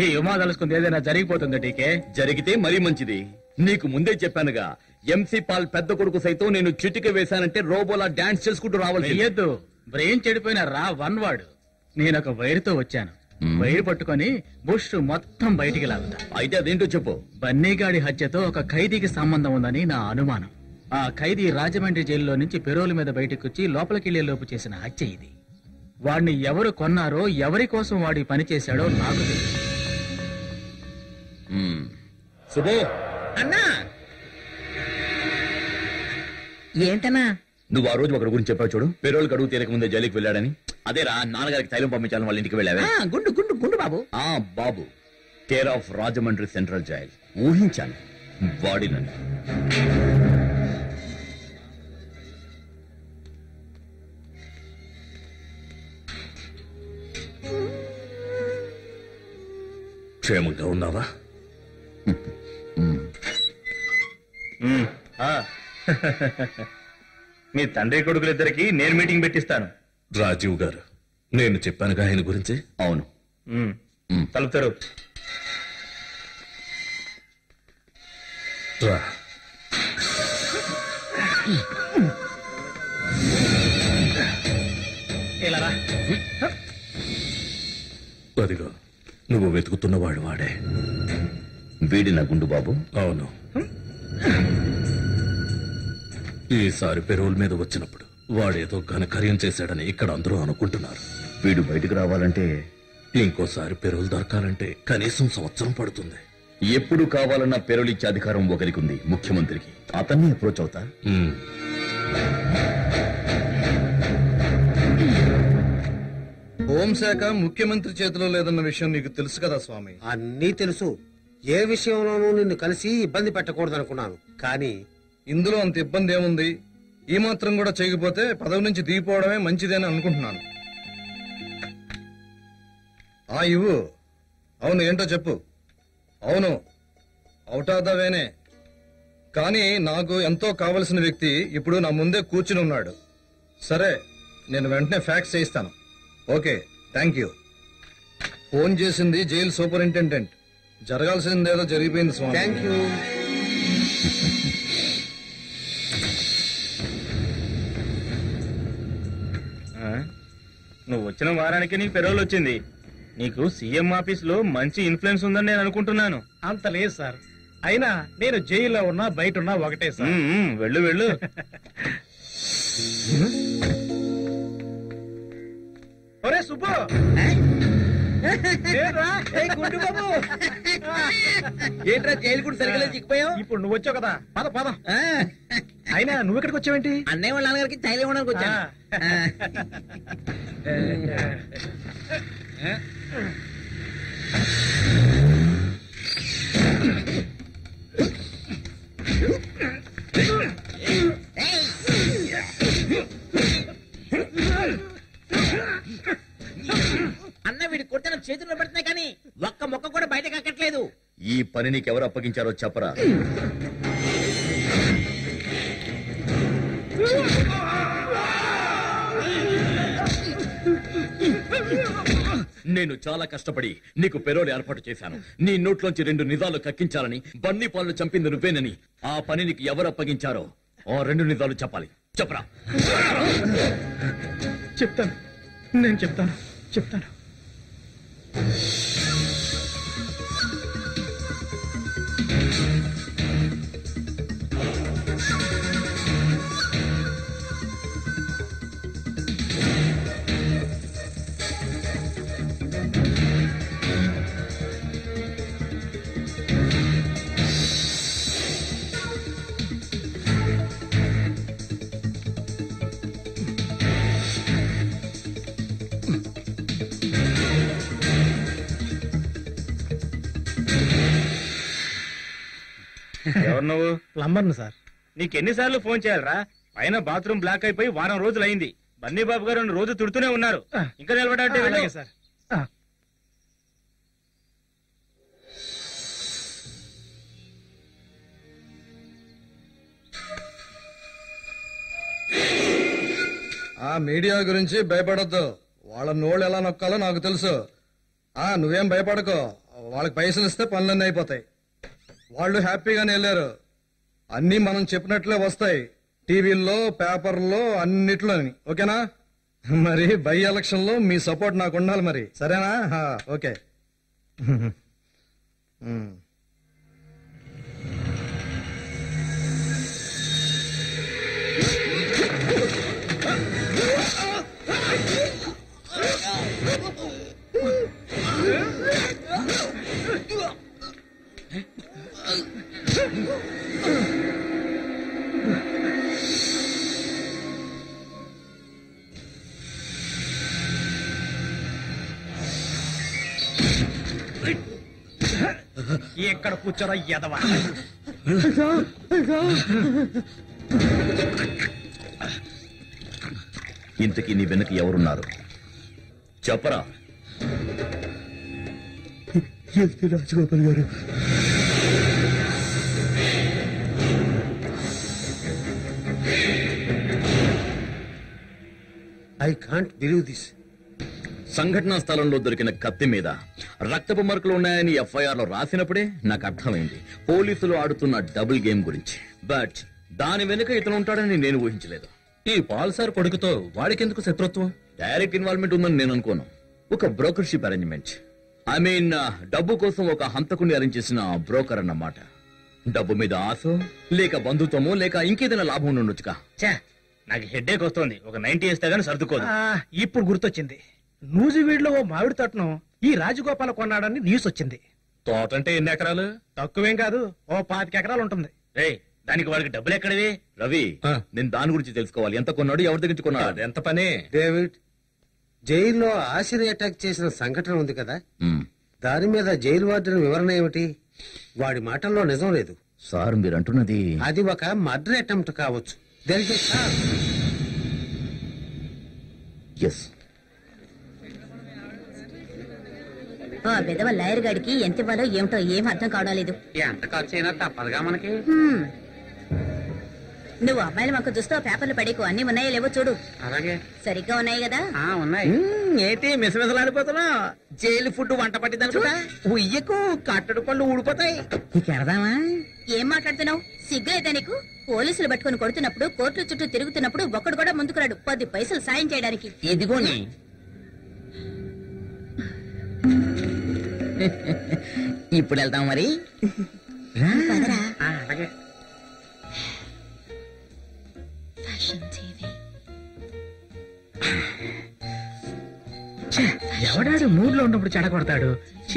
ఈ ఉమా తలుసుకుంది ఏదైనా జరిగిపోతుందా టీకే జరిగితే మరీ మంచిది నీకు ముందే చెప్పానుగా ఎంసీ పాల్ పెద్ద కొడుకు సైతం నేను చిటిక వేశానంటే రోబోలా డాన్స్ చేసుకుంటూ రావాలి వెయ్యొద్దు బ్రెయిన్ చెడిపోయిన రా వన్ వాడు నేను ఒక వైరుతో వచ్చాను వైరు పట్టుకొని బుష్ మొత్తం బయటికి లాగుతా అయితే అదేంటో చెప్పు బన్నీగాడి హత్యతో ఒక ఖైదీకి సంబంధం ఉందని నా అనుమానం ఆ ఖైదీ రాజమండ్రి జైల్లో నుంచి పెరోల్ మీద బయటకు వచ్చి లోపలికెళ్లే లోపు చేసిన హత్య ఇది వాడిని ఎవరు కొన్నారో ఎవరి కోసం వాడి పని చేశాడో నాకు తెలుసు శుభో అన్నా ఏంటన్నా నువ్వు ఆ రోజు ఒకరి గురించి చెప్పావు చూడు పెరోల్ గడువు తీరక ముందే జైలుకి వెళ్ళాడని అదేరా నాన్నగారికి తైలం పంపించాలని వాళ్ళ ఇంటికి వెళ్ళావే ఆ, గుండు గుండు గుండు బాబు ఆ బాబు care of Rajahmundry central jail ఊహించాను వాడినని క్షేమంగా ఉన్నావా ఉమ్, ఆ. మీ తండ్రి కొడుకులిద్దరికి నేను మీటింగ్ పెట్టిస్తాను రాజీవ్ గారు నేను చెప్పానుగా ఆయన గురించి అవును ఉమ్, తలుపుతారు రా ఇలా రా. అదిగో నువ్వు వెతుకుతున్నవాడు వాడే వీడి నా గుండు బాబు అవును ఈసారి పెరోల్ మీద వచ్చినప్పుడు వాడేదో ఘనకార్యం చేశాడని ఇక్కడ అందరూ అనుకుంటున్నారు వీడు బయటకు రావాలంటే ఇంకోసారి పెరోల్ దొరకాలంటే కనీసం సంవత్సరం పడుతుంది ఎప్పుడు కావాలన్నా పెరోలిచ్చే అధికారం ఒకరికి ఉంది ముఖ్యమంత్రికి అతన్ని అప్రోచ్ అవుతా ఉమ్. హోంశాఖ ముఖ్యమంత్రి చేతిలో లేదన్న విషయం నీకు తెలుసు కదా స్వామి అన్నీ తెలుసు ఏ విషయంలోనూ నిన్ను కలిసి ఇబ్బంది పెట్టకూడదనుకున్నాను కానీ ఇందులో అంత ఇబ్బంది ఏముంది ఈ మాత్రం కూడా చేయకపోతే పదవి నుంచి దిగిపోవడమే మంచిదని అనుకుంటున్నాను ఆ ఇవ్వు అవును ఏంటో చెప్పు అవును అవుట్ ఆఫ్ ద వేనే కానీ నాకు ఎంతో కావలసిన వ్యక్తి ఇప్పుడు నా ముందే కూర్చుని ఉన్నాడు సరే నేను వెంటనే ఫ్యాక్స్ చేయిస్తాను ఓకే థ్యాంక్ యూ ఫోన్ చేసింది జైలు సూపరింటెండెంట్ జరగాల్సిందేదో జరిగిపోయింది స్వామి థ్యాంక్ యూ ఆ? నువ్వు వచ్చిన వారానికి నీకు పెరోల్ వచ్చింది నీకు సీఎం ఆఫీస్ లో మంచి ఇన్ఫ్లుయెన్స్ ఉందని నేను అనుకుంటున్నాను అంత లేదు సార్ అయినా నేను జైల్లో ఉన్నా బయట ఉన్నా ఒకటే సార్ ఉమ్, ఉమ్, వెళ్ళు వెళ్ళు ఒరే సుబ్బు ఏంట్రా? ఏయ్ గుండు బాబు ఏంట్రా జైలు కూడా సరిగ్గా చిక్కిపోయావు ఇప్పుడు నువ్వు వచ్చావు కదా పద పద అయినా నువ్వు ఇక్కడికి వచ్చావేంటి అన్నయ్య వాళ్ళ నాన్నగారికి తైలం ఇవ్వడానికి వచ్చాను అన్న వీడి కొట్టిన చేతుల్లో పెడుతున్నాయి కానీ ఒక్క మొక్క కూడా బయట కక్కట్లేదు ఈ పని నీకెవరు అప్పగించారో చెప్పరా నేను చాలా కష్టపడి నీకు పెరోలు ఏర్పాటు చేశాను నీ నోట్లోంచి రెండు నిజాలు కక్కించాలని బన్నీ పాలను చంపింది నువ్వేనని ఆ పని నీకు ఎవరు అప్పగించారో ఆ రెండు నిజాలు చెప్పాలి చెప్పరా చెప్తాను నేను చెప్తాను చెప్తాను ఎవరు నువ్వు ప్లంబర్ను సార్ నీకెన్నిసార్లు ఫోన్ చేయాలరా పైన బాత్రూమ్ బ్లాక్ అయిపోయి వారం రోజులు అయింది బన్నీ బాబు గారు నన్ను రోజు తిడుతూనే ఉన్నారు ఇంకా నిలబడంటే అలాగే సార్ ఆ. ఆ మీడియా గురించి భయపడొద్దు వాళ్ళ నోళ్ళు ఎలా నొక్కాలో నాకు తెలుసు ఆ నువ్వేం భయపడకు వాళ్ళకి పైసలు ఇస్తే పనులన్నీ అయిపోతాయి వాళ్ళు హ్యాపీగానే వెళ్ళారు అన్నీ మనం చెప్పినట్లే వస్తాయి టీవీల్లో పేపర్లో అన్నిట్లోని ఓకేనా మరి బై ఎలక్షన్ లో మీ సపోర్ట్ నాకు ఉండాలి మరి సరేనా హా, ఓకే ఉమ్. ఎక్కడ కూర్చోరా ఎదవా ఇంతకీ నీ వెనక ఎవరున్నారు చెప్పరా రాజగోపాల్ గారు ఐ కాంట్ బిలీవ్ దిస్ సంఘటనా స్థలంలో దొరికిన కత్తి మీద రక్తపు మరకలు ఉన్నాయని ఎఫ్ఐఆర్ లో రాసినప్పుడే నాకు అర్థమైంది పోలీసులు ఆడుతున్న డబుల్ గేమ్ గురించి బట్ దాని వెనుక ఇతను ఉంటాడని నేను ఊహించలేదు ఈ పాల్ సార్ కొడుకుతో వాడికెందుకు శత్రుత్వం డైరెక్ట్ ఇన్వాల్వ్మెంట్ ఉందని నేను అనుకోను ఒక బ్రోకర్షిప్ అరేంజ్మెంట్ ఐ మీన్ డబ్బు కోసం ఒక హంతకుని అరేంజ్ చేసిన బ్రోకర్ అన్నమాట డబ్బు మీద ఆశ లేక బంధుత్వమో లేక ఇంకేదైనా లాభం ఉండొచ్చుగా ఛే, నాకు హెడ్ఏక్ వస్తుంది ఒక నైన్టీ వేస్తే గానీ సర్దుకోదు ఆ, ఇప్పుడు గుర్తొచ్చింది నూజివీడులో ఓ మామిడి తోటను ఈ రాజగోపాల కొన్నాడని న్యూస్ వచ్చింది తోట అంటే ఎన్ని ఎకరాలు తక్కువేం కాదు ఓ పాతిక ఎకరాలు ఉంటుంది రేయ్ దానికి వాడికి డబ్బులు ఎక్కడివి రవి నేను దాని గురించి తెలుసుకోవాలి ఎంత కొన్నాడు ఎవరి దగ్గర నుంచి కొన్నాడు ఎంత పని డేవిడ్ జైల్లో ఆశని అటాక్ చేసిన సంఘటన ఉంది కదా దాని మీద జైలు వార్డెన్ వివరణ ఏమిటి వాడి మాటల్లో నిజం లేదు సార్ మీరు అంటున్నది అది ఒక మర్డర్ అటెంప్ట్ కావచ్చు There is a chance. Yes ఆ విధవ లాయర్ గాడికి ఎంత ఇవ్వాలో ఏమిటో ఏం అర్థం కావడం లేదు ఎంత ఖర్చు అయినా తప్పదుగా మనకి హ్మ్. నువ్వు అమ్మాయిల మాకు చూస్తూ ఆ పేపర్లు పడేకు అన్ని ఉన్నాయో లేవో చూడు అలాగే సరిగ్గా ఉన్నాయి కదా ఉన్నాయి మ్మ్, ఏంటి మిసమిసలాడిపోతున్నా జైలు ఫుడ్ వంట పట్టిందనుకుంటా ఉయ్యకు కట్టడు పళ్ళు ఊడిపోతాయి ఇకెడదామా ఏం మాట్లాడుతున్నావు సిగ్గులేదా నీకు పోలీసులు పట్టుకొని కొడుతున్నప్పుడు కోర్టు చుట్టూ తిరుగుతున్నప్పుడు ఒక్కడు కూడా ముందుకు రాడు పది పైసలు సాయం చేయడానికి ఇదిగోని ఇప్పుడు వెళ్తాం మరి అలాగే ఛే, ఎవడాడు మూడ్ లో ఉన్నప్పుడు చెడగొడతాడు ఛీ.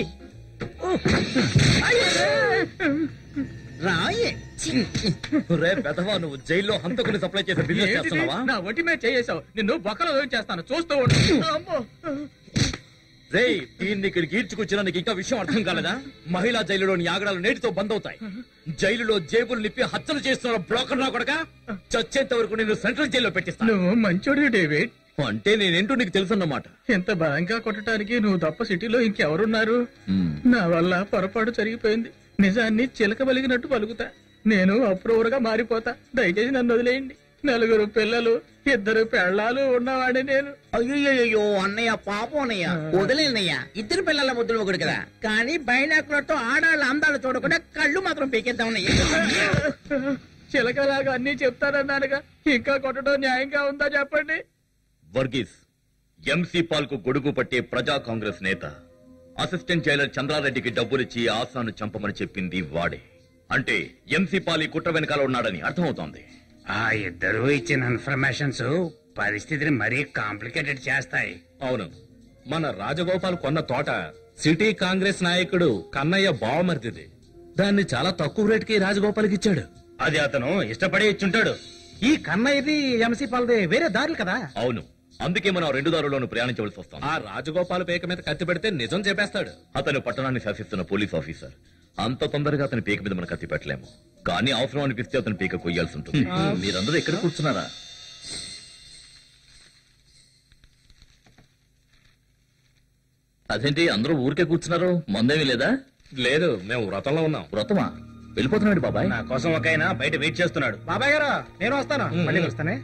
రాయే రే పెదవా నువ్వు జైల్లో హంతకుని సప్లై చేసే బిజినెస్ ఏంటిది? చేస్తున్నావా నా ఒంటి మీద చేసావు నిన్ను బొక్కలో చేస్తాను చూస్తూ ఉండు అమ్మో. రే దీన్ని ఇక్కడికి ఈడ్చుకొచ్చినా నీకు ఇంకా విషయం అర్థం కాలేదా మహిళా జైలులోని ఆగడాలు నేటితో బంద్ అవుతాయి జైలులో జేబులు నిప్పి హత్యలు చేస్తున్న బ్రోకర్ నా కొడక చచ్చేంత వరకు నేను సెంట్రల్ జైల్లో పెట్టిస్తాను నువ్వు మంచోడు డేవిడ్ అంటే నేనేంటో నీకు తెలుసన్నమాట ఎంత బలంగా కొట్టడానికి నువ్వు తప్ప సిటీలో ఇంకెవరున్నారు నా వల్ల పొరపాటు జరిగిపోయింది నిజాన్ని చిలక పలిగినట్టు పలుకుతా నేను అప్రూవర్గా మారిపోతా దయచేసి నన్ను వదిలేయండి నలుగురు పిల్లలు ఇద్దరు పెళ్ళాలు ఉన్నవాడి నేను అయ్యో అన్నయ్య పాపం అన్నయ్య వదిలేనయ్యా ఇద్దరు పిల్లల ముద్దులు ఒకటి కదా కానీ బైనాకులతో ఆడాళ్ళ అందాలు చూడకుండా కళ్ళు మాత్రం పీకేద్దామన్నయ్య చిలకలాగా అన్ని చెప్తానన్నానుగా ఇంకా కొట్టడం న్యాయంగా ఉందా చెప్పండి వర్గీస్ ఎంసీ పాల్ కు గొడుగు పట్టే ప్రజా కాంగ్రెస్ నేత అసిస్టెంట్ జైలర్ చంద్రారెడ్డికి డబ్బులిచ్చి ఆసాను చంపమని చెప్పింది వాడే అంటే ఎంసీ పాల్ ఈ కుట్ర వెనకాల ఉన్నాడని అర్థమవుతోంది ఆ ఇద్దరు ఇచ్చిన ఇన్ఫర్మేషన్స్ పరిస్థితిని మరీ కాంప్లికేటెడ్ చేస్తాయి అవును మన రాజగోపాల్ కొన్న తోట సిటీ కాంగ్రెస్ నాయకుడు కన్నయ్య బావమరిదిది దాన్ని చాలా తక్కువ రేటుకి రాజగోపాల్కి ఇచ్చాడు అది అతను ఇష్టపడి ఇచ్చుంటాడు ఈ కన్నయ్యది ఎంసీ పాలది వేరే దారులు కదా అవును అందుకే మనం రెండు దారుల్లోనూ ప్రయాణించవలసి వస్తాం ఆ రాజగోపాల్ పేక మీద కత్తి పెడితే నిజం చెప్పేస్తాడు అతను పట్టణాన్ని శాసిస్తున్న పోలీస్ ఆఫీసర్ అంత తొందరగా అతని పీక మీద మనం కత్తి పెట్టలేము కానీ అవసరం అనిపిస్తే అతని పీక కొయ్యాల్సి ఉంటుంది మీరందరూ ఎక్కడ కూర్చున్నారా అదేంటి అందరూ ఊరికే కూర్చున్నారు మందేమీ లేదా లేదు మేము వ్రతంలో ఉన్నాం వ్రతమా వెళ్ళిపోతున్నాడు బాబాయ్ నా కోసం ఒక ఆయన బయట వెయిట్ చేస్తున్నాడు బాబాయ్ గారు నేను వస్తాను మళ్ళీ వస్తానే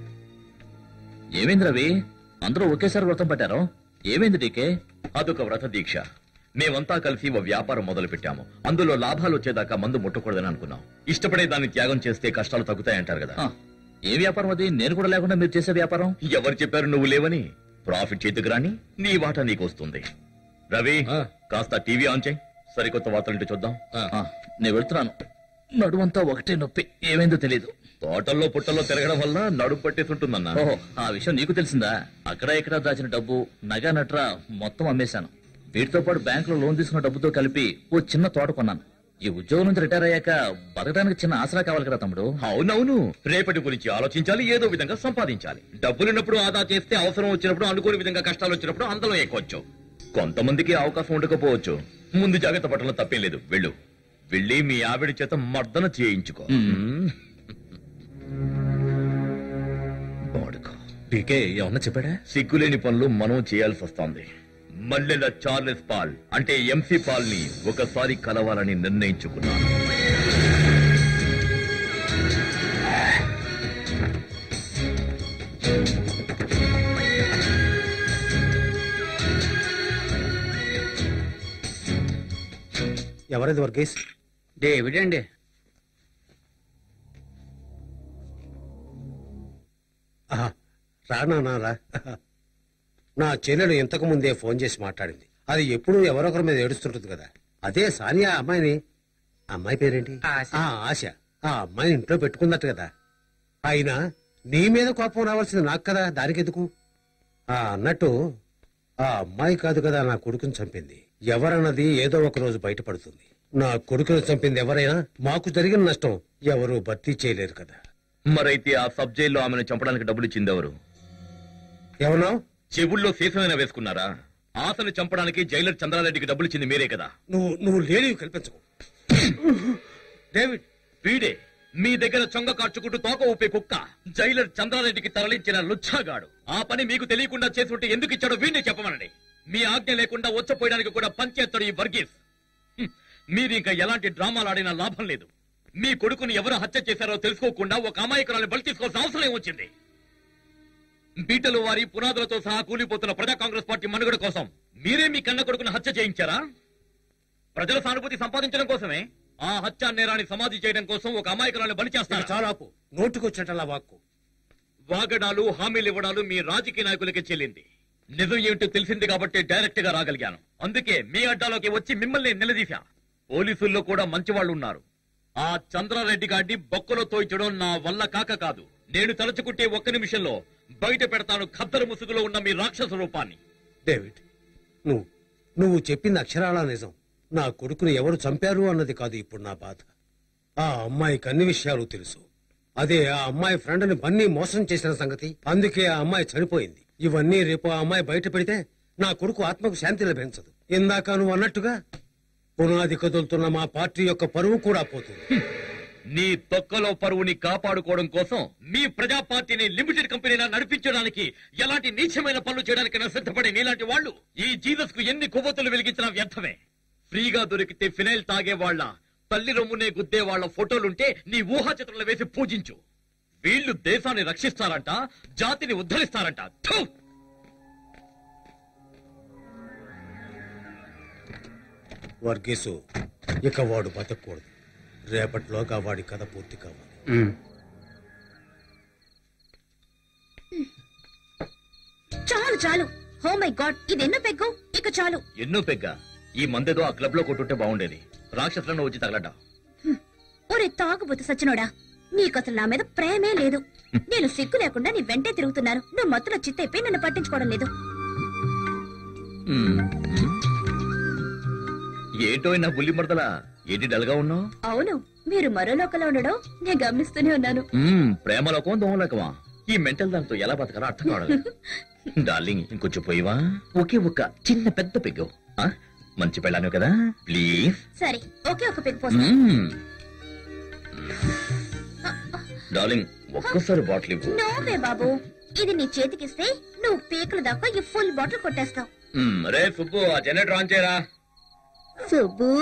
ఏమైంది రవి అందరూ ఒకేసారి వ్రతం పట్టారు ఏమైంది డీకే అదొక వ్రత దీక్ష మేమంతా కలిసి ఓ వ్యాపారం మొదలు పెట్టాము అందులో లాభాలు వచ్చేదాకా మందు ముట్టకూడదని అనుకున్నాం ఇష్టపడే దాన్ని త్యాగం చేస్తే కష్టాలు తగ్గుతాయంటారు కదా ఏ వ్యాపారం అది నేను కూడా లేకుండా మీరు చేసే వ్యాపారం ఎవరు చెప్పారు నువ్వు లేవని ప్రాఫిట్ చేతికి రాని నీ వాటా నీకు వస్తుంది రవి కాస్త టీవీ ఆన్ చేయి సరికొత్త వార్తలుంటే చూద్దాం నేను వెళ్తున్నాను నడుమంతా ఒకటే నొప్పి ఏమైందో తెలియదు తోటల్లో పుట్టల్లో తిరగడం వల్ల నడుము పట్టేసి ఉంటుందన్నా ఓహో ఆ విషయం నీకు తెలిసిందా అక్కడ ఇక్కడ దాచిన డబ్బు నగా నట్రా మొత్తం అమ్మేశాను వీటితో పాటు బ్యాంకులో లోన్ తీసుకున్న డబ్బుతో కలిపి ఓ చిన్న తోట కొన్నాను ఈ ఉద్యోగం నుంచి రిటైర్ అయ్యాక బతకడానికి చిన్న ఆసరా కావాలి కదా తమ్ముడు అవునవును రేపటి గురించి ఆలోచించాలి ఏదో విధంగా సంపాదించాలి డబ్బులున్నప్పుడు ఆదా చేస్తే అవసరం వచ్చినప్పుడు అనుకోని విధంగా కష్టాలు వచ్చినప్పుడు అందులో ఎక్కొచ్చు కొంతమందికి అవకాశం ఉండకపోవచ్చు ముందు జాగ్రత్త పట్టడం తప్పేం లేదు వెళ్ళు వెళ్ళి మీ ఆవిడ చేత మర్దన చేయించుకో పీకే ఏమన్నా చెప్పాడా సిగ్గులేని పనులు మనం చేయాల్సి వస్తోంది మల్లెల చార్లెస్ పాల్ అంటే ఎంసీ పాల్ ని ఒకసారి కలవాలని నిర్ణయించుకున్నాను ఎవరిది వర్గీస్ డేవిడ్ అండి ఆహా, రా నాన్న రా నా చెల్లెలు ఇంతకు ముందే ఫోన్ చేసి మాట్లాడింది అది ఎప్పుడూ ఎవరొకరి మీద ఏడుస్తుంటుంది కదా అదే సానియా అమ్మాయిని ఆ అమ్మాయి పేరేంటి ఆ ఆశ ఆ అమ్మాయిని ఇంట్లో పెట్టుకుందట కదా అయినా నీ మీద కోపం రావాల్సింది నాకు కదా దానికెందుకు ఆ అన్నట్టు ఆ అమ్మాయి కాదు కదా నా కొడుకుని చంపింది ఎవరన్నది ఏదో ఒక రోజు బయటపడుతుంది నా కొడుకుని చంపింది ఎవరైనా మాకు జరిగిన నష్టం ఎవరు భర్తీ చేయలేరు కదా మరైతే ఆ సబ్ జైల్లో ఆమెను చంపడానికి డబ్బులు ఇచ్చింది ఎవరు ఎవరన్నా చెవుల్లో సీసమైనా వేసుకున్నారా ఆశను చంపడానికి జైలర్ చంద్రారెడ్డికి డబ్బులు ఇచ్చింది మీరే కదా నువ్వు నువ్వు లేనివి కల్పించకు డేవిడ్ వీడే మీ దగ్గర చొంగ కార్చుకుంటూ తోక ఊపే కుక్క జైలర్ చంద్రారెడ్డికి తరలించిన లుచ్చాగాడు ఆ పని మీకు తెలియకుండా చేసుంటే ఎందుకు ఇచ్చాడో వీడిని చెప్పమనండి మీ ఆజ్ఞ లేకుండా వచ్చపోయడానికి కూడా పంచేస్తాడు ఈ వర్గీస్ హ్మ్. మీరు ఇంకా ఎలాంటి డ్రామాలు ఆడినా లాభం లేదు మీ కొడుకుని ఎవరు హత్య చేశారో తెలుసుకోకుండా ఒక అమాయకురాలు బలి తీసుకోవాల్సిన అవసరం ఏమొచ్చింది బీటలు వారి పునాదులతో సహా కూలిపోతున్న ప్రజా కాంగ్రెస్ పార్టీ మనుగడ కోసం మీరే మీ కన్న కొడుకును హత్య చేయించారా ప్రజల సానుభూతి సంపాదించడం కోసమే ఆ హత్యా నేరాన్ని సమాధి చేయడం కోసం ఒక అమాయకురాలను బలి చేస్తారు చాలాపు నోటుకొచ్చేటలా వాక్కు వాగడాలు హామీలు ఇవ్వడాలు మీ రాజకీయ నాయకులకి చెల్లింది నిజం ఏమిటో తెలిసింది కాబట్టి డైరెక్ట్ గా రాగలిగాను అందుకే మీ అడ్డాలోకి వచ్చి మిమ్మల్ని నిలదీశా పోలీసుల్లో కూడా మంచి వాళ్ళు ఉన్నారు ఆ చంద్రారెడ్డి గారిని బొక్కలో తోయించడం నా వల్ల కాక కాదు నేను తలుచుకుంటే ఒక్క నిమిషంలో బయట పెడతాను ఖద్దరు ముసుగులో ఉన్న మీ రాక్షస రూపాన్ని డేవిడ్ నువ్వు నువ్వు చెప్పింది అక్షరాలా నిజం నా కొడుకుని ఎవరు చంపారు అన్నది కాదు ఇప్పుడు నా బాధ ఆ అమ్మాయికి అన్ని విషయాలు తెలుసు అదే ఆ అమ్మాయి ఫ్రెండ్ని బన్నీ మోసం చేసిన సంగతి అందుకే ఆ అమ్మాయి చనిపోయింది ఇవన్నీ రేపు ఆ అమ్మాయి బయట పెడితే నా కొడుకు ఆత్మకు శాంతి లభించదు ఇందాక నువ్వు అన్నట్టుగా పునాది కదులుతున్న మా పార్టీ యొక్క పరువు కూడా పోతుంది నీ తొక్కలో పరువుని కాపాడుకోవడం కోసం మీ ప్రజా పార్టీని లిమిటెడ్ కంపెనీలా నడిపించడానికి ఎలాంటి నీచమైన పనులు చేయడానికి సిద్ధపడే నీలాంటి వాళ్ళు ఈ జీసస్ కు ఎన్ని కొవ్వొత్తులు వెలిగించినా వ్యర్థమే ఫ్రీగా దొరికితే ఫినైల్ తాగే వాళ్ళ తల్లి రొమ్మునే గుద్దే వాళ్ళ ఫోటోలుంటే నీ ఊహా చిత్రంలో వేసి పూజించు వీళ్ళు దేశాన్ని రక్షిస్తారంట జాతిని ఉద్ధరిస్తారంట థు! వర్గీసు ఇక వాడు బతకూడదు రేపటిలోగా వాడి కథ పూర్తి కావాలి చాలు చాలు హో మై గాడ్ ఇది ఎన్నో పెగ్గు ఇక చాలు ఎన్నో పెగ్గ ఈ మందేదో ఆ క్లబ్ లో కొట్టుంటే బాగుండేది రాక్షసులను వచ్చి తగలడ్డా ఒరే తాగుబోతు సచ్చినోడా నీకు అసలు నా మీద ప్రేమే లేదు నేను సిగ్గు లేకుండా నీ వెంటే తిరుగుతున్నాను నువ్వు మొత్తంలో చిత్తైపోయి నన్ను పట్టించుకోవడం లేదు ఏంటో నా బుల్లి మరదలా ఏంటి డల్గా ఉన్నావు అవును మీరు మరో లోకంలో ఉండడం నేను గమనిస్తూనే ఉన్నాను ప్రేమలోకం దోమలోకమా ఈ మెంటల్ దాంతో ఎలా బతకాలో అర్థం కావడం డార్లింగ్ ఇంకొంచెం పోయివా ఒకే ఒక్క చిన్న పెద్ద పెగ్గు ఆ? మంచి పెళ్ళాను కదా ప్లీజ్ సరే ఒకే ఒక పెగ్గు పోస్తా డార్లింగ్ ఒక్కసారి బాటిల్ ఇవ్వు నోవే బాబు ఇది నీ చేతికిస్తే నువ్వు పీకల దాకా ఈ ఫుల్ బాటిల్ కొట్టేస్తావు మ్మ్, రే సుబ్బు ఆ జనరేటర్ ఆన్ చేయరా సుబ్బు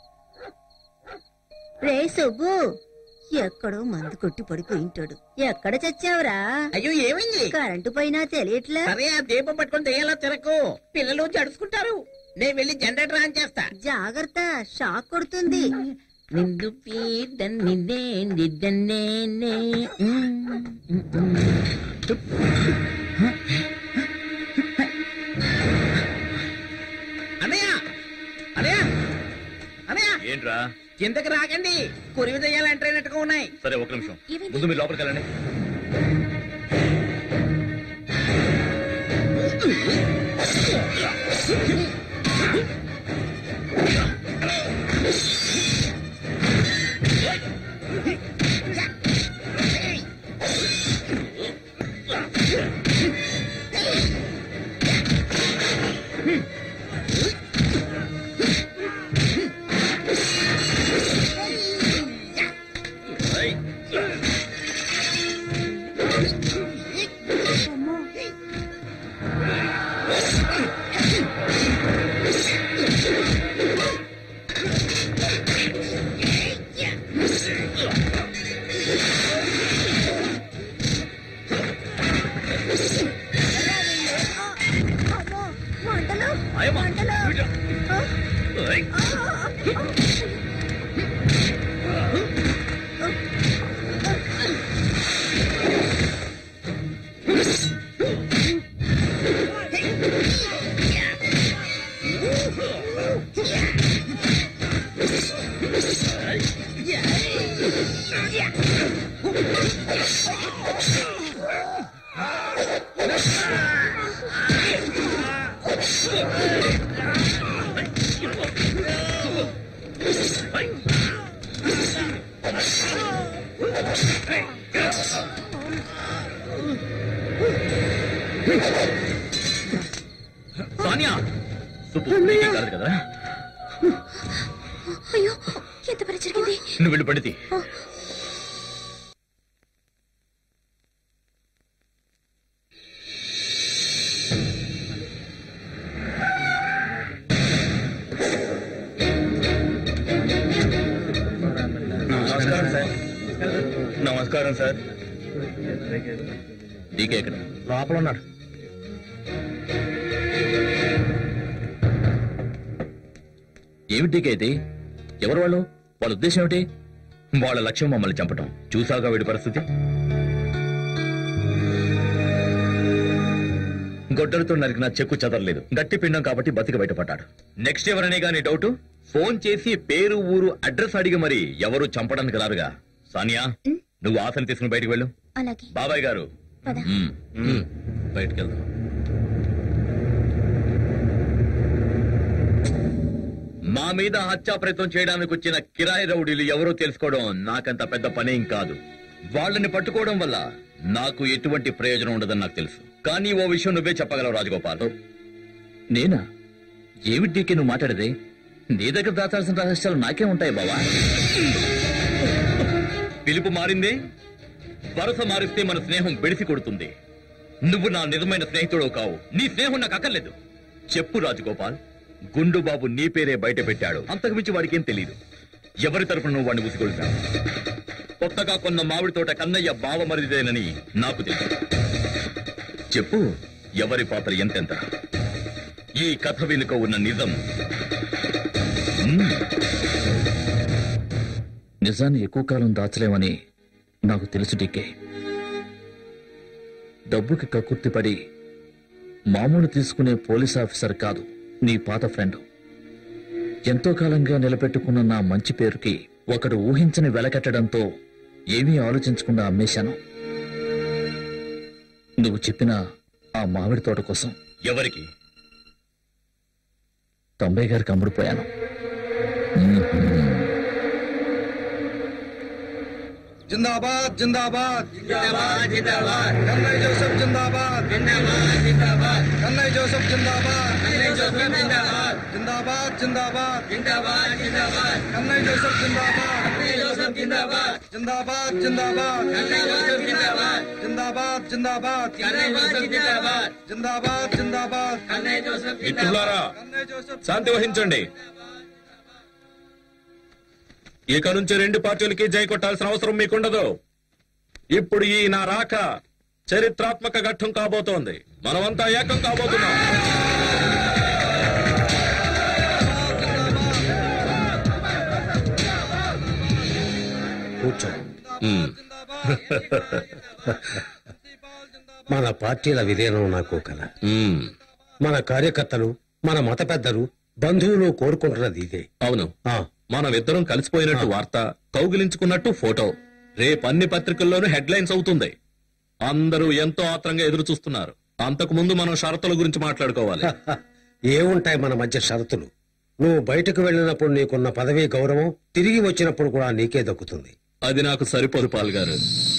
రే సుబ్బు ఎక్కడో మందు కొట్టి పడిపోయింటాడు ఎక్కడ చచ్చావురా అయ్యో ఏమైంది కరెంటు పోయినా తెలియట్లే సరే ఆ దీపం పట్టుకొని దయ్యాలా తిరకు పిల్లలు జడుచుకుంటారు నేను వెళ్ళి జనరేటర్ ఆన్ చేస్తా జాగ్రత్త షాక్ కొడుతుంది నిండు పీట నిన్నే నిద్దన్నే అన్నయ్య అన్నయ్య అన్నయ్య ఏంట్రా కిందకి రాకండి కురివి దయ్యాలు ఎంటర్ అయినట్టుగా ఉన్నాయి సరే ఒక నిమిషం ముందు మీరు లోపలికి వెళ్ళండి సానియా సుబ్బు నీకేం కాదు కదా అయ్యో ఎంత పని జరిగింది నువ్వు వెళ్ళి పడితే నమస్కారం సార్ నమస్కారం సార్ డీకే ఎక్కడ లోపల ఉన్నాడు ఏమిటి డీకే ఇది ఎవరు వాళ్ళు వాళ్ళ ఉద్దేశం ఏమిటి వాళ్ళ లక్ష్యం మమ్మల్ని చంపటం చూసాగా వీడి పరిస్థితి గొడ్డలతో నరికిన చెక్కు చదవలేదు గట్టి పిండం కాబట్టి బతికి బయటపడ్డాడు నెక్స్ట్ ఎవరనే గానీ డౌట్ ఫోన్ చేసి పేరు ఊరు అడ్రస్ అడిగి మరి ఎవరు చంపడానికి రారుగా సానియా నువ్వు ఆశని తీసుకుని బయటికి వెళ్ళు అలాగే బాబాయ్ గారు పద. మ్మ్. మ్మ్. బయటికి వెళ్దాం మా మీద హత్యా ప్రయత్నం చేయడానికి వచ్చిన కిరాయి రౌడీలు ఎవరో తెలుసుకోవడం నాకంత పెద్ద పనేం కాదు వాళ్ళని పట్టుకోవడం వల్ల నాకు ఎటువంటి ప్రయోజనం ఉండదని నాకు తెలుసు కానీ ఓ విషయం నువ్వే చెప్పగలవు రాజగోపాల్ నేనా ఏమిటి డీకే నువ్వు మాట్లాడేది నీ దగ్గర దాచాల్సిన రహస్యాలు నాకే ఉంటాయి బావా పిలుపు మారిందే వరుస మారిస్తే మన స్నేహం బెడిసి కొడుతుంది నువ్వు నా నిజమైన స్నేహితుడు కావు నీ స్నేహం నాకు అక్కర్లేదు చెప్పు రాజగోపాల్ గుండు బాబు నీ పేరే బయట పెట్టాడు అంతకు మించి వాడికేం తెలియదు ఎవరి తరపున నువ్వు వాడిని ఉసిగొల్పావు కొత్తగా కొన్న మామిడి తోట కన్నయ్య బావమరిదేనని నాకు తెలుసు చెప్పు ఎవరి పాత్ర ఎంతెంత ఈ కథ వెనుక ఉన్న నిజం మ్మ్. నిజాన్ని ఎక్కువ కాలం దాచలేమని నాకు తెలుసు డికే డబ్బుకి కక్కుర్తిపడి మామూలు తీసుకునే పోలీస్ ఆఫీసర్ కాదు నీ పాత ఫ్రెండ్ ఎంతో కాలంగా నిలబెట్టుకున్న నా మంచి పేరుకి ఒకడు ఊహించని వెలకట్టడంతో ఏమీ ఆలోచించకుండా అమ్మేశాను నువ్వు చెప్పిన ఆ మామిడి తోట కోసం ఎవరికి తొంభై గారికి అమ్ముడుపోయాను जिंदाबाद जिंदाबाद जिंदाबाद जिंदाबाद कन्नई जोसेफ जिंदाबाद जिंदाबाद जिंदाबाद कन्नई जोसेफ जिंदाबाद कन्नई जोसेफ जिंदाबाद जिंदाबाद जिंदाबाद जिंदाबाद जिंदाबाद कन्नई जोसेफ जिंदाबाद कन्नई जोसेफ जिंदाबाद जिंदाबाद जिंदाबाद कन्नई जोसेफ जिंदाबाद जिंदाबाद जिंदाबाद कन्नई जोसेफ जिंदाबाद जिंदाबाद जिंदाबाद कन्नई जोसेफ మిత్రులారా శాంతి వహించండి ఇక నుంచి రెండు పార్టీలకి జై కొట్టాల్సిన అవసరం మీకుండదు ఇప్పుడు ఈ నా రాక చరిత్రాత్మక ఘట్టం కాబోతోంది మనమంతా ఏకం కాబోతున్నాం కూర్చో ఉమ్. మన పార్టీల విలీనం నాకు కల ఉమ్. మన కార్యకర్తలు మన మత పెద్దలు బంధువులు కోరుకుంటున్నది ఇదే అవును మనమిద్దరం కలిసిపోయినట్టు వార్త కౌగిలించుకున్నట్టు ఫోటో రేపు అన్ని పత్రికల్లోనూ హెడ్లైన్స్ అవుతుంది అందరూ ఎంతో ఆత్రంగా ఎదురు చూస్తున్నారు అంతకు ముందు మనం షరతుల గురించి మాట్లాడుకోవాలి ఏముంటాయి మన మధ్య షరతులు నువ్వు బయటకు వెళ్ళినప్పుడు నీకున్న పదవీ గౌరవం తిరిగి వచ్చినప్పుడు కూడా నీకే దక్కుతుంది అది నాకు సరిపోదు పాల్ గారు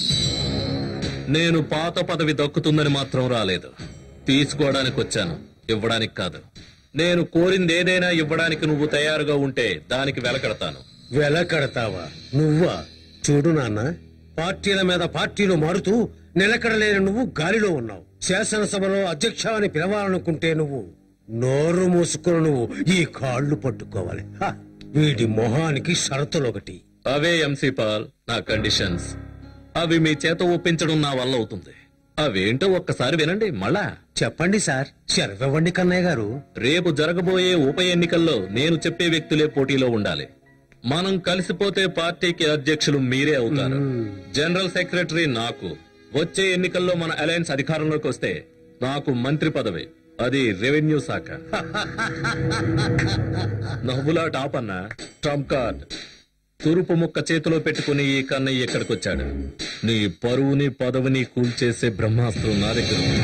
నేను పాత పదవి దక్కుతుందని మాత్రం రాలేదు తీసుకోవడానికి వచ్చాను ఇవ్వడానికి కాదు నేను కోరింది ఏదైనా ఇవ్వడానికి నువ్వు తయారుగా ఉంటే దానికి వెలకడతాను వెలకడతావా నువ్వా చూడు నాన్న పార్టీల మీద పార్టీలు మారుతూ నిలకడలేని నువ్వు గాలిలో ఉన్నావు శాసనసభలో అధ్యక్ష అని పిలవాలనుకుంటే నువ్వు నోరు మూసుకుని నువ్వు ఈ కాళ్ళు పట్టుకోవాలి హ! వీడి మొహానికి షరతులు ఒకటి అవే ఎంసీ పాల్ నా కండిషన్స్ అవి మీ చేత ఒప్పించడం నా వల్ల అవుతుంది అవేంటో ఒక్కసారి వినండి మళ్ళా చెప్పండి సార్ శరవివ్వండి కన్నయ్య గారు రేపు జరగబోయే ఉప ఎన్నికల్లో నేను చెప్పే వ్యక్తులే పోటీలో ఉండాలి మనం కలిసిపోతే పార్టీకి అధ్యక్షులు మీరే అవుతారు జనరల్ సెక్రటరీ నాకు వచ్చే ఎన్నికల్లో మన అలయన్స్ అధికారంలోకి వస్తే నాకు మంత్రి పదవి అది రెవెన్యూ శాఖ నవ్వులా టాప్ అన్న ట్రంప్ కార్డ్ తురుపు ముక్క చేతిలో పెట్టుకుని ఈ కన్నయ్య ఇక్కడికి వచ్చాడు నీ పరువుని పదవిని కూల్చేసే బ్రహ్మాస్త్రం నా దగ్గర ఉంది.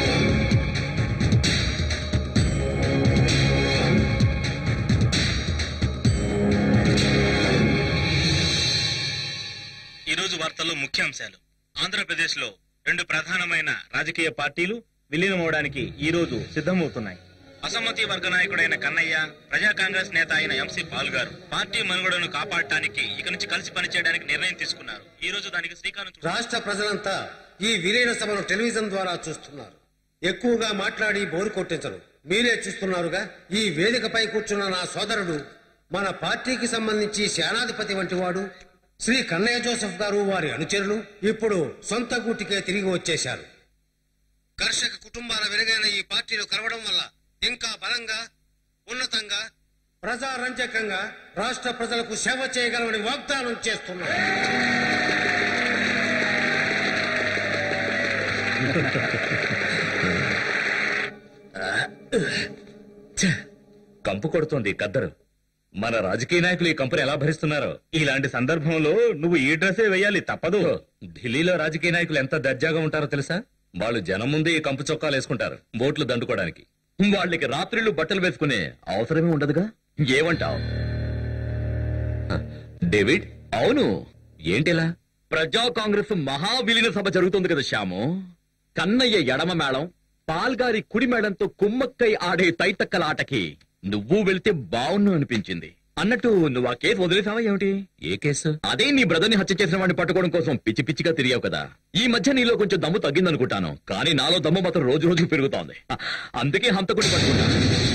ఈ రోజు వార్తల్లో ముఖ్యాంశాలు ఆంధ్రప్రదేశ్ లో రెండు ప్రధానమైన రాజకీయ పార్టీలు విలీనమవడానికి ఈ రోజు సిద్ధమవుతున్నాయి అసమ్మతి వర్గ నాయకుడైన కన్నయ్య ప్రజా కాంగ్రెస్ నేత అయిన ఎంసీ పాల్ గారు పార్టీ మనుగడను కాపాడటానికి ఇక నుంచి కలిసి పనిచేయడానికి నిర్ణయం తీసుకున్నారు ఈ రోజు దానికి శ్రీకారం చుట్టారు. రాష్ట్ర ప్రజలంతా ఈ విలీన సభను టెలివిజన్ ద్వారా చూస్తున్నారు ఎక్కువగా మాట్లాడి బోరు కొట్టించరు మీరే చూస్తున్నారుగా ఈ వేదికపై కూర్చున్న నా సోదరుడు మన పార్టీకి సంబంధించి సేనాధిపతి వంటి వాడు శ్రీ కన్నయ్య జోసెఫ్ గారు వారి అనుచరులు ఇప్పుడు సొంత గూటికే తిరిగి వచ్చేశారు కర్షక కుటుంబాల వెలుగైన ఈ పార్టీలు కలవడం వల్ల ఇంకా బలంగా ఉన్నతంగా ప్రజారంజకంగా రాష్ట్ర ప్రజలకు సేవ చేయగలమని వాగ్దానం చేస్తున్నారు కంపు కొడుతోంది కద్దరు మన రాజకీయ నాయకులు ఈ కంపెనీ ఎలా భరిస్తున్నారో ఇలాంటి సందర్భంలో నువ్వు ఈ డ్రెస్సే వేయాలి తప్పదు ఢిల్లీలో రాజకీయ నాయకులు ఎంత దర్జాగా ఉంటారో తెలుసా వాళ్ళు జనం ముందే ఈ కంపు చొక్కాలు వేసుకుంటారు బోట్లు దండుకోవడానికి వాళ్ళకి రాత్రిళ్ళు బట్టలు వేసుకునే అవసరమే ఉండదుగా ఏమంటావు డేవిడ్ అవును ఏంటిలా ప్రజా కాంగ్రెస్ మహావిలీన సభ జరుగుతుంది కదా శ్యాము కన్నయ్య ఎడమ మేళం పాల్గారి కుడి మేళంతో కుమ్మక్కై ఆడే తైతక్కల ఆటకి నువ్వు వెళ్తే బావును అనిపించింది అన్నట్టు నువ్వు ఆ కేసు వదిలేసావా ఏమిటి ఏ కేసు అదే నీ బ్రదర్ని హత్య చేసిన వాడిని పట్టుకోవడం కోసం పిచ్చి పిచ్చిగా తిరిగావు కదా ఈ మధ్య నీలో కొంచెం దమ్ము తగ్గిందనుకుంటాను కానీ నాలో దమ్ము మాత్రం రోజు రోజు పెరుగుతోంది అందుకే హంతకుడి పట్టుకున్నాను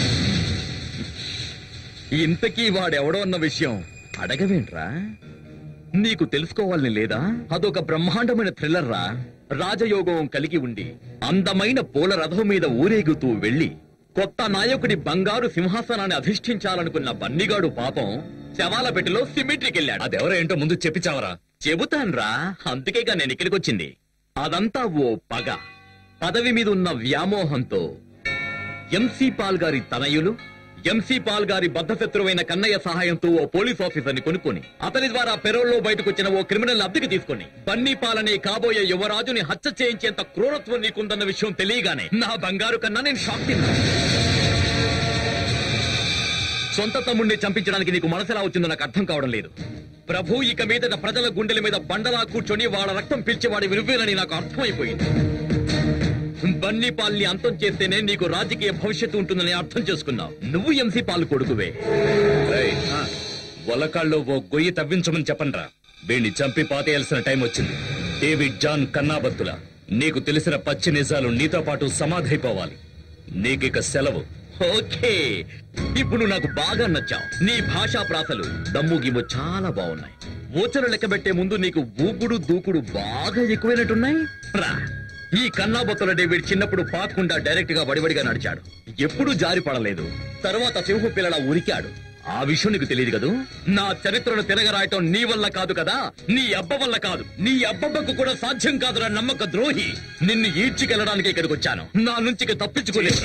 ఇంతకీ వాడెవడో అన్న విషయం అడగవేంట్రా నీకు తెలుసుకోవాలని లేదా అదొక బ్రహ్మాండమైన థ్రిల్లర్ రా రాజయోగం కలిగి ఉండి అందమైన పూల రథం మీద ఊరేగుతూ వెళ్లి కొత్త నాయకుడి బంగారు సింహాసనాన్ని అధిష్ఠించాలనుకున్న బన్నిగాడు పాపం శవాల పెట్టెలో సిమెట్రీకి వెళ్ళాడు అదెవరో ఏంటో ముందు చెప్పిచావరా చెబుతాన్రా అందుకేగా నేను ఇక్కడికి వచ్చింది అదంతా ఓ పగ పదవి మీద ఉన్న వ్యామోహంతో ఎంసీ పాల్ గారి తనయులు ఎంసీ పాల్ గారి బద్ధశత్రువైన కన్నయ్య సహాయంతో ఓ పోలీస్ ఆఫీసర్ని కొనుక్కొని అతని ద్వారా పెరోల్లో బయటకొచ్చిన ఓ క్రిమినల్ అద్దెకి తీసుకొని బన్నీ పాలనే కాబోయే యువరాజుని హత్య చేయించేంత క్రూరత్వం నీకుందన్న విషయం తెలియగానే నా బంగారు కన్నా నేను షాక్ తిన్నా సొంత తమ్ముడిని చంపించడానికి నీకు మనసెలా వచ్చిందో నాకు అర్థం కావడం లేదు ప్రభు ఇక మీదట ప్రజల గుండెల మీద బండలా కూర్చొని వాళ్ళ రక్తం పిలిచేవాడి విలువేనని నాకు అర్థమైపోయింది బన్నీ పాల్ని అంతం చేస్తేనే నీకు రాజకీయ భవిష్యత్తు ఉంటుందని అర్థం చేసుకున్నావు నువ్వు ఎంసీ పాలు కొడుకువే ఏయ్, వలకాల్లో ఓ గొయ్యి తవ్వించమని చెప్పండ్రా వీణ్ణి చంపి పాతేయాల్సిన టైం వచ్చింది డేవిడ్ జాన్ కన్నాబత్తుల నీకు తెలిసిన పచ్చి నిజాలు నీతో పాటు సమాధైపోవాలి నీకిక సెలవు ఓకే ఇప్పుడు నాకు బాగా నచ్చావు నీ భాషా ప్రాసలు దమ్ము గిమ్ము చాలా బాగున్నాయి ఊచలు లెక్క పెట్టే ముందు నీకు ఊపుడు దూకుడు బాగా ఎక్కువైనట్టున్నాయి రా ఈ కన్నాబొత్తల డేవిడ్ చిన్నప్పుడు పాకుండా డైరెక్ట్ గా వడివడిగా నడిచాడు ఎప్పుడూ జారి పడలేదు తర్వాత సింహం పిల్లల ఉరికాడు ఆ విషయం నీకు తెలియదు కదూ నా చరిత్రను తిరగరాయటం నీ వల్ల కాదు కదా నీ అబ్బ వల్ల కాదు నీ అబ్బబ్బకు కూడా సాధ్యం కాదురా నమ్మక ద్రోహి నిన్ను ఈడ్చికెళ్ళడానికి ఇక్కడికి వచ్చాను నా నుంచి ఇక తప్పించుకోలేదు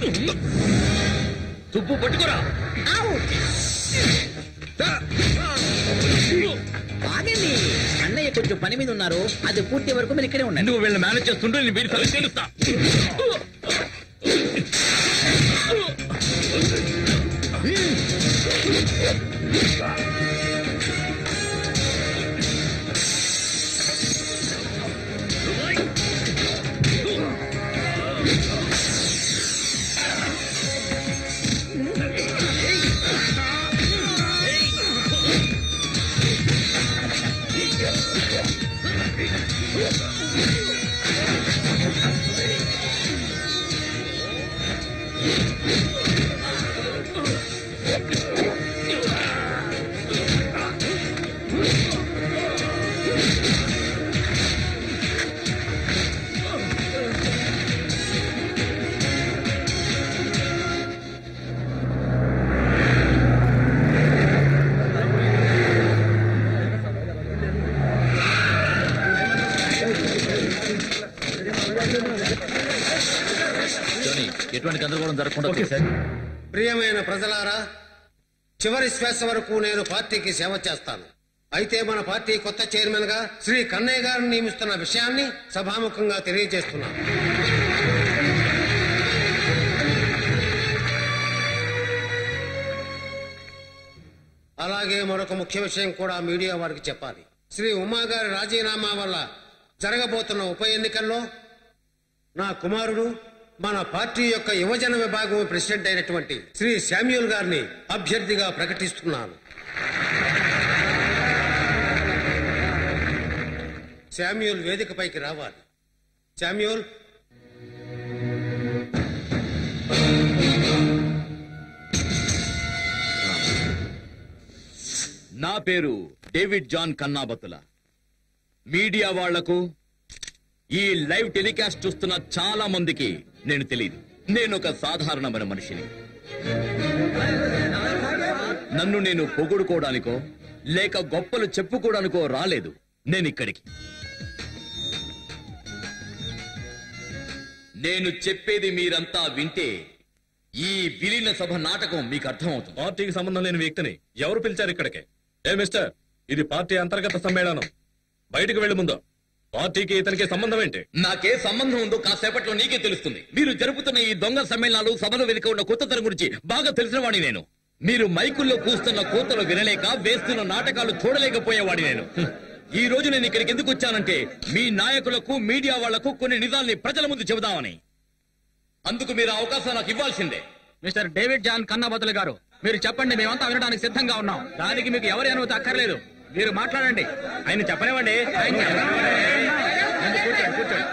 తుప్పు పట్టుకురా ఆగండి అన్నయ్య కొంచెం పని మీద ఉన్నారు అది పూర్తి వరకు మీరు ఇక్కడే ఉండండి నువ్వు వీళ్ళని మేనేజ్ చేస్తుంటే నేను వీడి సంగతి తెలుస్తా జోని, ఎటువంటి గందరగోళం జరగకుండా సార్ ప్రియమైన ప్రజలారా చివరి శ్వాస వరకు నేను పార్టీకి సేవ చేస్తాను అయితే మన పార్టీ కొత్త చైర్మన్ గా శ్రీ కన్నయ్య గారిని నియమిస్తున్న విషయాన్ని సభాముఖంగా తెలియజేస్తున్నాను అలాగే మరొక ముఖ్య విషయం కూడా మీడియా వారికి చెప్పాలి శ్రీ ఉమా గారి రాజీనామా వల్ల జరగబోతున్న ఉప ఎన్నికల్లో నా కుమారుడు మన పార్టీ యొక్క యువజన విభాగం ప్రెసిడెంట్ అయినటువంటి శ్రీ శామ్యూల్ గారిని అభ్యర్థిగా ప్రకటిస్తున్నాను శామ్యూల్ వేదికపైకి రావాలి శామ్యూల్ నా పేరు డేవిడ్ జాన్ కన్నాబతుల మీడియా వాళ్లకు ఈ లైవ్ టెలికాస్ట్ చూస్తున్న చాలా మందికి నేను తెలియదు నేను ఒక సాధారణమైన మనిషిని నన్ను నేను పొగుడుకోవడానికో లేక గొప్పలు చెప్పుకోవడానికో రాలేదు నేను ఇక్కడికి నేను చెప్పేది మీరంతా వింటే ఈ విలీన సభ నాటకం మీకు అర్థమవుతుంది పార్టీకి సంబంధం లేని వ్యక్తిని ఎవరు పిలిచారు ఇక్కడికి ఏ మిస్టర్ ఇది పార్టీ అంతర్గత సమ్మేళనం బయటకు వెళ్లి ముందు పార్టీకి ఇతనికి సంబంధం ఏంటి నాకే సంబంధం ఉందో కాసేపట్లో నీకే తెలుస్తుంది మీరు జరుపుతున్న ఈ దొంగ సమ్మేళనాలు సభలు వెనుక ఉన్న కొత్తతనం గురించి బాగా తెలిసిన వాడిని నేను మీరు మైకుల్లో కూస్తున్న కూతలు వినలేక వేస్తున్న నాటకాలు చూడలేకపోయేవాడి నేను హ్మ్. ఈ రోజు నేను ఇక్కడికి ఎందుకు వచ్చానంటే మీ నాయకులకు మీడియా వాళ్లకు కొన్ని నిజాల్ని ప్రజల ముందు చెబుదామని అందుకు మీరు ఆ అవకాశం నాకు ఇవ్వాల్సిందే మిస్టర్ డేవిడ్ జాన్ కన్నాబతులు గారు మీరు చెప్పండి మేమంతా వినడానికి సిద్ధంగా ఉన్నాం దానికి మీకు ఎవరి అనుమతి అక్కర్లేదు మీరు మాట్లాడండి ఆయన చెప్పనివ్వండి ఆయన చెప్పనివ్వండి. కూర్చోండి కూర్చోండి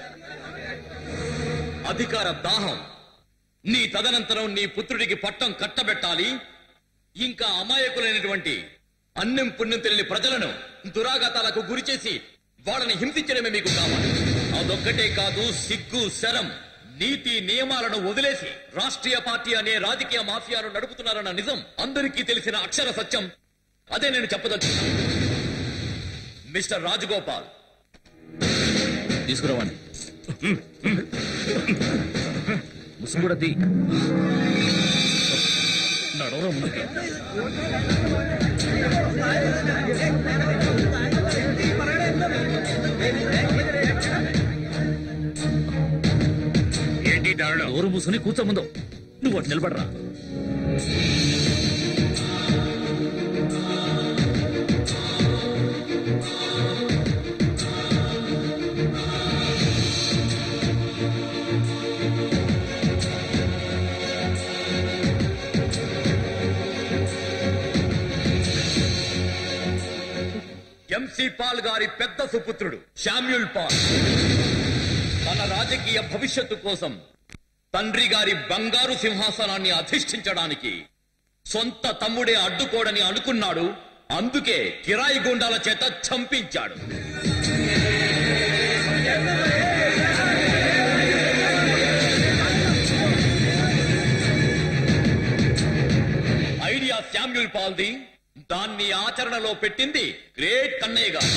అధికార దాహం నీ తదనంతరం నీ పుత్రుడికి పట్టం కట్టబెట్టాలి ఇంకా అమాయకులైనటువంటి అన్నం పుణ్యం తెలియని ప్రజలను దురాఘాతాలకు గురి చేసి వాళ్ళని హింసించడమే మీకు కావాలి అదొక్కటే కాదు సిగ్గు శరం నీతి నియమాలను వదిలేసి రాష్ట్రీయ పార్టీ అనే రాజకీయ మాఫియాను నడుపుతున్నారన్న నిజం అందరికీ తెలిసిన అక్షర సత్యం అదే నేను చెప్పదలుచుకున్నాను మిస్టర్ రాజగోపాల్ తీసుకురావండి ముసుగు కూడా తీ నడవరా ముందుకి ఏంటి దారుణం నోరు మూసుకుని కూర్చో ముందు నువ్వు అటు నిలబడరా ఎంసీ పాల్ గారి పెద్ద సుపుత్రుడు శామ్యుల్ పాల్ తన రాజకీయ భవిష్యత్తు కోసం తండ్రి గారి బంగారు సింహాసనాన్ని అధిష్ఠించడానికి సొంత తమ్ముడే అడ్డుకోడని అనుకున్నాడు అందుకే కిరాయి గుండాల చేత చంపించాడు ఐడియా శామ్యుల్ శామ్యుల్ పాల్ది దాన్ని ఆచరణలో పెట్టింది గ్రేట్ కన్నయ్య గారు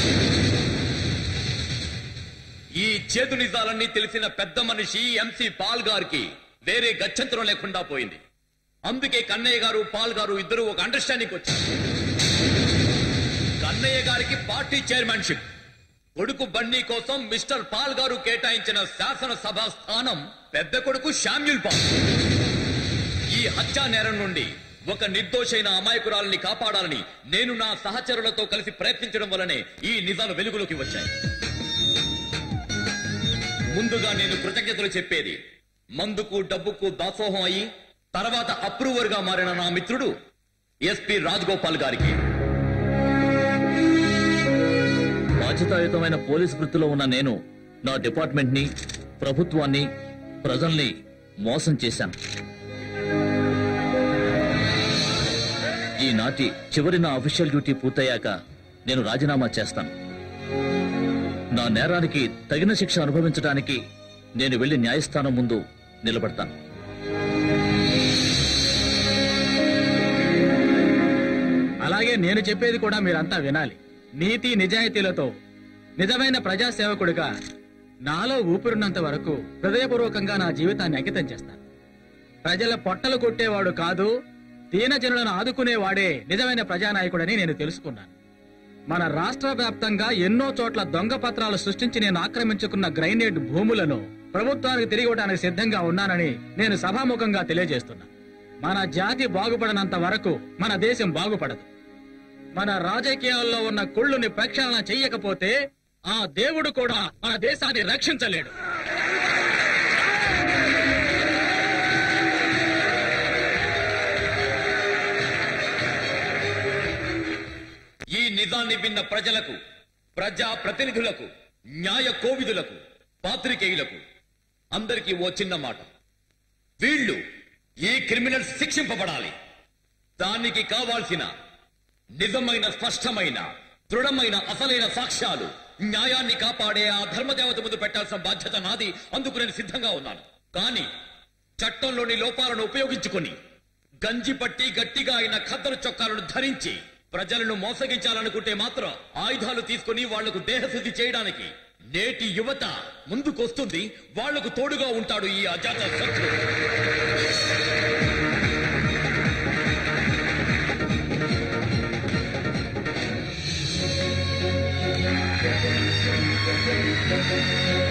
ఈ చేదు నిజాలన్నీ తెలిసిన పెద్ద మనిషి ఎంసి పాల్ గారికి వేరే గత్యంతరం లేకుండా పోయింది అందుకే కన్నయ్య గారు పాల్ గారు ఇద్దరు ఒక అండర్స్టాండింగ్ వచ్చారు కన్నయ్య గారికి పార్టీ చైర్మన్షిప్ కొడుకు బన్నీ కోసం మిస్టర్ పాల్ గారు కేటాయించిన శాసనసభ స్థానం పెద్ద కొడుకు శామ్యుల్ పాల్ ఈ హత్యా నేరం నుండి ఒక నిర్దోషైన అమాయకురాలని కాపాడాలని నేను నా సహచరులతో కలిసి ప్రయత్నించడం వల్లనే ఈ నిజాలు వెలుగులోకి వచ్చాయి ముందుగా నేను కృతజ్ఞతలు చెప్పేది మందుకు డబ్బుకు దాసోహం అయి తర్వాత అప్రూవర్ గా మారిన నా మిత్రుడు ఎస్పి రాజగోపాల్ గారికి బాధ్యతాయుతమైన పోలీస్ వృత్తిలో ఉన్న నేను నా డిపార్ట్మెంట్ ని ప్రభుత్వాన్ని ప్రజల్ని మోసం చేశాను ఈనాటి చివరి నా అఫీషియల్ డ్యూటీ పూర్తయ్యాక నేను రాజీనామా చేస్తాను నా నేరానికి తగిన శిక్ష అనుభవించడానికి నేను వెళ్లి న్యాయస్థానం ముందు నిలబడతాను అలాగే నేను చెప్పేది కూడా మీరంతా వినాలి నీతి నిజాయితీలతో నిజమైన ప్రజాసేవకుడిగా నాలో ఊపిరున్నంత వరకు హృదయపూర్వకంగా నా జీవితాన్ని అంకితం చేస్తాను ప్రజల పొట్టలు కొట్టేవాడు కాదు దీనజనులను ఆదుకునేవాడే నిజమైన ప్రజానాయకుడని నేను తెలుసుకున్నాను మన రాష్ట్ర వ్యాప్తంగా ఎన్నో చోట్ల దొంగ పత్రాలు సృష్టించి నేను ఆక్రమించుకున్న గ్రైనేట్ భూములను ప్రభుత్వానికి తిరిగి ఇవ్వడానికి సిద్ధంగా ఉన్నానని నేను సభాముఖంగా తెలియజేస్తున్నా మన జాతి బాగుపడనంత వరకు మన దేశం బాగుపడదు మన రాజకీయాల్లో ఉన్న కుళ్ళుని ప్రక్షాళన చెయ్యకపోతే ఆ దేవుడు కూడా మన దేశాన్ని రక్షించలేడు ఈ నిజాన్ని విన్న ప్రజలకు ప్రజా ప్రతినిధులకు న్యాయ కోవిదులకు పాత్రికేయులకు అందరికీ ఓ చిన్న మాట వీళ్ళు ఈ క్రిమినల్స్ శిక్షింపబడాలి దానికి కావాల్సిన నిజమైన స్పష్టమైన దృఢమైన అసలైన సాక్ష్యాలు న్యాయాన్ని కాపాడే ఆ ధర్మదేవత ముందు పెట్టాల్సిన బాధ్యత నాది అందుకు నేను సిద్ధంగా ఉన్నాను కానీ చట్టంలోని లోపాలను ఉపయోగించుకొని గంజి పట్టి గట్టిగా అయిన ఖద్దరు చొక్కాలను ధరించి ప్రజలను మోసగించాలనుకుంటే మాత్రం ఆయుధాలు తీసుకుని వాళ్లకు దేహశుద్ధి చేయడానికి నేటి యువత ముందుకొస్తుంది వాళ్లకు తోడుగా ఉంటాడు ఈ అజాత శత్రువు Thank you.